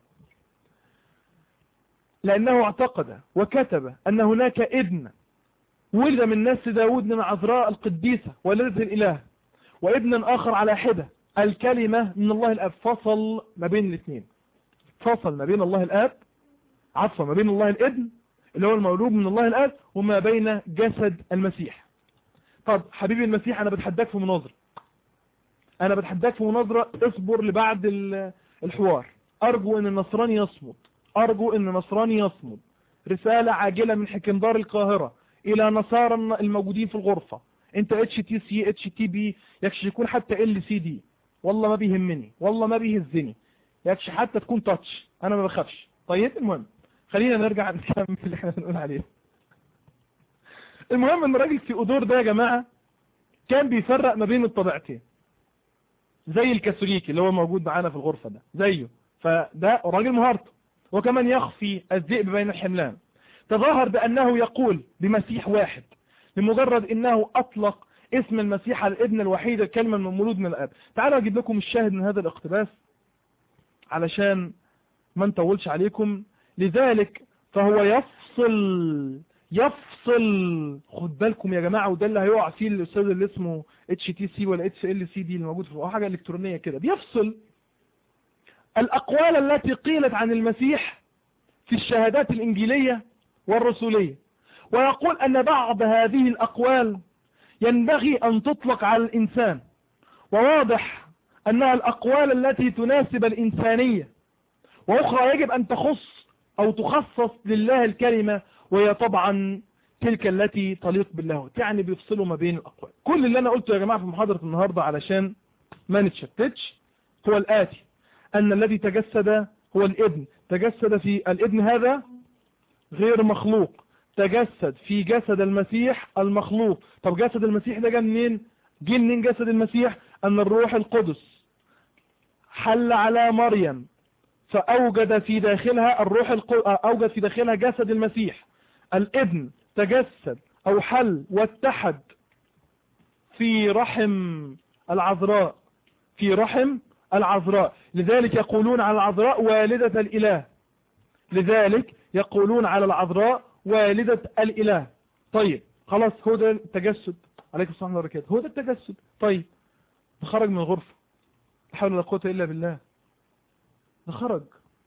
لأنه اعتقد وكتب أن هناك ابن ولد من نسل داود من العذراء القديسة والدة الإله وابنا آخر على حدة الكلمة من الله الأب فصل ما بين الاثنين فصل ما بين الله الآب عفوا ما بين الله الابن اللي هو المولود من الله الآب وما بين جسد المسيح طب حبيبي المسيح أنا بتحداك في مناظرة أنا بتحداك في مناظرة اصبر لبعد ال- الحوار أرجو أن النصراني يصمد أرجو أن النصراني يصمد رسالة عاجلة من حكمدار القاهرة إلى نصارى الموجودين في الغرفة انت اتش تي سي اتش تي بي يكش يكون حتى ال سي دي والله ما بيهمني والله ما بيهزني يكش حتى تكون تاتش انا ما بخافش طيب المهم خلينا نرجع نكمل اللي احنا بنقول عليه المهم ان الراجل سيودور ده يا جماعة كان بيفرق ما بين الطبيعتين زي الكاثوليكي اللي هو موجود معانا في الغرفة ده زيه فده راجل مهارته وكمان يخفي الذئب بين الحملان تظاهر بأنه يقول بمسيح واحد لمجرد انه اطلق اسم المسيح على الابن الوحيد الكلمة من المولود من الاب تعالوا اجيب لكم الشاهد من هذا الاقتباس علشان ما نطولش عليكم لذلك فهو يفصل يفصل خد بالكم يا جماعة وده اللي هيقع فيه الاستاذ اللي اسمه اتش تي سي ولا اتش ال سي دي اللي موجود في حاجة الكترونية كده بيفصل الاقوال التي قيلت عن المسيح في الشهادات الانجيلية والرسولية ويقول أن بعض هذه الأقوال ينبغي أن تطلق على الإنسان وواضح أنها الأقوال التي تناسب الإنسانية وأخرى يجب أن تخص أو تخصص لله الكلمة وهي طبعا تلك التي تليق بالله يعني بيفصلوا ما بين الأقوال كل اللي أنا قلته يا جماعة في محاضرة النهاردة علشان ما نتشتتش هو الآتي أن الذي تجسد هو الابن تجسد في الابن هذا غير مخلوق تجسد في جسد المسيح المخلوق طب جسد المسيح ده جه منين جه منين جسد المسيح ان الروح القدس حل على مريم فاوجد في داخلها الروح القدس اوجد في داخلها جسد المسيح الابن تجسد او حل واتحد في رحم العذراء في رحم العذراء لذلك يقولون على العذراء والدة الاله لذلك يقولون على العذراء والدة الإله طيب خلاص هو ده التجسد عليكم السلام وبركاته هو ده التجسد طيب ده خرج من الغرفة لا حول ولا قوة إلا بالله ده خرج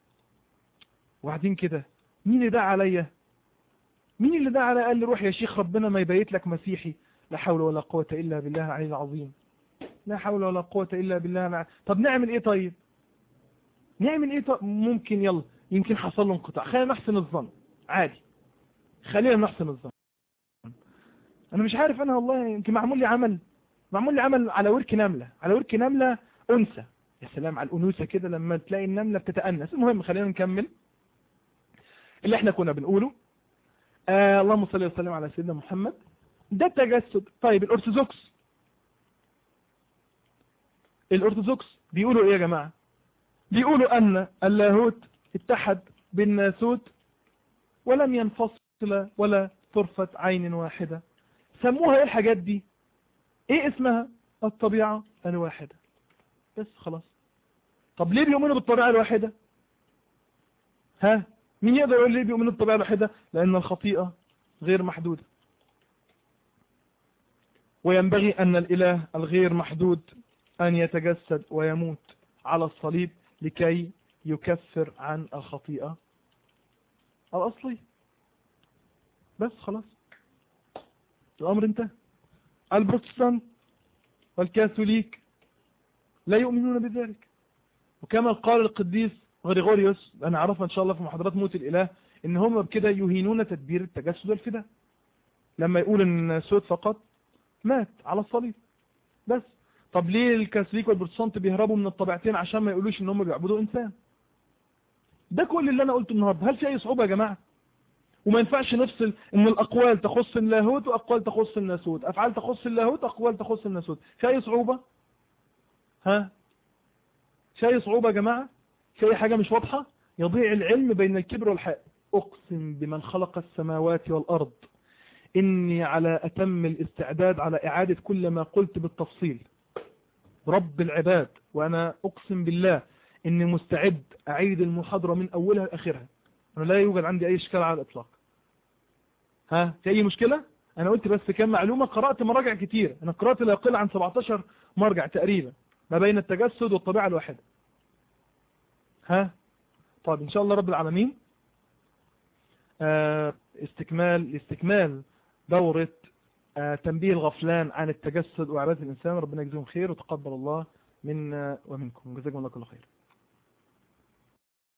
وبعدين كده مين اللي دعا عليا مين اللي دعا عليا قال لي روح يا شيخ ربنا ما يبيت لك مسيحي لا حول ولا قوة إلا بالله العلي العظيم لا حول ولا قوة إلا بالله العلي. طب نعمل إيه طيب نعمل إيه طيب ممكن يلا يمكن حصل له انقطاع خلينا نحسن الظن عادي خلينا نحسن الظن انا مش عارف انا والله يمكن معمول لي عمل معمول لي عمل على ورك نملة على ورك نملة انثى يا سلام على الانوثة كده لما تلاقي النملة بتتأنس المهم خلينا نكمل اللي احنا كنا بنقوله آه اللهم صل وسلم على سيدنا محمد ده تجسد طيب الأرثوذكس الأرثوذكس بيقولوا إيه يا جماعة بيقولوا أن اللاهوت اتحد بالناسوت ولم ينفصل ولا طرفة عين واحدة سموها ايه الحاجات دي ايه اسمها الطبيعة الواحدة بس خلاص طب ليه بيؤمنوا بالطبيعة الواحدة ها مين يقدر يقول ليه بيؤمنوا بالطبيعة الواحدة لان الخطيئة غير محدودة وينبغي ان الاله الغير محدود ان يتجسد ويموت على الصليب لكي يكفر عن الخطيئة الأصلي بس خلاص الأمر انتهى البروتستانت والكاثوليك لا يؤمنون بذلك وكما قال القديس غريغوريوس أنا عرفنا إن شاء الله في محاضرات موت الإله إن هم بكده يهينون تدبير التجسد والفداء لما يقول إن سود فقط مات على الصليب بس طب ليه الكاثوليك والبروتستانت بيهربوا من الطبيعتين عشان ما يقولوش ان هم بيعبدوا انسان ده كل اللي انا قلته النهارده هل في اي صعوبه يا جماعه وما ينفعش نفصل ان الاقوال تخص اللاهوت واقوال تخص الناسوت افعال تخص اللاهوت واقوال تخص الناسوت في اي صعوبه ها في اي صعوبه يا جماعه في اي حاجه مش واضحه يضيع العلم بين الكبر والحق اقسم بمن خلق السماوات والارض اني على اتم الاستعداد على اعاده كل ما قلت بالتفصيل رب العباد وانا اقسم بالله اني مستعد اعيد المحاضرة من اولها لاخرها انا لا يوجد عندي اي اشكال على الاطلاق ها في اي مشكلة انا قلت بس كم معلومة قرأت مراجع كتير انا قرأت لا يقل عن 17 مرجع تقريبا ما بين التجسد والطبيعة الواحدة ها طيب ان شاء الله رب العالمين آه استكمال استكمال دورة آه تنبيه الغفلان عن التجسد وعبادة الإنسان ربنا يجزيهم خير وتقبل الله منا ومنكم جزاكم الله كل خير